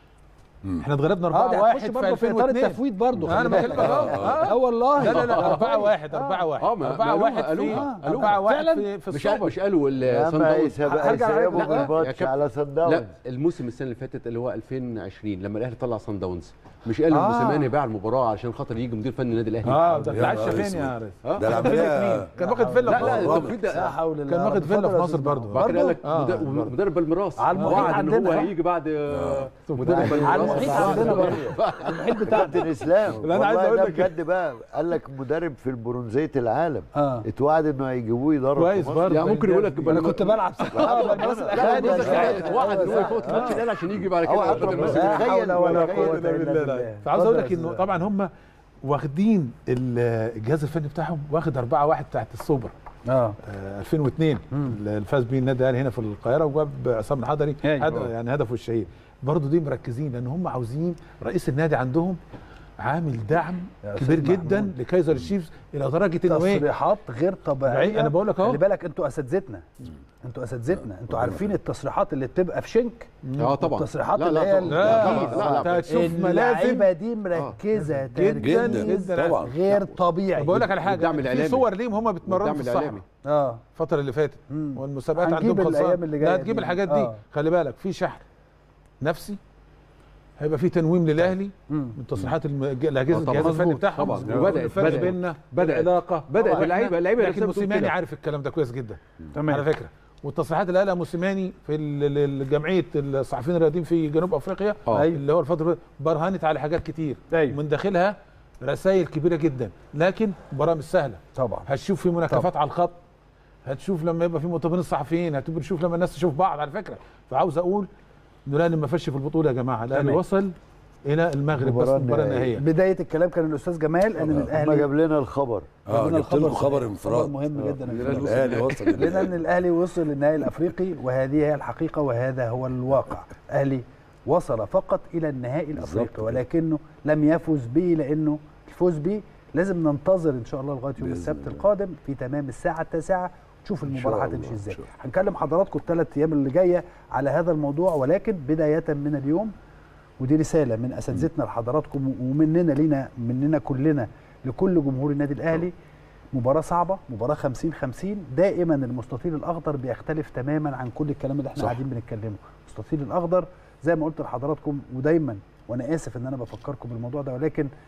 احنا اتغلبنا اه 4 ده 1 هتخش في برضه في اطار 2002 التفويض برضه انا خلي بالك بكلمك اه اه اه والله لا لا لا 4 1 4 1 آه، ما- 4 ما 1 قالوها- في قالوها. 4 1 فعلا؟ في في مش قال- السوبر مش قالوا ال- يا صن ما داونز يسيبوا هرجع على- يسيبوا لا، لا، يا الماتش كابتن. على صن داونز لا الموسم السنه اللي فاتت اللي هو 2020 لما الاهلي طلع صن داونز مش قال آه. موسيماني باع المباراه عشان خاطر يجي مدير فني النادي الاهلي اه ده يا اتعشى نهار فين اسود. يا ريس آه. ده العمليه كان واخد فيلا لا في لا مصر. ده رابط. في لا ده حول الله كان واخد فيلا في مصر برضه فاكر قال لك آه. مد- مدرب بالميراث على المحيط وعد ان هو عندنا. هيجي بعد آه، مدرب على بالميراث المحيط عندنا برضه المحيط بتاعنا كابتن اسلام لا، أنا عايز والله أقول ده لك- بجد بقى قال لك مدرب في البرونزيه العالم اه اتوعد انه هيجيبوه يدرب كويس في مصر. برضه يعني ممكن يقول لك انا كنت بلعب اه بالميراث لا، الاخير ده دي شاهد. اتوعد ان هو يفوت ماتش الاهلي عشان يجي بعد هو كده أكرم بدل بس. ما- لا تخيل- حول ولا تخيل قوة الا بالله. بالله فعاوز اقول لك اتفضل يا انه أستاذ. طبعا هم واخدين ال- الجهاز الفني بتاعهم واخد 4 1 بتاعت السوبر اه آه، 2002 اللي فاز بيه النادي الاهلي هنا في القاهره وجاب عصام الحضري أيوة. هد- يعني هدفه الشهير برضه دي مركزين لان هم عاوزين رئيس النادي عندهم عامل دعم يا كبير أستاذ جدا محمود. لكايزر تشيفز الى درجه انه ايه تصريحات غير طبيعيه بعيد، أنا بقول لك أهو. خلي بالك انتوا اساتذتنا انتوا اساتذتنا انتوا عارفين التصريحات اللي بتبقى في شنك اه طبعا التصريحات لا، اللي لا، هي طبعاً. لا التركيز. لا، لا. انت هتشوف اللعيبه ملازم دي مركزه جدا تركيز جدا طبعا غير طبيعي بقول لك على حاجه والدعم في الإعلامي. صور ليهم هم بيتمرنوا والدعم في الصحراء الإعلامي. اه الفتره اللي فاتت مم. والمسابقات هنجيب عندهم خلصانه الأيام اللي لا جاية هتجيب دي. الحاجات دي آه. خلي بالك في شحن نفسي هيبقى في تنويم للاهلي مم. من تصريحات الم- الاجهزه آه، طبعاً. الجهاز الفني مظبوط. بتاعهم طبعاً. وكل وبدأت- فرق بدأت- بيننا بدأت. العلاقه بدأت طبعاً. اللعيبة- اللعيبة لكن نفسها بتقول موسيماني كده. عارف الكلام ده كويس جدا تمام. على فكره والتصريحات اللي قالها موسيماني في ال- ال- جمعيه الصحفيين الرياضيين في جنوب افريقيا آه. اللي هو الفتره برهنت على حاجات كتير أيوة. ومن داخلها رسائل كبيره جدا لكن مباراه مش سهله طبعا هتشوف في مناكفات على الخط هتشوف لما يبقى في مؤتمرين صحفيين هتشوف لما الناس تشوف بعض على فكره فعاوز اقول انه الاهلي ما فش في البطوله يا جماعه الاهلي تمام. وصل الى المغرب بس المباراة المباراه النهائية. النهائيه بدايه الكلام كان الاستاذ جمال ان ما الاهلي جاب لنا الخبر اه ربنا جبت لكم الخبر خبر خبر انفراد مهم جدا يا الأهلي فندم. الاهلي وصل لنا ان الاهلي وصل للنهائي الافريقي وهذه هي الحقيقه وهذا هو الواقع الاهلي وصل فقط الى النهائي الافريقي كده. ولكنه لم يفز به لانه الفوز به لازم ننتظر ان شاء الله لغايه يوم بإذن السبت الله. القادم في تمام الساعه التاسعه تشوف إن المباراه شاء هتمشي الله، ازاي إن شاء الله. هنكلم حضراتكم الثلاث ايام اللي جايه على هذا الموضوع ولكن بدايه من اليوم ودي رساله من اساتذتنا لحضراتكم ومننا لينا مننا كلنا لكل جمهور النادي الاهلي مباراة صعبة مباراة 50 50 دائما المستطيل الأخضر بيختلف تماما عن كل الكلام اللي احنا صح. قاعدين بنتكلمه المستطيل الأخضر زي ما قلت لحضراتكم ودايما وأنا آسف إن أنا بفكركم بالموضوع ده ولكن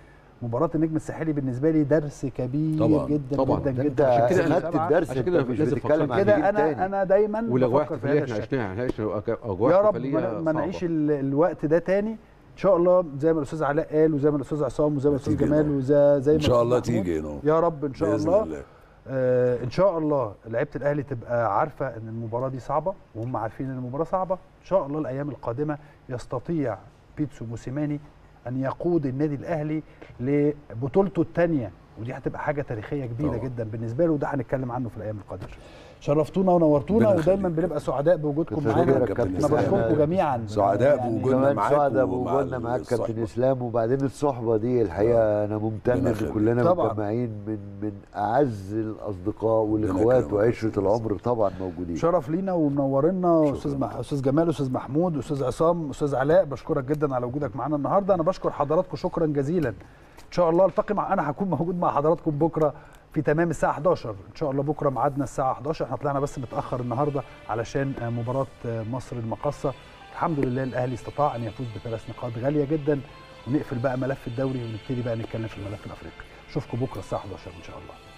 مباراه النجم الساحلي بالنسبه لي درس كبير طبعا. جدا طبعا. جدا ده جدا انت عشان كده خدت سبعة. الدرس عشان كده انت مش لازم بتتكلم فكر عن كده جيل انا تاني. انا دايما والاجواء بفكر في احتفاليه هذا احنا الشكل عشناها عشنا اجواء يا رب احتفاليه ما ما صعبة. نعيش ال- الوقت ده تاني ان شاء الله زي ما الاستاذ علاء قال وزي ما الاستاذ عصام وزي ما الاستاذ تيجي جمال هنا. وزي زي ما ان شاء الأستاذ الله محمود. تيجي هنا يا رب ان شاء باذن الله الله آه ان شاء الله لعيبه الاهلي تبقى عارفه ان المباراه دي صعبه وهم عارفين ان المباراه صعبه ان شاء الله الايام القادمه يستطيع بيتسو موسيماني ان يقود النادي الاهلي لبطولته الثانيه ودي هتبقى حاجه تاريخيه كبيره طبعا. جدا بالنسبه له وده هنتكلم عنه في الايام القادمه شرفتونا ونورتونا ربنا ودايما يخليك. بنبقى سعداء بوجودكم كنت معانا هقول لك كابتن انا إسلام. بشكركم جميعا سعداء يعني بوجودنا كمان معاك سعداء ومع بوجودنا معاك كابتن الصحبة. اسلام وبعدين الصحبه دي الحقيقه انا ممتن ربنا ان يخليك. كلنا طبعاً. متجمعين من من اعز الاصدقاء ربنا والاخوات يكرمك. وعشره العمر طبعا موجودين شرف لينا ومنورنا شكراً. استاذ مح... استاذ جمال استاذ محمود استاذ عصام استاذ علاء بشكرك جدا على وجودك معانا النهارده انا بشكر حضراتكم شكرا جزيلا ان شاء الله التقي مع انا هكون موجود مع حضراتكم بكره في تمام الساعه 11 ان شاء الله بكره ميعادنا الساعه 11 احنا طلعنا بس متاخر النهارده علشان آه، مباراه آه، مصر المقاصه الحمد لله الاهلي استطاع ان يفوز بثلاث نقاط غاليه جدا ونقفل بقى ملف الدوري ونبتدي بقى نتكلم في الملف الافريقي اشوفكم بكره الساعه 11 ان شاء الله